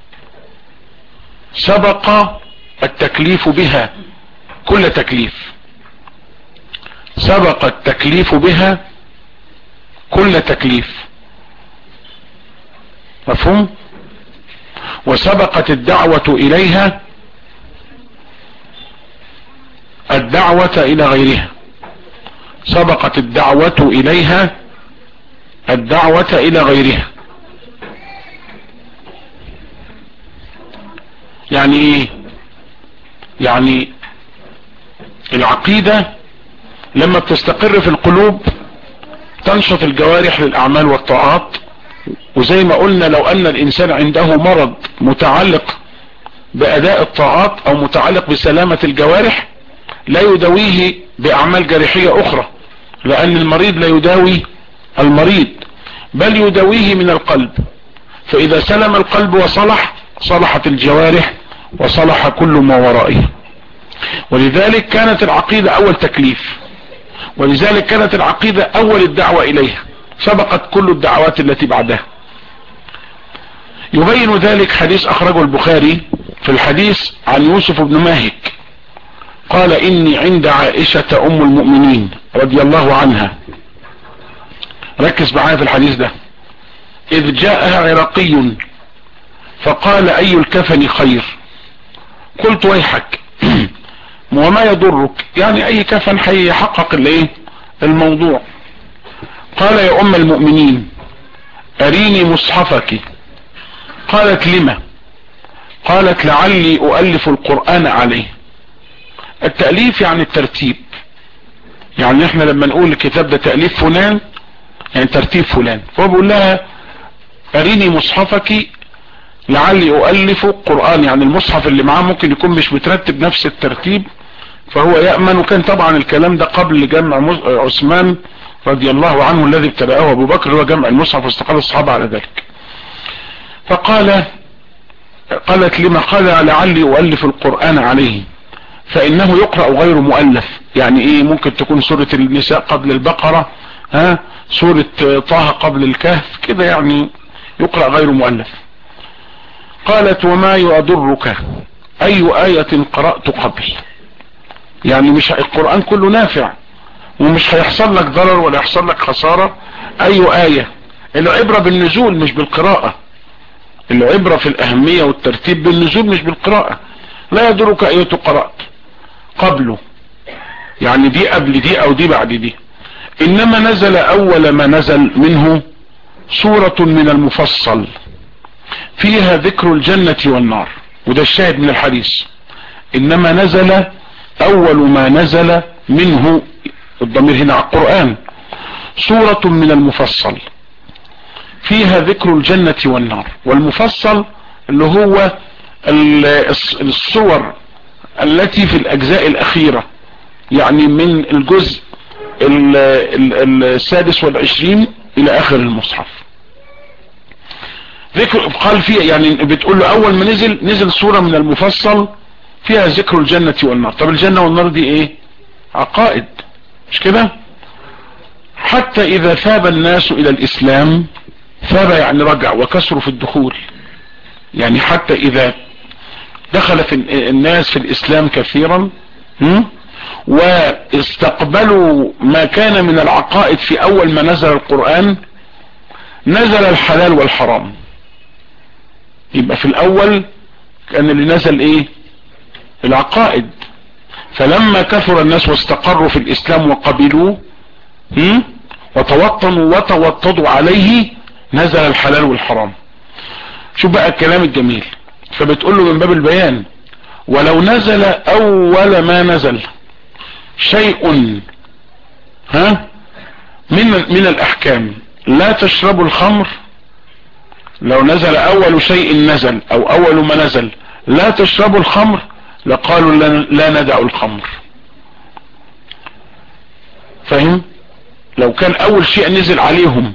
سبق التكليف بها كل تكليف سبق التكليف بها كل تكليف مفهوم وسبقت الدعوة اليها الدعوة الى غيرها سبقت الدعوة اليها الدعوة الى غيرها يعني ايه يعني العقيدة لما بتستقر في القلوب تنشط الجوارح للاعمال والطاعات وزي ما قلنا لو ان الانسان عنده مرض متعلق باداء الطاعات او متعلق بسلامة الجوارح لا يداويه باعمال جارحية اخرى لان المريض لا يداوي المريض بل يداويه من القلب فاذا سلم القلب وصلح صلحت الجوارح وصلح كل ما ورائه ولذلك كانت العقيدة اول تكليف ولذلك كانت العقيدة اول الدعوة اليها سبقت كل الدعوات التي بعدها يبين ذلك حديث اخرجه البخاري في الحديث عن يوسف بن ماهك قال اني عند عائشة ام المؤمنين رضي الله عنها ركز معايا في الحديث ده اذ جاءها عراقي فقال اي الكفن خير قلت ويحك وما يضرك يعني اي كفن حيحقق الايه الموضوع قال يا ام المؤمنين اريني مصحفك قالت لما قالت لعلي اؤلف القرآن عليه التأليف يعني الترتيب يعني احنا لما نقول الكتاب ده تأليف فلان يعني ترتيب فلان فهو بيقول لها اريني مصحفك لعلي اؤلف قرآن يعني المصحف اللي معاه ممكن يكون مش مترتب نفس الترتيب فهو يأمن وكان طبعا الكلام ده قبل جمع عثمان رضي الله عنه الذي ابتدأه ابو بكر هو جمع المصحف واستقال الصحابة على ذلك فقال قالت لما قال لعلي اؤلف القرآن عليه فانه يقرأ غير مؤلف يعني ايه ممكن تكون سورة النساء قبل البقرة ها سورة طه قبل الكهف كده يعني يقرأ غير مؤلف قالت وما يضرك اي آية قرأت قبل يعني مش القرآن كله نافع ومش هيحصل لك ضرر ولا يحصل لك خسارة اي آية العبرة بالنزول مش بالقراءة العبرة في الاهمية والترتيب بالنزول مش بالقراءة لا يضرك اية قرأت قبله يعني دي قبل دي او دي بعد دي انما نزل اول ما نزل منه سورة من المفصل فيها ذكر الجنة والنار وده الشاهد من الحديث انما نزل اول ما نزل منه الضمير هنا على القرآن سورة من المفصل فيها ذكر الجنة والنار والمفصل اللي هو الصور التي في الاجزاء الاخيرة يعني من الجزء السادس والعشرين الى اخر المصحف ذكر قال فيها يعني بتقول له اول ما نزل نزل سورة من المفصل فيها ذكر الجنة والنار طب الجنة والنار دي ايه عقائد مش كده حتى اذا ثاب الناس الى الاسلام ثاب يعني رجع وكسروا في الدخول يعني حتى اذا دخل في الناس في الاسلام كثيرا واستقبلوا ما كان من العقائد في اول ما نزل القرآن نزل الحلال والحرام يبقى في الاول كان اللي نزل ايه العقائد فلما كثر الناس واستقروا في الاسلام وقبلوه وتوطنوا وتوطدوا عليه نزل الحلال والحرام شوف بقى الكلام الجميل فبتقول له من باب البيان ولو نزل اول ما نزل شيء ها من من الاحكام لا تشربوا الخمر لو نزل اول شيء نزل او اول ما نزل لا تشربوا الخمر لقالوا لا ندع الخمر فهم لو كان اول شيء نزل عليهم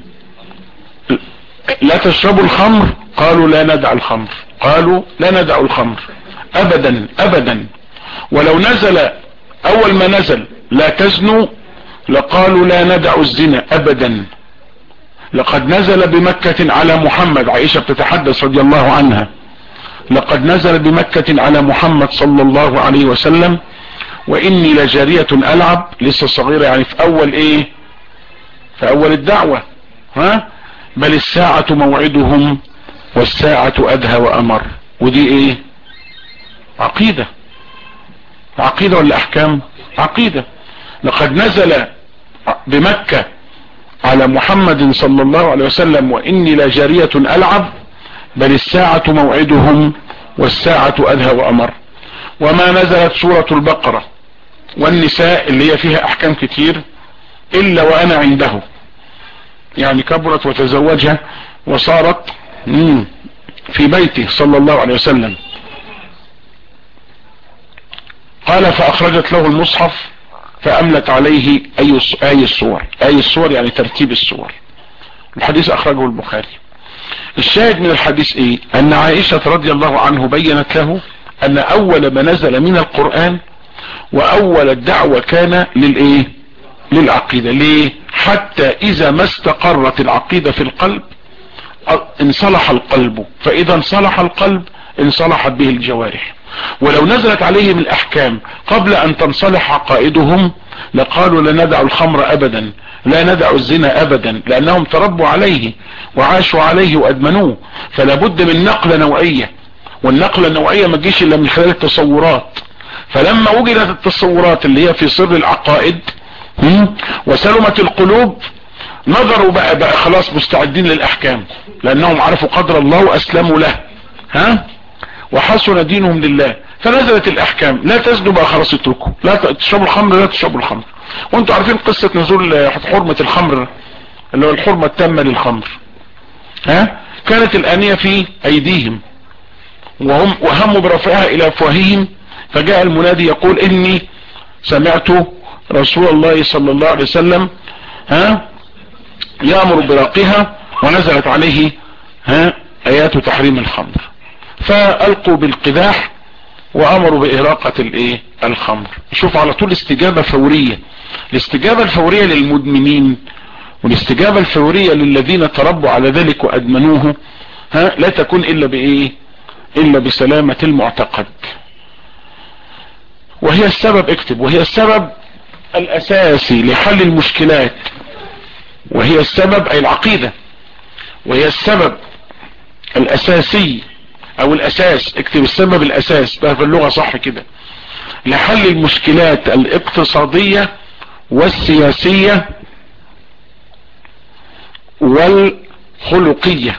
لا تشربوا الخمر قالوا لا ندع الخمر قالوا لا ندع الخمر ابدا ابدا ولو نزل اول ما نزل لا تزنوا لقالوا لا ندع الزنا ابدا لقد نزل بمكة على محمد عائشة بتتحدث رضي الله عنها لقد نزل بمكة على محمد صلى الله عليه وسلم واني لجارية العب لسه صغيرة يعني في اول ايه في اول الدعوة ها بل الساعة موعدهم والساعة ادهى وامر ودي ايه عقيدة عقيدة ولا احكام عقيدة لقد نزل بمكة على محمد صلى الله عليه وسلم واني لجارية العب بل الساعة موعدهم والساعة ادهى وامر وما نزلت سورة البقرة والنساء اللي هي فيها احكام كتير الا وانا عنده يعني كبرت وتزوجها وصارت في بيته صلى الله عليه وسلم قال فاخرجت له المصحف فاملت عليه اي اي الصور اي الصور يعني ترتيب الصور الحديث اخرجه البخاري الشاهد من الحديث ايه ان عائشة رضي الله عنه بينت له ان اول ما نزل من القرآن واول الدعوة كان للايه للعقيدة ليه حتى اذا ما استقرت العقيدة في القلب انصلح القلب فاذا انصلح القلب انصلحت به الجوارح ولو نزلت عليهم الاحكام قبل ان تنصلح عقائدهم لقالوا لا ندع الخمر ابدا لا ندع الزنا ابدا لانهم تربوا عليه وعاشوا عليه وادمنوه فلا بد من نقلة نوعية والنقلة النوعية ما تجيش الا من خلال التصورات فلما وجدت التصورات اللي هي في سر العقائد وسلمت القلوب نظروا بقى بقى خلاص مستعدين للاحكام لانهم عرفوا قدر الله واسلموا له ها وحسن دينهم لله فنزلت الاحكام لا تزنوا بقى خلاص اتركوا لا تشربوا الخمر لا تشربوا الخمر وانتوا عارفين قصة نزول حرمة الخمر اللي هو الحرمة التامة للخمر ها كانت الانية في ايديهم وهم وهموا برفعها الى افواههم فجاء المنادي يقول اني سمعت رسول الله صلى الله عليه وسلم ها يأمر برقها ونزلت عليه ها ايات تحريم الخمر فالقوا بالقداح وامروا باهراقة الايه الخمر شوف على طول استجابة فورية الاستجابة الفورية للمدمنين والاستجابة الفورية للذين تربوا على ذلك وادمنوه ها لا تكون الا بايه الا بسلامة المعتقد وهي السبب اكتب وهي السبب الاساسي لحل المشكلات وهي السبب اي العقيدة وهي السبب الاساسي او الاساس اكتب السبب الاساس بقى في اللغة صح كده لحل المشكلات الاقتصادية والسياسية والخلقية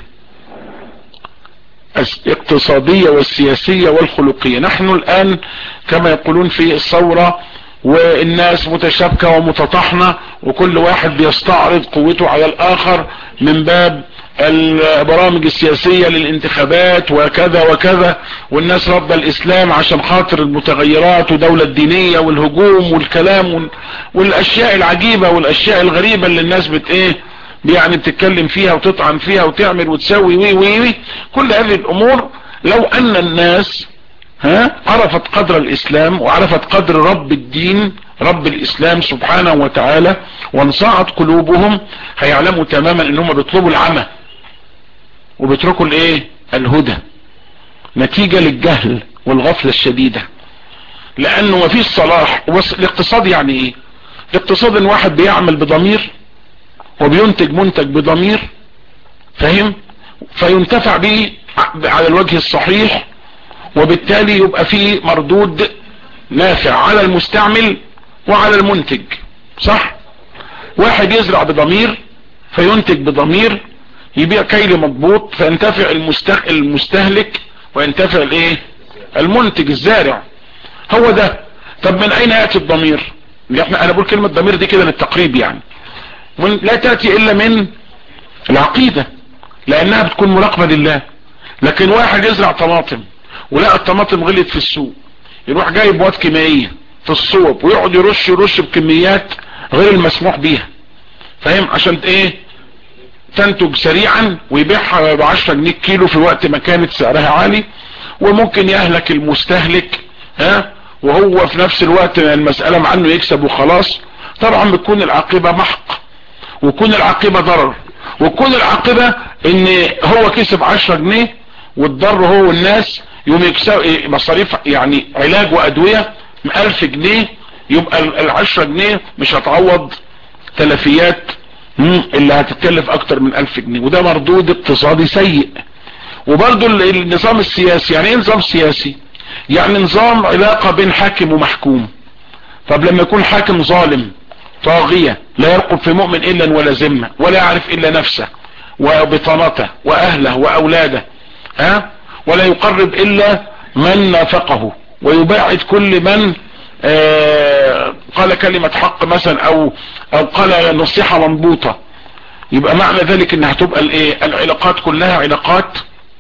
الاقتصادية والسياسية والخلقية نحن الان كما يقولون في الثورة والناس متشابكة ومتطحنة وكل واحد بيستعرض قوته على الاخر من باب البرامج السياسية للانتخابات وكذا وكذا والناس رد الاسلام عشان خاطر المتغيرات ودولة دينية والهجوم والكلام والاشياء العجيبة والاشياء الغريبة اللي الناس بت ايه يعني بتتكلم فيها وتطعن فيها وتعمل وتسوي وي وي وي كل هذه الامور لو ان الناس ها عرفت قدر الاسلام وعرفت قدر رب الدين رب الاسلام سبحانه وتعالى وانصعت قلوبهم هيعلموا تماما انهم بيطلبوا العمى وبيتركوا الايه الهدى نتيجة للجهل والغفلة الشديدة لانه ما فيش صلاح الاقتصاد يعني ايه الاقتصاد ان واحد بيعمل بضمير وبينتج منتج بضمير فاهم فينتفع به على الوجه الصحيح وبالتالي يبقى فيه مردود نافع على المستعمل وعلى المنتج صح واحد يزرع بضمير فينتج بضمير يبيع كيل مضبوط فينتفع المستهلك وينتفع الايه المنتج الزارع هو ده طب من اين يأتي الضمير احنا انا بقول كلمة ضمير دي كده للتقريب يعني من لا تأتي الا من العقيدة لانها بتكون مراقبة لله لكن واحد يزرع طماطم ولقى الطماطم غلت في السوق يروح جايب مواد كيميائيه في الصوب ويقعد يرش يرش بكميات غير المسموح بيها فاهم عشان ايه تنتج سريعا ويبيعها ب 10 جنيه كيلو في وقت ما كانت سعرها عالي وممكن يهلك المستهلك ها وهو في نفس الوقت المسألة مع انه يكسب وخلاص طبعا بتكون العاقبة محق وكون العاقبة ضرر وكون العاقبة ان هو كسب 10 جنيه والضر هو والناس يوم يكسب مصاريف يعني علاج وادوية 1000 جنيه يبقى العشرة جنيه مش هتعوض تلفيات اللي هتتكلف اكتر من 1000 جنيه وده مردود اقتصادي سيء وبرضو النظام السياسي يعني ايه نظام سياسي يعني نظام علاقة بين حاكم ومحكوم طب لما يكون حاكم ظالم طاغية لا يرقب في مؤمن الا ولا ذمه ولا يعرف الا نفسه وبطانته واهله واولاده ها ولا يقرب الا من نافقه ويباعد كل من آه قال كلمة حق مثلا او او قال نصيحة منبوطة يبقى معنى ذلك انها تبقى الايه العلاقات كلها علاقات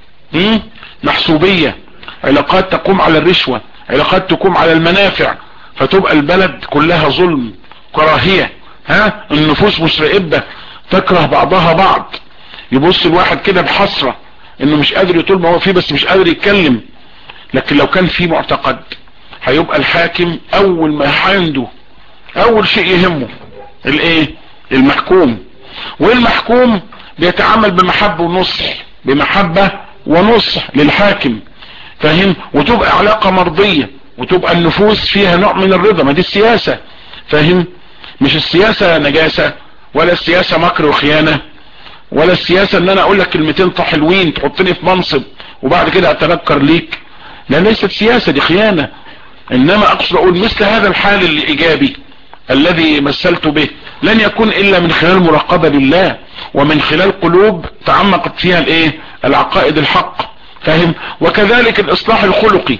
محسوبية علاقات تقوم على الرشوة علاقات تقوم على المنافع فتبقى البلد كلها ظلم كراهية ها النفوس مشرئبة تكره بعضها بعض يبص الواحد كده بحسرة انه مش قادر يطول ما هو فيه بس مش قادر يتكلم لكن لو كان في معتقد هيبقى الحاكم اول ما عنده اول شيء يهمه الايه المحكوم والمحكوم بيتعامل بمحبة ونصح بمحبة ونصح للحاكم فاهم وتبقى علاقة مرضية وتبقى النفوس فيها نوع من الرضا ما دي السياسة فاهم مش السياسة نجاسة ولا السياسة مكر وخيانة ولا السياسة ان انا اقول لك كلمتين حلوين تحطني في منصب وبعد كده اتنكر ليك لا ليست سياسة دي خيانة انما اقصد اقول مثل هذا الحال الايجابي الذي مثلت به لن يكون الا من خلال مراقبة لله ومن خلال قلوب تعمقت فيها الايه العقائد الحق فاهم وكذلك الاصلاح الخلقي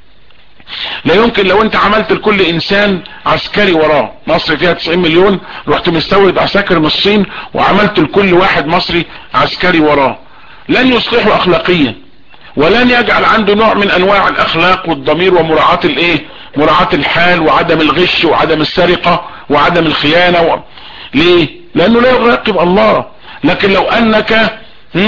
لا يمكن لو انت عملت لكل انسان عسكري وراه مصر فيها 90 مليون رحت مستورد عساكر من الصين وعملت لكل واحد مصري عسكري وراه لن يصلحه اخلاقيا ولن يجعل عنده نوع من انواع الاخلاق والضمير ومراعاة الايه مراعاة الحال وعدم الغش وعدم السرقة وعدم الخيانة و... ليه لانه لا يراقب الله لكن لو انك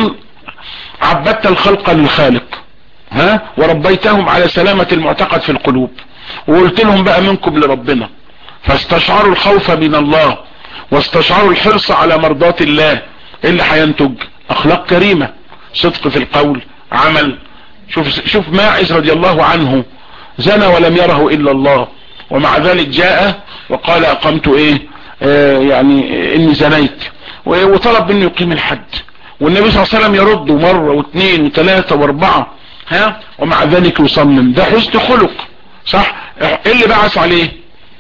عبدت الخلق للخالق ها وربيتهم على سلامة المعتقد في القلوب وقلت لهم بقى منكم لربنا فاستشعروا الخوف من الله واستشعروا الحرص على مرضات الله ايه اللي هينتج اخلاق كريمة صدق في القول عمل شوف شوف ماعز رضي الله عنه زنى ولم يره الا الله ومع ذلك جاء وقال اقمت ايه آه يعني اني زنيت وطلب منه يقيم الحد والنبي صلى الله عليه وسلم يرده مرة واثنين وثلاثة واربعة ها ومع ذلك يصمم ده حسن خلق صح ايه اللي بعث عليه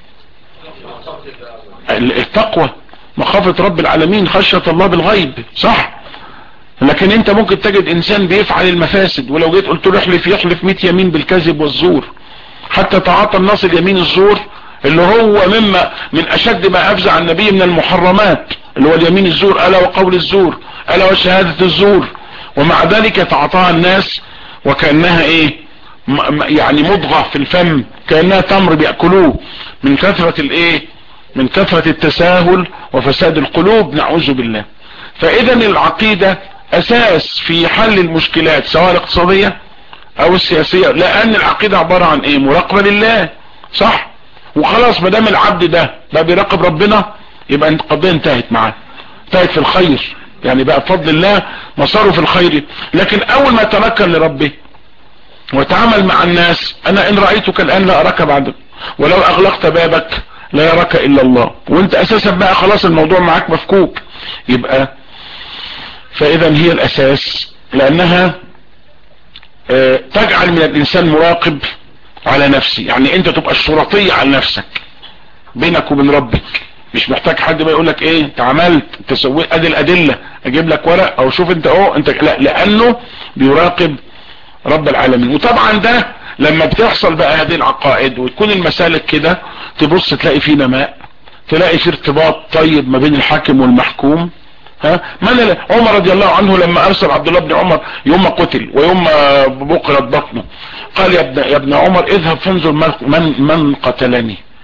التقوى مخافة رب العالمين خشية الله بالغيب صح لكن انت ممكن تجد انسان بيفعل المفاسد ولو جيت قلت له احلف يحلف 100 يمين بالكذب والزور حتى تعاطى الناس اليمين الزور اللي هو مما من اشد ما افزع النبي من المحرمات اللي هو اليمين الزور الا وقول الزور الا وشهادة الزور ومع ذلك يتعاطاها الناس وكأنها ايه يعني مضغة في الفم كأنها تمر بيأكلوه من كثرة الايه من كثرة التساهل وفساد القلوب نعوذ بالله فاذا العقيدة اساس في حل المشكلات سواء الاقتصادية او السياسية لان العقيدة عبارة عن ايه مراقبة لله صح وخلاص ما دام العبد ده بقى بيراقب ربنا يبقى القضية انتهت معاه انتهت في الخير يعني بقى بفضل الله مساره في الخير لكن اول ما تنكر لربه وتعامل مع الناس انا ان رأيتك الان لا اراك بعد ولو اغلقت بابك لا يراك الا الله وانت اساسا بقى خلاص الموضوع معاك مفكوك يبقى فاذا هي الاساس لانها اه تجعل من الانسان مراقب على نفسه يعني انت تبقى الشرطية على نفسك بينك وبين ربك مش محتاج حد بقى يقول لك ايه انت عملت انت سويت ادي الادله اجيب لك ورق او شوف انت اهو انت لا لانه بيراقب رب العالمين وطبعا ده لما بتحصل بقى هذه العقائد وتكون المسالك كده تبص تلاقي فيه نماء تلاقي في ارتباط طيب ما بين الحاكم والمحكوم ها من عمر رضي الله عنه لما ارسل عبد الله بن عمر يوم ما قتل ويوم ما بقرت بطنه قال يا ابن يا ابن عمر اذهب فانظر من من قتلني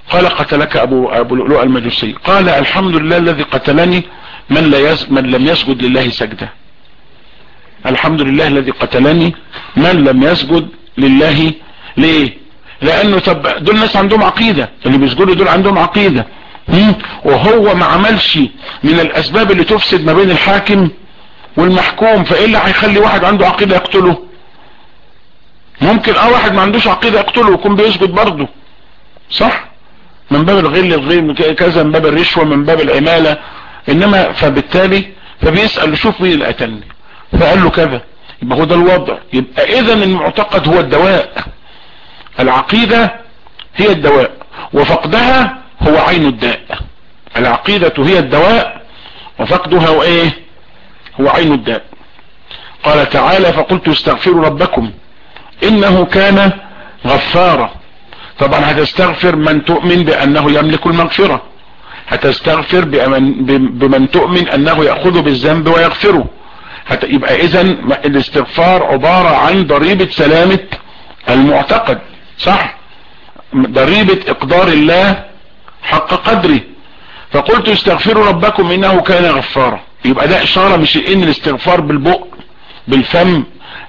قال قتلك ابو ابو لؤلؤ المجوسي قال الحمد لله الذي قتلني من لا يز من لم يسجد لله سجده الحمد لله الذي قتلني من لم يسجد لله ليه لانه طب دول ناس عندهم عقيدة اللي بيسجدوا دول عندهم عقيدة وهو ما عملش من الاسباب اللي تفسد ما بين الحاكم والمحكوم فايه اللي هيخلي واحد عنده عقيدة يقتله ممكن اه واحد ما عندوش عقيدة يقتله ويكون بيسجد برضه صح من باب الغل الغير كذا من باب الرشوة من باب العمالة انما فبالتالي فبيسأل شوف مين اللي قتلني فقال له كذا يبقى هو ده الوضع يبقى اذا المعتقد هو الدواء العقيدة هي الدواء وفقدها هو عين الداء العقيدة هي الدواء وفقدها هو ايه هو عين الداء قال تعالى فقلت استغفروا ربكم انه كان غفارا طبعا هتستغفر من تؤمن بانه يملك المغفرة هتستغفر بمن, بمن تؤمن انه يأخذ بالذنب ويغفره يبقى اذا الاستغفار عبارة عن ضريبة سلامة المعتقد صح ضريبة اقدار الله حق قدره فقلت استغفروا ربكم انه كان غفارا يبقى ده اشارة مش ان الاستغفار بالبق بالفم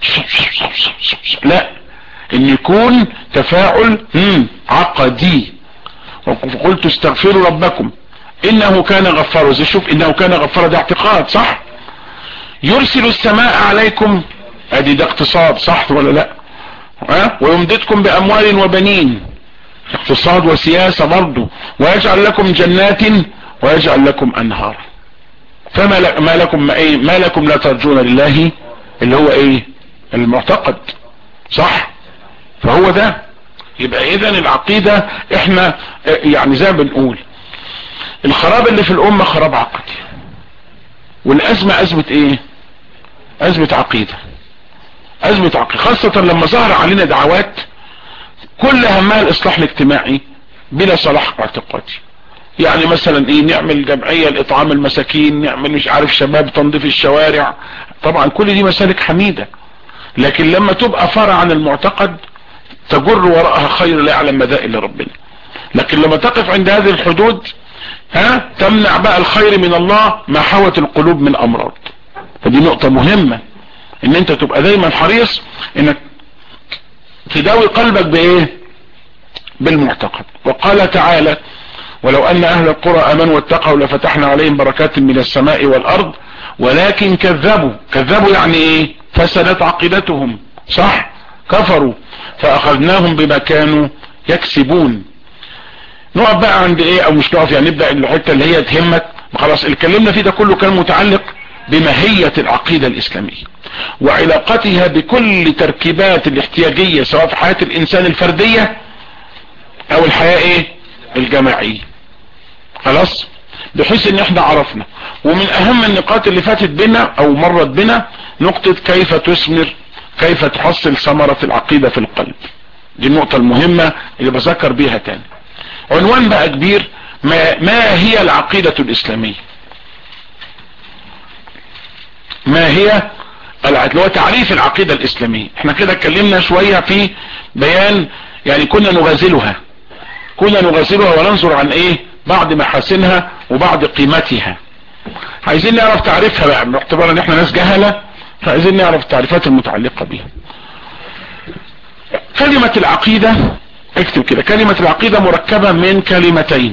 لا ان يكون تفاعل عقدي وقلت استغفروا ربكم انه كان غفارا زي شوف انه كان غفارا ده اعتقاد صح يرسل السماء عليكم ادي ده اقتصاد صح ولا لا ها ويمددكم باموال وبنين اقتصاد وسياسة برضه ويجعل لكم جنات ويجعل لكم انهار فما ما لكم ما ايه ما لكم لا ترجون لله اللي هو ايه المعتقد صح فهو ده يبقى اذا العقيدة احنا يعني زي ما بنقول الخراب اللي في الامة خراب عقدي والازمة ازمة ايه ازمة عقيدة ازمة عقيدة خاصة لما ظهر علينا دعوات كل همها الاصلاح الاجتماعي بلا صلاح اعتقادي يعني مثلا ايه نعمل جمعية لاطعام المساكين نعمل مش عارف شباب تنظيف الشوارع طبعا كل دي مسالك حميدة لكن لما تبقى فرع عن المعتقد تجر وراءها خير لا يعلم مدى الا ربنا لكن لما تقف عند هذه الحدود ها تمنع بقى الخير من الله ما حوت القلوب من امراض فدي نقطة مهمة ان انت تبقى دايما حريص انك تداوي قلبك بايه بالمعتقد وقال تعالى ولو ان اهل القرى امنوا واتقوا لفتحنا عليهم بركات من السماء والارض ولكن كذبوا كذبوا يعني ايه فسدت عقيدتهم صح كفروا فاخذناهم بما كانوا يكسبون نقف بقى عند ايه او مش نقف يعني نبدأ الحتة اللي هي تهمك خلاص اللي اتكلمنا فيه ده كله كان متعلق بماهية العقيدة الاسلامية وعلاقتها بكل تركيبات الاحتياجية سواء في حياة الانسان الفردية او الحياة ايه الجماعية خلاص بحيث ان احنا عرفنا ومن اهم النقاط اللي فاتت بنا او مرت بنا نقطة كيف تثمر كيف تحصل ثمرة العقيدة في القلب دي النقطة المهمة اللي بذكر بيها تاني عنوان بقى كبير ما, ما هي العقيدة الاسلامية ما هي اللي هو تعريف العقيدة الاسلامية احنا كده اتكلمنا شوية في بيان يعني كنا نغازلها كنا نغازلها وننظر عن ايه بعض محاسنها وبعض قيمتها عايزين نعرف تعريفها بقى باعتبار ان احنا ناس جهلة فعايزين نعرف التعريفات المتعلقة بها كلمة العقيدة اكتب كده كلمة العقيدة مركبة من كلمتين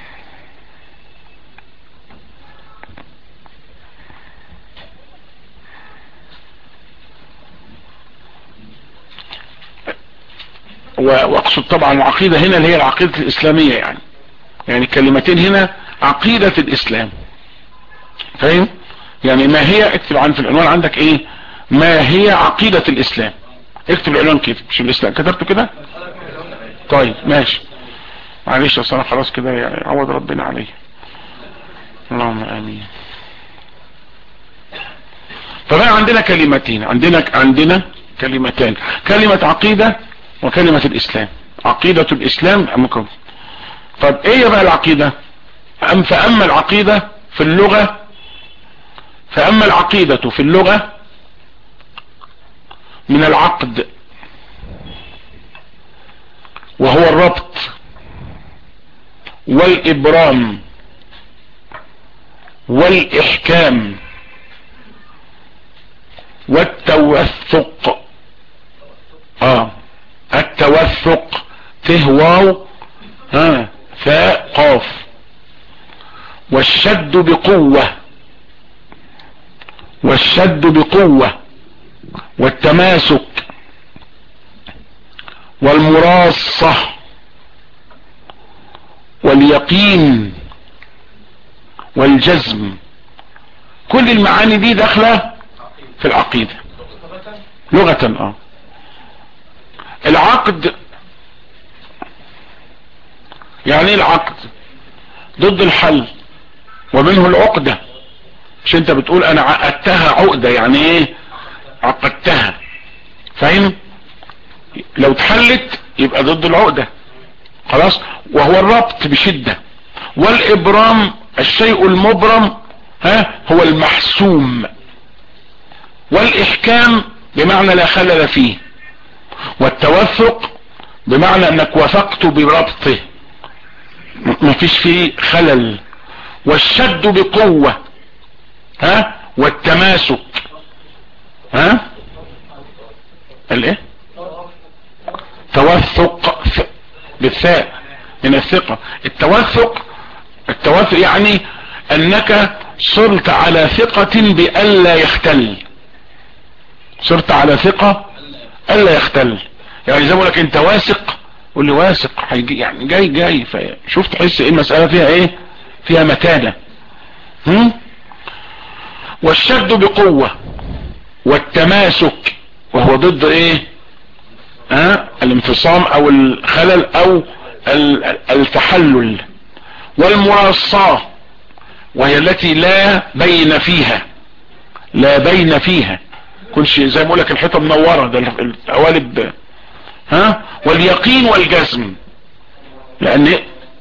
واقصد طبعا العقيدة هنا اللي هي العقيدة الاسلامية يعني يعني كلمتين هنا عقيدة الاسلام فاهم يعني ما هي اكتب عن في العنوان عندك ايه ما هي عقيدة الاسلام اكتب العنوان كيف مش الاسلام كتبته كده طيب ماشي معلش اصل انا خلاص كده يعني عوض ربنا عليه اللهم امين فبقى عندنا كلمتين عندنا عندنا كلمتان كلمة عقيدة وكلمة الاسلام عقيدة الاسلام مكون طب ايه بقى العقيدة أم فأما العقيدة في اللغة فأما العقيدة في اللغة من العقد وهو الربط والابرام والاحكام والتوثق اه التوثق تهواو ها فاء قاف والشد بقوة والشد بقوة والتماسك والمراصة واليقين والجزم كل المعاني دي داخله في العقيدة لغة اه العقد يعني ايه العقد ضد الحل ومنه العقدة مش انت بتقول انا عقدتها عقدة يعني ايه عقدتها فاهم لو اتحلت يبقى ضد العقدة خلاص وهو الربط بشدة والابرام الشيء المبرم ها هو المحسوم والاحكام بمعنى لا خلل فيه والتوثق بمعنى انك وثقت بربطه مفيش فيه خلل والشد بقوة ها والتماسك ها الايه توثق بالثاء من الثقة التوثق التوثق يعني انك صرت على ثقة بألا يختل صرت على ثقة ألا يختل يعني زي ما لك انت واثق قول لي واثق هيجي يعني جاي جاي فشوف تحس ايه المسألة فيها ايه فيها متانة هم؟ والشد بقوة والتماسك وهو ضد ايه ها الانفصام او الخلل او التحلل والمراصاة وهي التي لا بين فيها لا بين فيها كل شيء زي ما اقول لك الحيطه منوره ده القوالب ها واليقين والجزم لان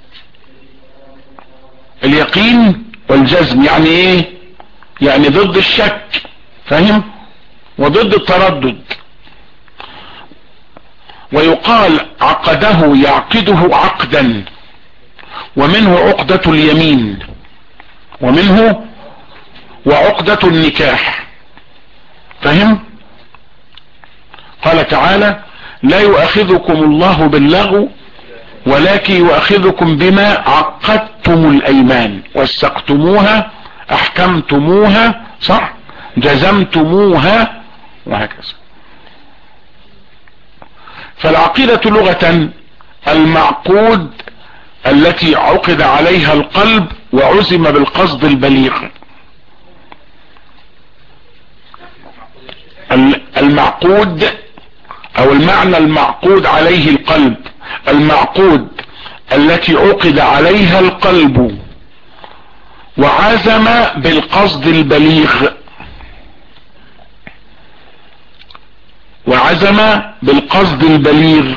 اليقين والجزم يعني ايه يعني ضد الشك فاهم وضد التردد ويقال عقده يعقده عقدا ومنه عقدة اليمين ومنه وعقدة النكاح فهم قال تعالى لا يؤخذكم الله باللغو ولكن يؤخذكم بما عقدتم الايمان واستقتموها احكمتموها صح جزمتموها وهكذا فالعقيدة لغة المعقود التي عقد عليها القلب وعزم بالقصد البليغ المعقود او المعنى المعقود عليه القلب المعقود التي عقد عليها القلب وعزم بالقصد البليغ وعزم بالقصد البليغ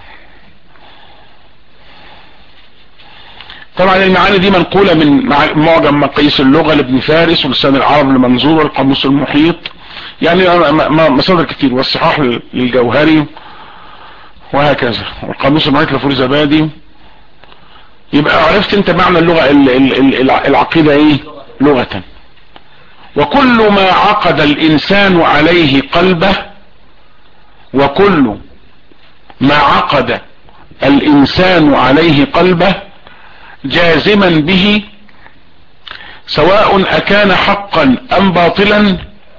طبعا المعاني دي منقولة من معجم مقاييس اللغة لابن فارس ولسان العرب لمنظور والقاموس المحيط يعني مصادر كتير والصحاح للجوهري وهكذا والقاموس المحيط لفرزبادي يبقى عرفت انت معنى اللغة العقيدة ايه لغة وكل ما عقد الانسان عليه قلبه وكل ما عقد الانسان عليه قلبه جازما به سواء اكان حقا ام باطلا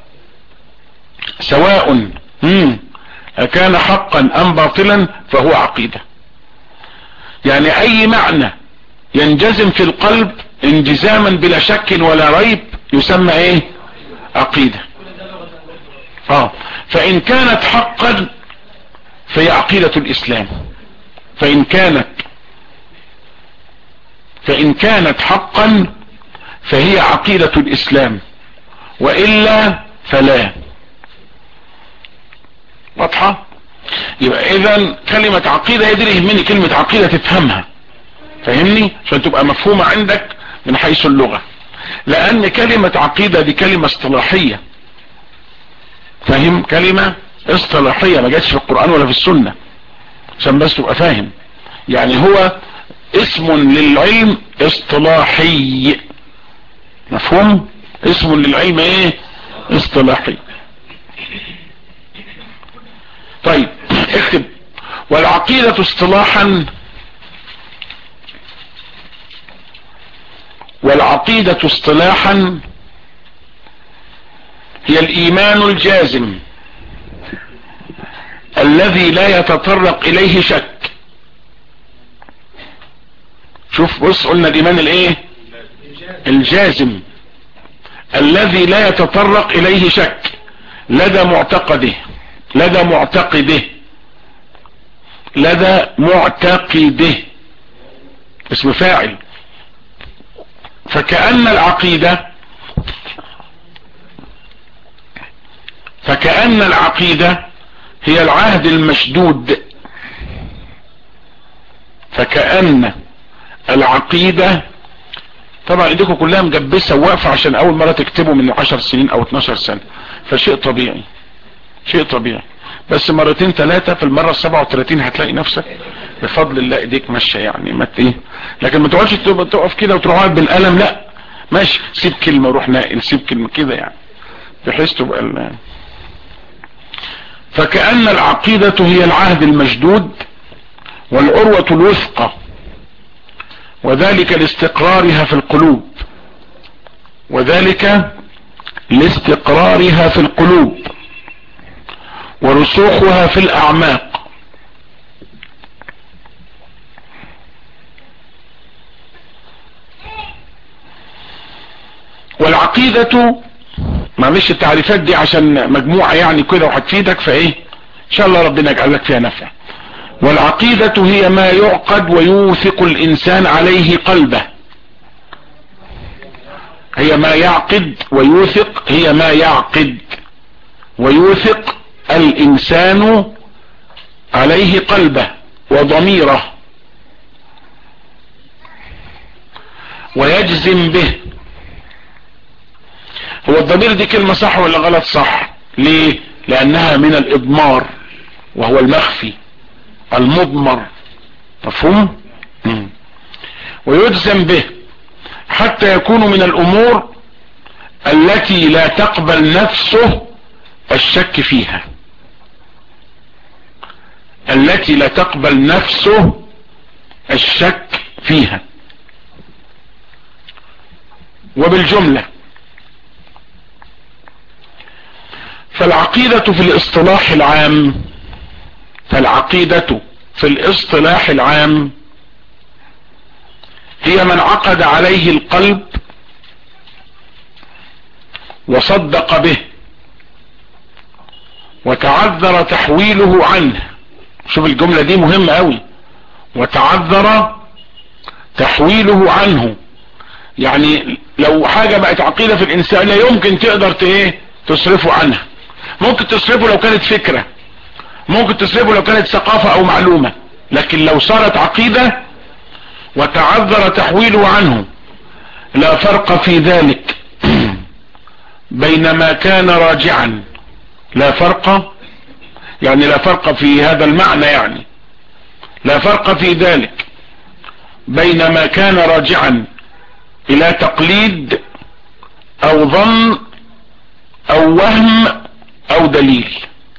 سواء اكان حقا ام باطلا فهو عقيدة يعني اي معنى ينجزم في القلب انجزاما بلا شك ولا ريب يسمى ايه عقيدة اه فان كانت حقا فهي عقيدة الاسلام فان كانت فان كانت حقا فهي عقيدة الاسلام وإلا فلا واضحة يبقى اذا كلمة عقيدة هي دي اللي يهمني كلمة عقيدة تفهمها فاهمني عشان تبقى مفهومة عندك من حيث اللغة لان كلمة عقيدة دي كلمة اصطلاحية فاهم كلمة اصطلاحية ما جاتش في القرآن ولا في السنة عشان بس تبقى فاهم يعني هو اسم للعلم اصطلاحي مفهوم اسم للعلم ايه اصطلاحي طيب اكتب والعقيدة اصطلاحا والعقيدة اصطلاحا هي الايمان الجازم الذي لا يتطرق اليه شك شوف بص قلنا الايمان الايه الجازم الذي لا يتطرق اليه شك لدى معتقده لدى معتقده لدى معتقده اسم فاعل فكأن العقيدة فكأن العقيدة هي العهد المشدود فكأن العقيدة طبعا ايديكم كلها مجبسة وواقفة عشان اول مرة تكتبوا من عشر سنين او 12 سنة فشيء طبيعي شيء طبيعي بس مرتين ثلاثة في المرة السبعة وثلاثين هتلاقي نفسك بفضل الله ايديك ماشية يعني ما ايه لكن ما تقعدش تقف كده وتروح بالقلم لا ماشي سيب كلمة وروح ناقل سيب كلمة كده يعني بحيث تبقى ال... فكأن العقيدة هي العهد المشدود والعروة الوثقة وذلك لاستقرارها في القلوب وذلك لاستقرارها في القلوب ورسوخها في الاعماق والعقيدة معلش التعريفات دي عشان مجموعة يعني كده وهتفيدك فايه ان شاء الله ربنا يجعل لك فيها نفع والعقيدة هي ما يعقد ويوثق الانسان عليه قلبه هي ما يعقد ويوثق هي ما يعقد ويوثق الانسان عليه قلبه وضميره ويجزم به هو الضمير دي كلمة صح ولا غلط صح ليه لانها من الاضمار وهو المخفي المضمر مفهوم مم. ويجزم به حتى يكون من الامور التي لا تقبل نفسه الشك فيها التي لا تقبل نفسه الشك فيها وبالجملة فالعقيدة في الاصطلاح العام فالعقيدة في الاصطلاح العام هي من عقد عليه القلب وصدق به وتعذر تحويله عنه شوف الجملة دي مهمة قوي وتعذر تحويله عنه يعني لو حاجة بقت عقيدة في الانسان لا يمكن تقدر ايه تصرفه عنها ممكن تصرفه لو كانت فكرة ممكن تصرفه لو كانت ثقافة او معلومة لكن لو صارت عقيدة وتعذر تحويله عنه لا فرق في ذلك بين ما كان راجعا لا فرق يعني لا فرق في هذا المعنى يعني لا فرق في ذلك بين ما كان راجعا الى تقليد او ظن او وهم او دليل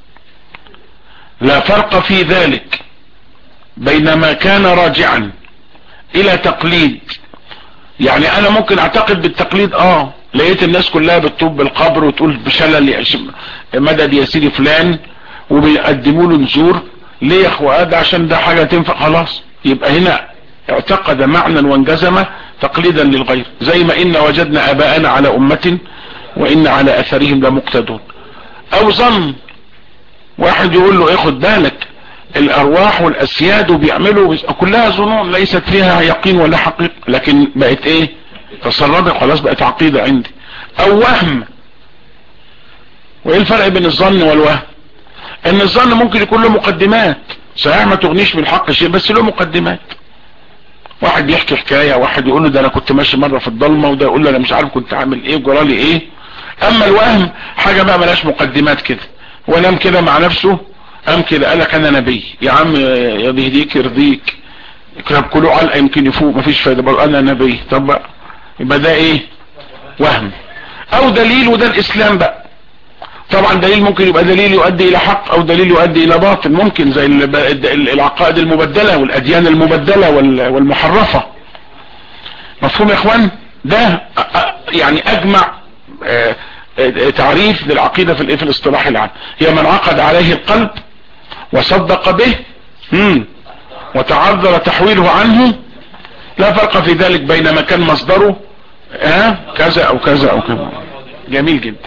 لا فرق في ذلك بين ما كان راجعا الى تقليد يعني انا ممكن اعتقد بالتقليد اه لقيت الناس كلها بتطوب بالقبر وتقول بشلل مدد يا سيدي فلان وبيقدموا له نزور ليه يا اخوة ده عشان ده حاجة تنفع خلاص يبقى هنا اعتقد معنى وانجزم تقليدا للغير زي ما ان وجدنا اباءنا على امة وان على اثرهم لمقتدون او ظن واحد يقول له اخد بالك الارواح والاسياد وبيعملوا كلها ظنون ليست فيها يقين ولا حقيقة لكن بقت ايه تسربت خلاص بقت عقيدة عندي او وهم وايه الفرق بين الظن والوهم ان الظن ممكن يكون له مقدمات صحيح ما تغنيش بالحق شيء بس له مقدمات واحد بيحكي حكاية واحد يقول له ده انا كنت ماشي مرة في الضلمة وده يقول له انا مش عارف كنت عامل ايه وجرالي ايه اما الوهم حاجة بقى ملاش مقدمات كده ونام كده مع نفسه قام كده قال لك انا نبي يا عم يهديك يرضيك يكرب كله علقة يمكن يفوق مفيش فايدة بقى انا نبي طب بقى يبقى ده ايه وهم او دليل وده الاسلام بقى طبعا دليل ممكن يبقى دليل يؤدي الى حق او دليل يؤدي الى باطل ممكن زي العقائد المبدلة والاديان المبدلة والمحرفة مفهوم يا اخوان ده يعني اجمع تعريف للعقيدة في في الاصطلاح العام هي من عقد عليه القلب وصدق به مم وتعذر تحويله عنه لا فرق في ذلك بين ما كان مصدره اه كذا او كذا او كذا جميل جدا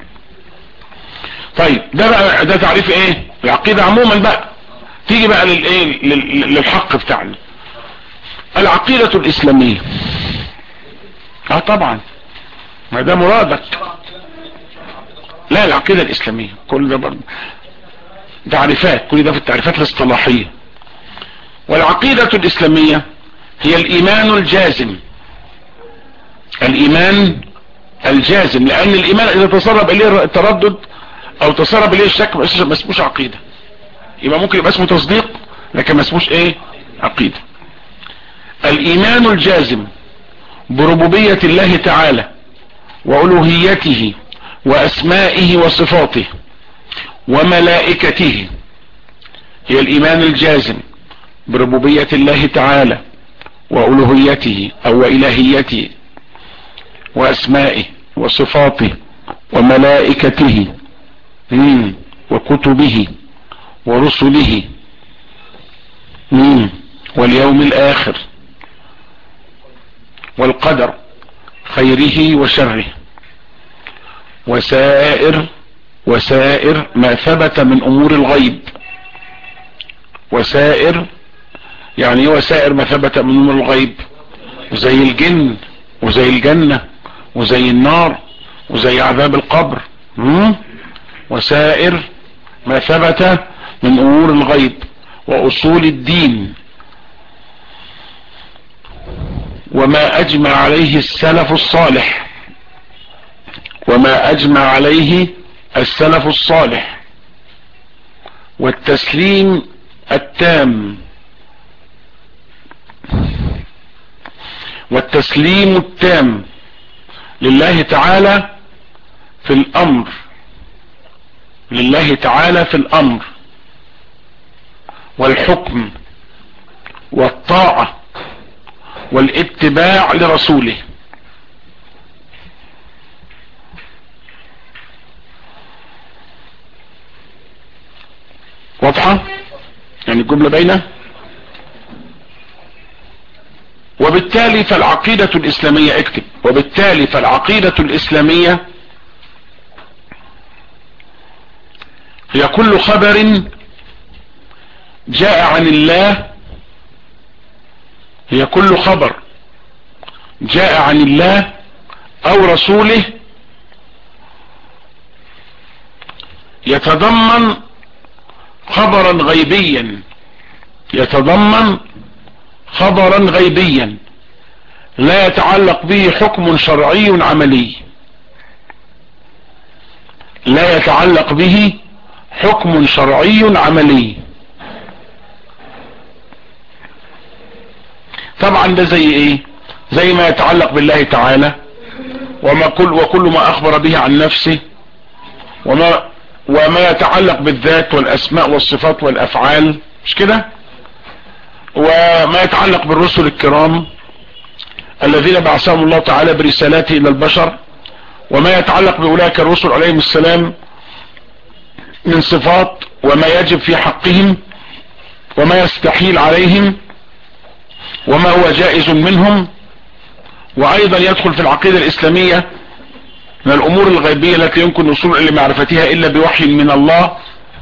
طيب ده بقى ده تعريف ايه العقيدة عموما بقى تيجي بقى للايه للحق بتاعنا العقيدة الاسلامية اه طبعا ما ده مرادك لا العقيدة الاسلامية كل ده برضه تعريفات كل ده في التعريفات الاصطلاحية والعقيدة الاسلامية هي الايمان الجازم الايمان الجازم لان الايمان اذا تسرب اليه التردد او تسرب اليه الشك ما اسموش عقيدة يبقى ممكن يبقى اسمه تصديق لكن ما اسموش ايه عقيدة الايمان الجازم بربوبية الله تعالى وألوهيته وأسمائه وصفاته وملائكته هي الإيمان الجازم بربوبية الله تعالى وألوهيته أو إلهيته وأسمائه وصفاته وملائكته وكتبه ورسله واليوم الآخر والقدر خيره وشره وسائر وسائر ما ثبت من امور الغيب وسائر يعني وسائر ما ثبت من امور الغيب زي الجن وزي الجنة وزي النار وزي عذاب القبر وسائر ما ثبت من امور الغيب واصول الدين وما اجمع عليه السلف الصالح وما اجمع عليه السلف الصالح والتسليم التام والتسليم التام لله تعالى في الامر لله تعالى في الامر والحكم والطاعة والاتباع لرسوله واضحة يعني الجملة بينة وبالتالي فالعقيدة الاسلامية اكتب وبالتالي فالعقيدة الاسلامية هي كل خبر جاء عن الله هي كل خبر جاء عن الله او رسوله يتضمن خبرا غيبيا يتضمن خبرا غيبيا لا يتعلق به حكم شرعي عملي لا يتعلق به حكم شرعي عملي طبعا ده زي ايه زي ما يتعلق بالله تعالى وما كل وكل ما اخبر به عن نفسه وما وما يتعلق بالذات والاسماء والصفات والافعال مش كده وما يتعلق بالرسل الكرام الذين بعثهم الله تعالى برسالاته الى البشر وما يتعلق باولئك الرسل عليهم السلام من صفات وما يجب في حقهم وما يستحيل عليهم وما هو جائز منهم وايضا يدخل في العقيدة الاسلامية من الامور الغيبية التي يمكن الوصول الى معرفتها الا بوحي من الله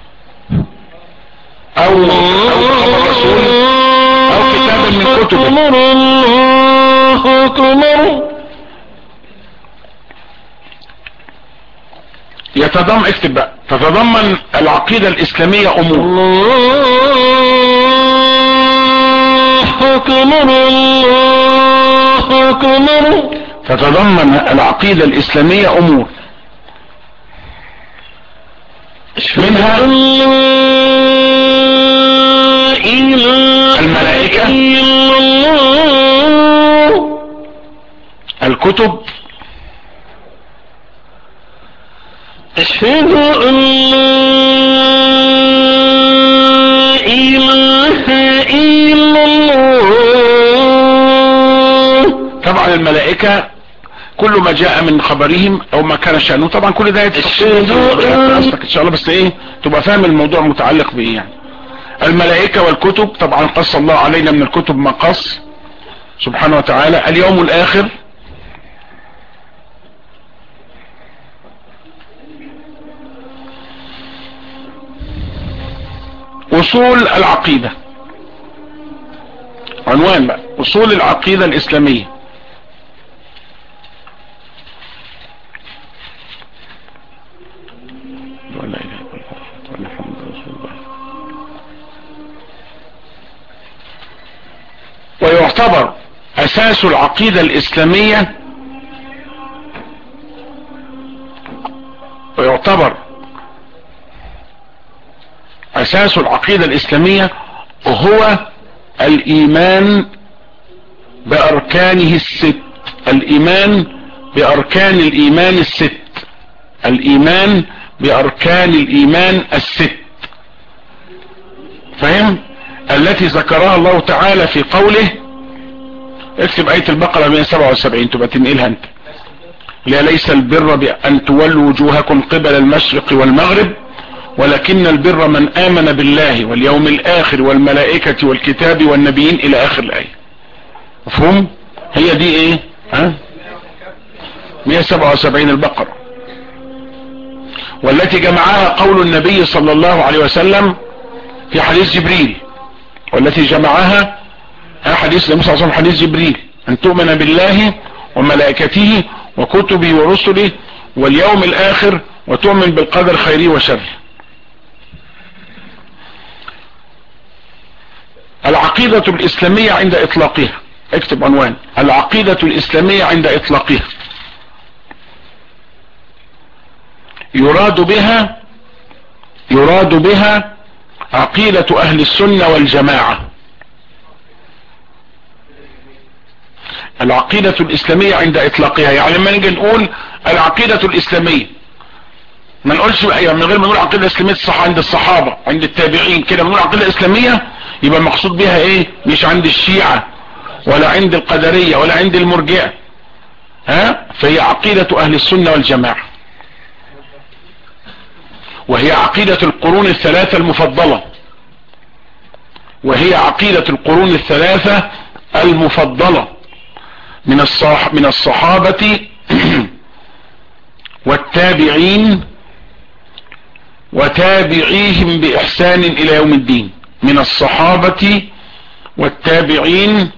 او او خبر رسول او كتاب من كتبه يتضمن اكتب بقى تتضمن العقيدة الاسلامية امور أكبر الله أكبر تتضمن العقيدة الإسلامية أمور منها الملائكة إلا الله الكتب أشهد أن لا إله إلا الله طبعا الملائكة كل ما جاء من خبرهم او ما كان شأنه طبعا كل ده يتفصل الشهداء. ان شاء الله بس ايه تبقى فاهم الموضوع متعلق بايه يعني الملائكة والكتب طبعا قص الله علينا من الكتب ما قص سبحانه وتعالى اليوم الاخر اصول العقيدة عنوان بقى اصول العقيدة الاسلامية ولا اله الا الله ولا محمد رسول الله ويعتبر اساس العقيدة الاسلامية ويعتبر اساس العقيدة الاسلامية هو الايمان باركانه الست الايمان باركان الايمان الست الايمان باركان الايمان الست فهم التي ذكرها الله تعالى في قوله اكتب اية البقرة 177 تبقى تنقلها انت لا ليس البر بان تولوا وجوهكم قبل المشرق والمغرب ولكن البر من امن بالله واليوم الاخر والملائكة والكتاب والنبيين الى اخر الاية مفهوم هي دي ايه ها 177 البقرة والتي جمعها قول النبي صلى الله عليه وسلم في حديث جبريل والتي جمعها ها حديث النبي صلى الله عليه وسلم حديث جبريل ان تؤمن بالله وملائكته وكتبه ورسله واليوم الاخر وتؤمن بالقدر خيره وشره العقيدة الاسلامية عند اطلاقها اكتب عنوان العقيدة الاسلامية عند اطلاقها يراد بها يراد بها عقيدة اهل السنة والجماعة العقيدة الاسلامية عند اطلاقها يعني لما نيجي نقول العقيدة الاسلامية ما نقولش يعني من غير ما نقول عقيدة اسلامية الصح عند الصحابة عند التابعين كده بنقول عقيدة اسلامية يبقى المقصود بها ايه مش عند الشيعة ولا عند القدرية ولا عند المرجئة ها فهي عقيدة اهل السنة والجماعة وهي عقيدة القرون الثلاثة المفضلة وهي عقيدة القرون الثلاثة المفضلة من الصح من الصحابة والتابعين وتابعيهم بإحسان إلى يوم الدين من الصحابة والتابعين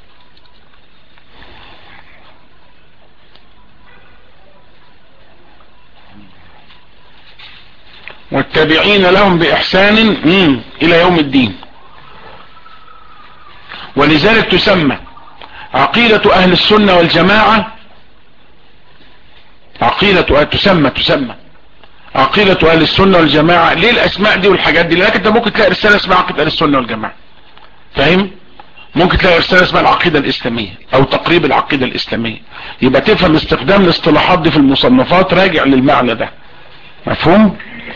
والتابعين لهم بإحسان مم، إلى يوم الدين ولذلك تسمى عقيدة أهل السنة والجماعة عقيدة تسمى تسمى عقيدة أهل السنة والجماعة ليه الأسماء دي والحاجات دي لكن انت ممكن تلاقي رسالة اسمها عقيدة أهل السنة والجماعة فاهم ممكن تلاقي رسالة اسمها العقيدة الإسلامية أو تقريب العقيدة الإسلامية يبقى تفهم استخدام الاصطلاحات دي في المصنفات راجع للمعنى ده مفهوم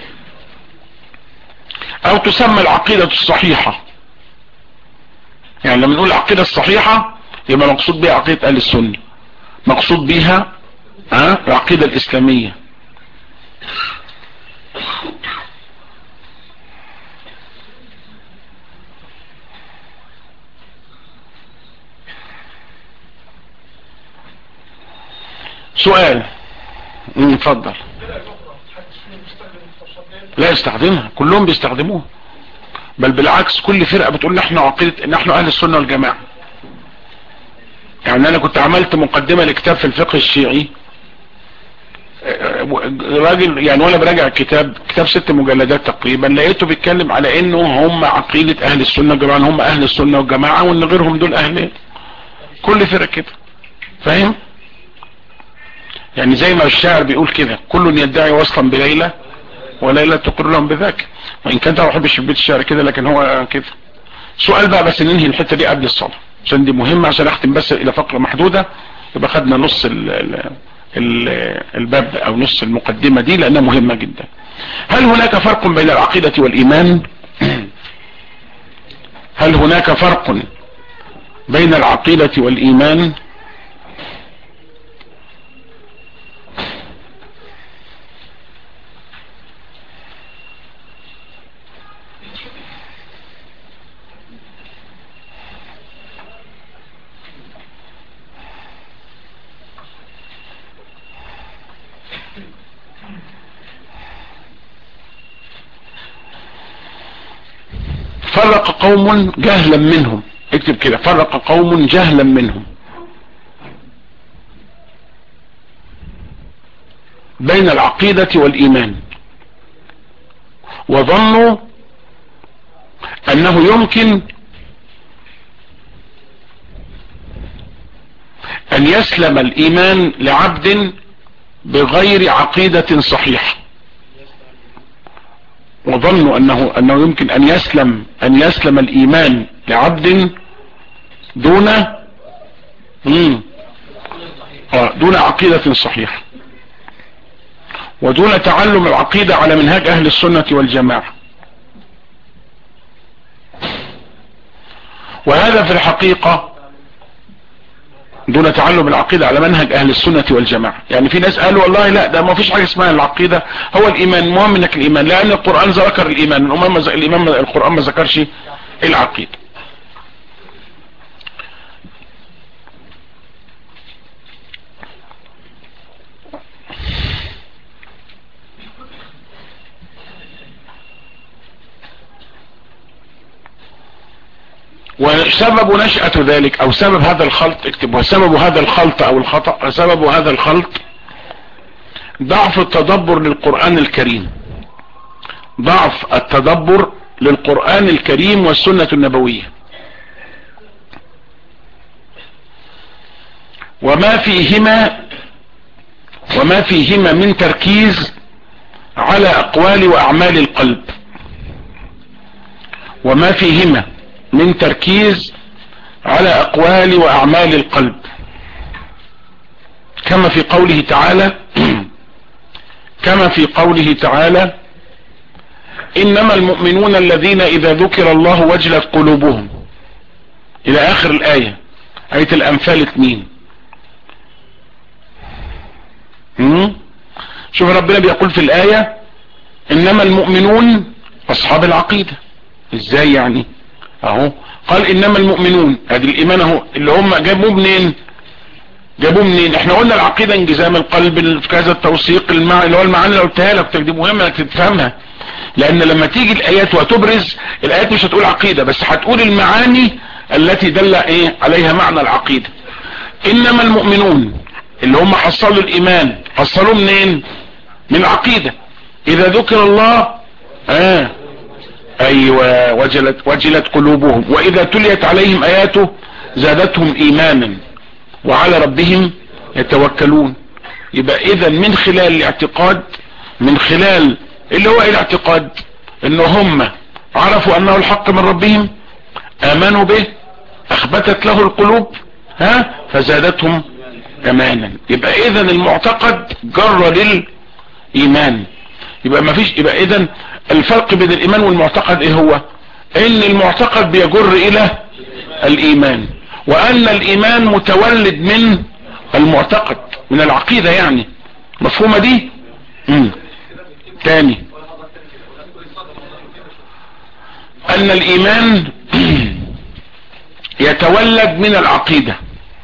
أو تسمى العقيدة الصحيحة يعني لما نقول العقيدة الصحيحة يبقى مقصود بها عقيدة أهل السنة مقصود بها ها العقيدة الإسلامية سؤال مم، اتفضل لا يستخدمها كلهم بيستخدموها بل بالعكس كل فرقة بتقول نحن عقيدة نحن اهل السنة والجماعة يعني انا كنت عملت مقدمة لكتاب في الفقه الشيعي راجل يعني وانا براجع الكتاب كتاب ست مجلدات تقريبا لقيته بيتكلم على انه هم عقيدة اهل السنة والجماعة هم اهل السنة والجماعة وان غيرهم دول اهل كل فرقة كده فاهم يعني زي ما الشاعر بيقول كده كل يدعي وصلا بليلى وليلى تقر لهم بذاك وان كان ما بحبش بيت الشعر كده لكن هو كده سؤال بقى بس ننهي الحتة دي قبل الصلاة عشان دي مهمة عشان اختم بس الى فقرة محدودة يبقى خدنا نص ال ال ال الباب او نص المقدمة دي لانها مهمة جدا هل هناك فرق بين العقيدة والايمان هل هناك فرق بين العقيدة والايمان فرق قوم جهلا منهم اكتب كده فرق قوم جهلا منهم بين العقيدة والايمان وظنوا انه يمكن ان يسلم الايمان لعبد بغير عقيدة صحيحة وظنوا انه انه يمكن ان يسلم ان يسلم الايمان لعبد دون مم. آه دون عقيدة صحيحة ودون تعلم العقيدة على منهاج اهل السنة والجماعة وهذا في الحقيقة دون تعلم العقيدة على منهج اهل السنة والجماعة يعني في ناس قالوا والله لا ده ما فيش حاجة اسمها العقيدة هو الايمان مهم انك الايمان لان القرآن ذكر الايمان الامام الامام القرآن ما ذكرش العقيدة وسبب نشأة ذلك او سبب هذا الخلط اكتب وسبب هذا الخلط او الخطأ سبب هذا الخلط ضعف التدبر للقرآن الكريم ضعف التدبر للقرآن الكريم والسنة النبوية وما فيهما وما فيهما من تركيز على اقوال واعمال القلب وما فيهما من تركيز على اقوال واعمال القلب كما في قوله تعالى كما في قوله تعالى انما المؤمنون الذين اذا ذكر الله وجلت قلوبهم الى اخر الاية اية الانفال اتنين شوف ربنا بيقول في الاية انما المؤمنون اصحاب العقيدة ازاي يعني اهو قال انما المؤمنون ادي الايمان اهو اللي هم جابوه منين جابوه منين احنا قلنا العقيدة انجزام القلب في كذا التوثيق المع... اللي هو المعاني اللي قلتها لك دي مهمة انك تفهمها لان لما تيجي الايات وتبرز الايات مش هتقول عقيدة بس هتقول المعاني التي دل ايه عليها معنى العقيدة انما المؤمنون اللي هم حصلوا الايمان حصلوه منين من العقيدة اذا ذكر الله اه ايوه وجلت, وجلت قلوبهم واذا تليت عليهم اياته زادتهم ايمانا وعلى ربهم يتوكلون يبقى اذا من خلال الاعتقاد من خلال اللي هو الاعتقاد ان هم عرفوا انه الحق من ربهم امنوا به اخبتت له القلوب ها فزادتهم امانا يبقى اذا المعتقد جر للايمان يبقى ما فيش يبقى اذا الفرق بين الايمان والمعتقد ايه هو ان المعتقد بيجر الى الايمان وان الايمان متولد من المعتقد من العقيدة يعني مفهومة دي مم. تاني ان الايمان يتولد من العقيدة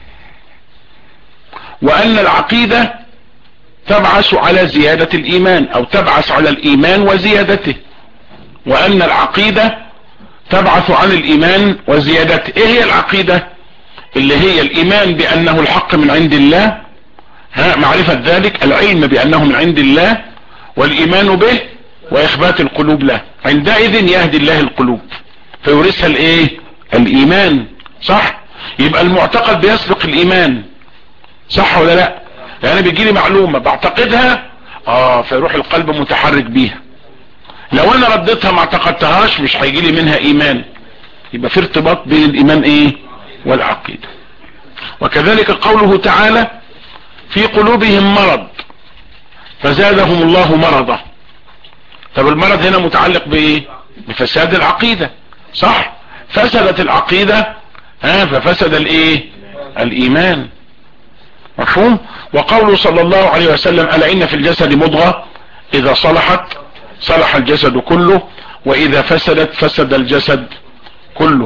وان العقيدة تبعث على زيادة الايمان او تبعث على الايمان وزيادته وان العقيدة تبعث عن الايمان وزيادته ايه هي العقيدة اللي هي الايمان بانه الحق من عند الله ها معرفة ذلك العلم بانه من عند الله والايمان به واخبات القلوب له عندئذ يهدي الله القلوب فيورثها الايه الايمان صح يبقى المعتقد بيسبق الايمان صح ولا لا يعني بيجي لي معلومة بعتقدها اه فيروح القلب متحرك بيها لو انا رديتها ما اعتقدتهاش مش هيجي لي منها ايمان يبقى في ارتباط بين الايمان ايه والعقيدة وكذلك قوله تعالى في قلوبهم مرض فزادهم الله مرضا طب المرض هنا متعلق بايه بفساد العقيدة صح فسدت العقيدة ها ففسد الايه الايمان مفهوم وقوله صلى الله عليه وسلم ألا إن في الجسد مضغة إذا صلحت صلح الجسد كله وإذا فسدت فسد الجسد كله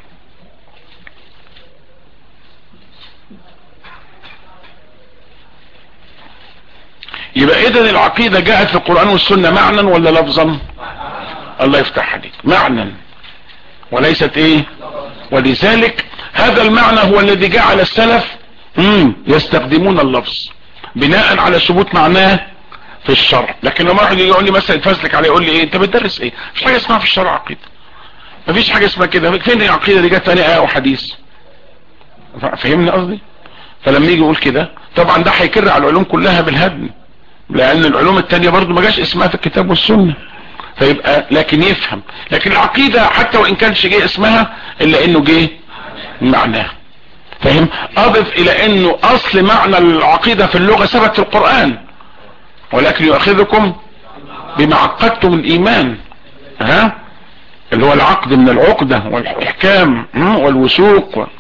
يبقى إذن العقيدة جاءت في القرآن والسنة معنى ولا لفظا الله يفتح عليك معنى وليست ايه ولذلك هذا المعنى هو الذي جعل السلف مم. يستخدمون اللفظ بناء على ثبوت معناه في الشرع لكن لما واحد يقول لي مثلا يتفزلك عليه يقول لي ايه انت بتدرس ايه مفيش حاجه اسمها في الشرع عقيده مفيش حاجه اسمها كده فين العقيده دي جت تاني ايه او حديث فهمني قصدي فلما يجي يقول كده طبعا ده هيكر على العلوم كلها بالهدم لان العلوم التانية برضو ما جاش اسمها في الكتاب والسنه فيبقى لكن يفهم لكن العقيده حتى وان كانش جه اسمها الا انه جه معناه فاهم اضف الى انه اصل معنى العقيدة في اللغة ثبت في القرآن ولكن يؤخذكم بما عقدتم الايمان ها اللي هو العقد من العقدة والاحكام والوثوق و...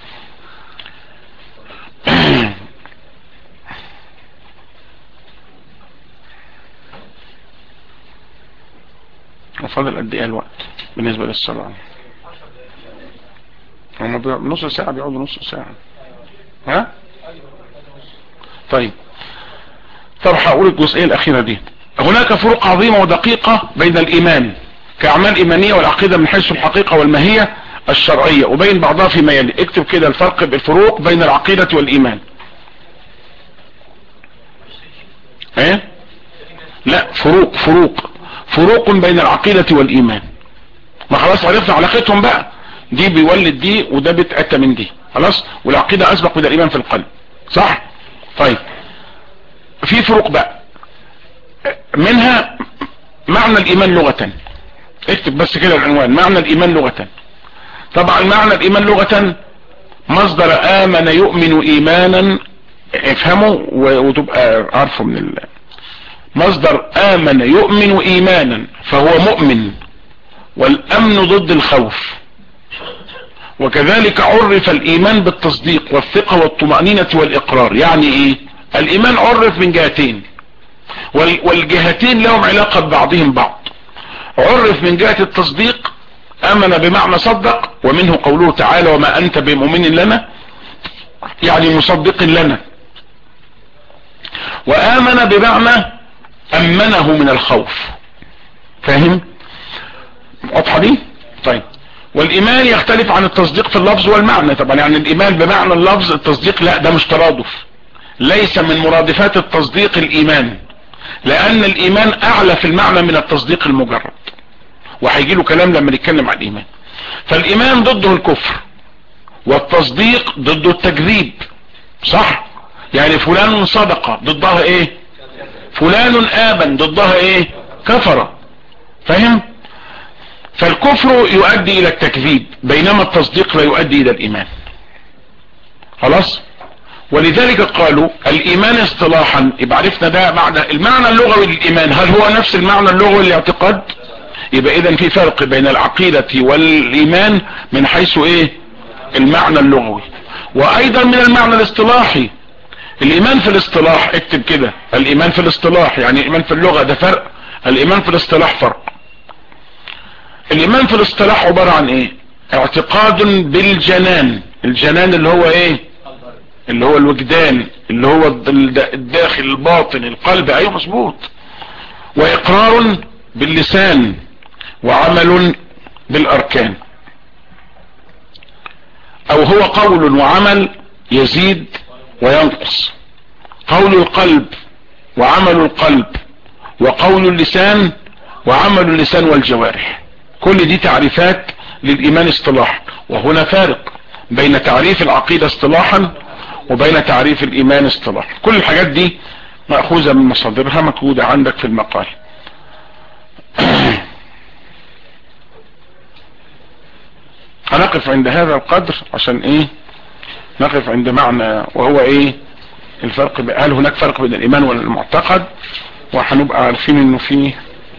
وفضل قد ايه الوقت بالنسبة للصلاة هم نص ساعة بيقعدوا نص ساعة ها طيب طب هقول الجزئية الأخيرة دي هناك فروق عظيمة ودقيقة بين الإيمان كأعمال إيمانية والعقيدة من حيث الحقيقة والماهية الشرعية وبين بعضها فيما يلي اكتب كده الفرق بالفروق بين العقيدة والإيمان ايه لا فروق فروق فروق بين العقيدة والإيمان ما خلاص عرفنا علاقتهم بقى دي بيولد دي وده بيتأتى من دي خلاص والعقيدة أسبق من الإيمان في القلب صح طيب في فروق بقى منها معنى الإيمان لغة اكتب بس كده العنوان معنى الإيمان لغة طبعا معنى الإيمان لغة مصدر آمن يؤمن إيمانا افهموا وتبقى عارفه من الله مصدر آمن يؤمن إيمانا فهو مؤمن والأمن ضد الخوف وكذلك عرف الإيمان بالتصديق والثقة والطمأنينة والإقرار يعني إيه الإيمان عرف من جهتين والجهتين لهم علاقة ببعضهم بعض عرف من جهة التصديق امن بمعنى صدق ومنه قوله تعالى وما انت بمؤمن لنا يعني مصدق لنا وامن بمعنى امنه من الخوف فاهم واضحه دي طيب والايمان يختلف عن التصديق في اللفظ والمعنى طبعا يعني الايمان بمعنى اللفظ التصديق لا ده مش ترادف ليس من مرادفات التصديق الايمان لان الايمان اعلى في المعنى من التصديق المجرد وهيجي له كلام لما نتكلم عن الايمان فالايمان ضده الكفر والتصديق ضده التكذيب صح يعني فلان صدق ضدها ايه فلان امن ضدها ايه كفر فهم فالكفر يؤدي الى التكذيب بينما التصديق لا يؤدي الى الايمان خلاص ولذلك قالوا الايمان اصطلاحا يبقى عرفنا ده معنى المعنى اللغوي للايمان هل هو نفس المعنى اللغوي للاعتقاد يبقى اذا في فرق بين العقيدة والايمان من حيث ايه المعنى اللغوي وايضا من المعنى الاصطلاحي الايمان في الاصطلاح اكتب كده الايمان في الاصطلاح يعني الايمان في اللغة ده فرق الايمان في الاصطلاح فرق الايمان في الاصطلاح عبارة عن ايه اعتقاد بالجنان الجنان اللي هو ايه اللي هو الوجدان اللي هو الداخل الباطن القلب ايوه مظبوط واقرار باللسان وعمل بالاركان او هو قول وعمل يزيد وينقص قول القلب وعمل القلب وقول اللسان وعمل اللسان والجوارح كل دي تعريفات للايمان اصطلاحا وهنا فارق بين تعريف العقيدة اصطلاحا وبين تعريف الايمان اصطلاحا كل الحاجات دي مأخوذة من مصادرها مكودة عندك في المقال هنقف عند هذا القدر عشان ايه نقف عند معنى وهو ايه الفرق ب- هل هناك فرق بين الايمان والمعتقد وهنبقى عارفين انه فيه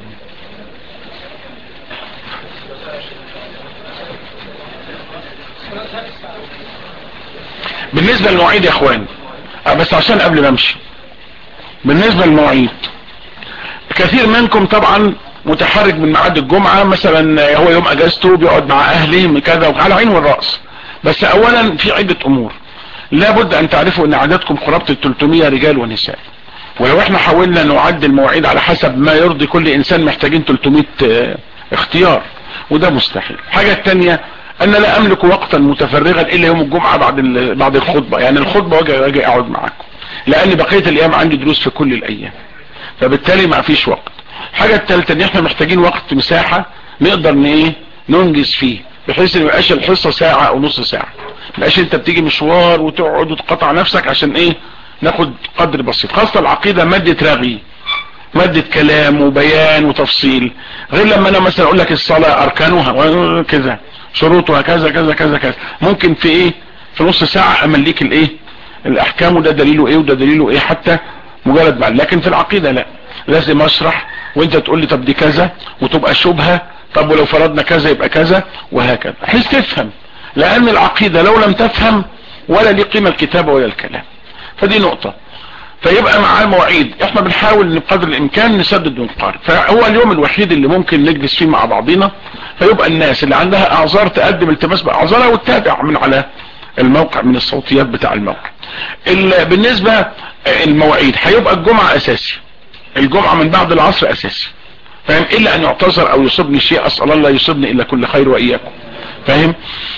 بالنسبة للمواعيد يا اخوان آه، بس عشان قبل ما امشي بالنسبة للمواعيد كثير منكم طبعا متحرج من ميعاد الجمعة مثلا هو يوم اجازته بيقعد مع اهله من كذا وعلى عين والرأس بس اولا في عدة امور لابد ان تعرفوا ان عددكم قرابة ال 300 رجال ونساء ولو احنا حاولنا نعدل المواعيد على حسب ما يرضي كل انسان محتاجين 300 اه، اختيار وده مستحيل الحاجة التانية انا لا املك وقتا متفرغا الا يوم الجمعة بعد ال- بعد الخطبة يعني الخطبة واجي واجي اقعد معاكم لان بقية الايام عندي دروس في كل الايام فبالتالي ما فيش وقت الحاجة الثالثة ان احنا محتاجين وقت مساحة نقدر ن ايه ننجز فيه بحيث ان ما يبقاش الحصة ساعة او نص ساعة ما يبقاش انت بتيجي مشوار وتقعد وتقطع نفسك عشان ايه ناخد قدر بسيط خاصة العقيدة مادة رغي مادة كلام وبيان وتفصيل غير لما انا مثلا اقول لك الصلاة اركانها وكذا شروطها كذا كذا كذا كذا ممكن في ايه في نص ساعة امليك الايه الاحكام وده دليله ايه وده دليله ايه حتى مجرد بعد لكن في العقيدة لا لازم اشرح وانت تقول لي طب دي كذا وتبقى شبهة طب ولو فرضنا كذا يبقى كذا وهكذا بحيث تفهم لان العقيدة لو لم تفهم ولا ليه قيمة الكتابة ولا الكلام فدي نقطة فيبقى مع المواعيد احنا بنحاول ان بقدر الامكان نسدد ونقارب فهو اليوم الوحيد اللي ممكن نجلس فيه مع بعضنا فيبقى الناس اللي عندها اعذار تقدم التماس باعذارها وتتابع من على الموقع من الصوتيات بتاع الموقع ال- بالنسبة المواعيد هيبقى الجمعة اساسي الجمعة من بعد العصر اساسي فاهم الا ان يعتذر او يصيبني شيء اسأل الله يصيبني الا كل خير واياكم فاهم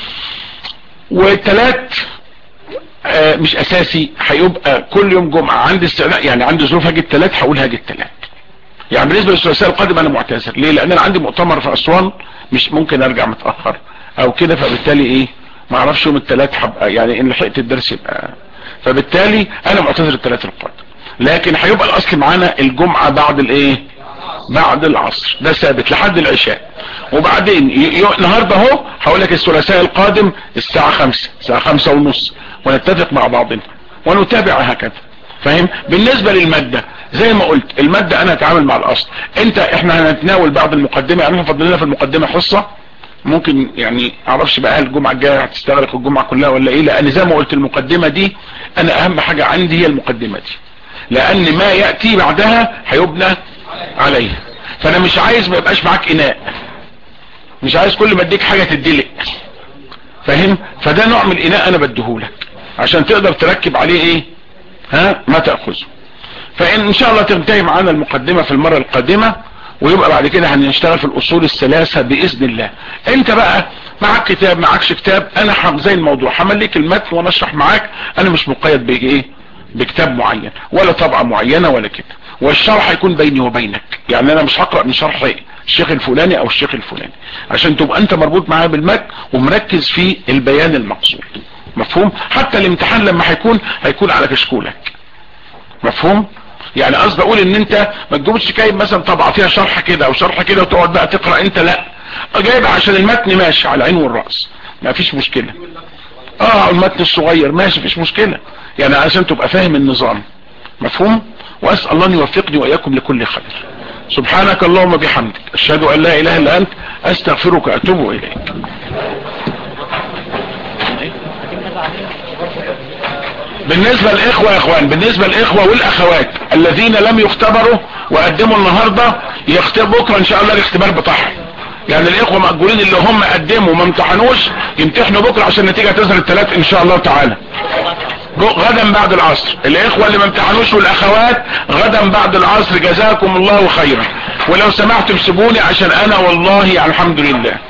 والتلات آه، مش اساسي هيبقى كل يوم جمعة عندي استعداد يعني عندي ظروف هاجي التلات هقول هاجي التلات يعني بالنسبة للثلاثاء القادم انا معتذر ليه لان انا عندي مؤتمر في اسوان مش ممكن ارجع متأخر او كده فبالتالي ايه ما اعرفش يوم التلات هبقى يعني ان لحقت الدرس يبقى فبالتالي انا معتذر التلات القادم لكن هيبقى الاصل معانا الجمعة بعد الايه بعد العصر ده ثابت لحد العشاء وبعدين ي- ي- النهارده اهو هقول لك الثلاثاء القادم الساعة خمسة الساعة خمسة ونص ونتفق مع بعضنا ونتابع هكذا فاهم بالنسبة للمادة زي ما قلت المادة انا اتعامل مع الاصل انت احنا هنتناول بعد المقدمة يعني احنا فضلنا في المقدمة حصة ممكن يعني اعرفش بقى هل الجمعة الجاية هتستغرق الجمعة كلها ولا ايه لان زي ما قلت المقدمة دي انا اهم حاجة عندي هي المقدمة دي لان ما يأتي بعدها هيبنى عليه فانا مش عايز ما يبقاش معاك اناء مش عايز كل ما اديك حاجة تدلق فاهم فده نوع من الاناء انا بديهولك عشان تقدر تركب عليه ايه ها ما تأخذه فان ان شاء الله تنتهي معانا المقدمة في المرة القادمة ويبقى بعد كده هنشتغل في الاصول الثلاثة باذن الله انت بقى معك كتاب معكش كتاب انا حم زي الموضوع همليك المتن وانا اشرح معاك انا مش مقيد بايه بكتاب معين ولا طبعة معينة ولا كده والشرح هيكون بيني وبينك يعني انا مش هقرأ من شرح الشيخ الفلاني او الشيخ الفلاني عشان تبقى انت مربوط معاه بالمتن ومركز في البيان المقصود مفهوم حتى الامتحان لما هيكون هيكون على كشكولك مفهوم يعني قصدي اقول ان انت ما تجيبش جايب مثلا طبعا فيها شرح كده او شرح كده وتقعد بقى تقرا انت لا جايبها عشان المتن ماشي على العين والراس ما فيش مشكله اه المتن الصغير ماشي مفيش مشكله يعني عشان تبقى فاهم النظام مفهوم واسال الله ان يوفقني واياكم لكل خير سبحانك اللهم بحمدك اشهد ان لا اله الا انت استغفرك واتوب اليك بالنسبة للاخوة يا اخوان بالنسبة للاخوة والاخوات الذين لم يختبروا وقدموا النهاردة يختبروا بكرة ان شاء الله الاختبار بتاعهم يعني الاخوة مأجورين اللي هم قدموا وما امتحنوش يمتحنوا بكرة عشان النتيجة تظهر الثلاث ان شاء الله تعالى غدا بعد العصر الاخوة اللي ما امتحنوش والاخوات غدا بعد العصر جزاكم الله خيرا ولو سمحتم سيبوني عشان انا والله يعني الحمد لله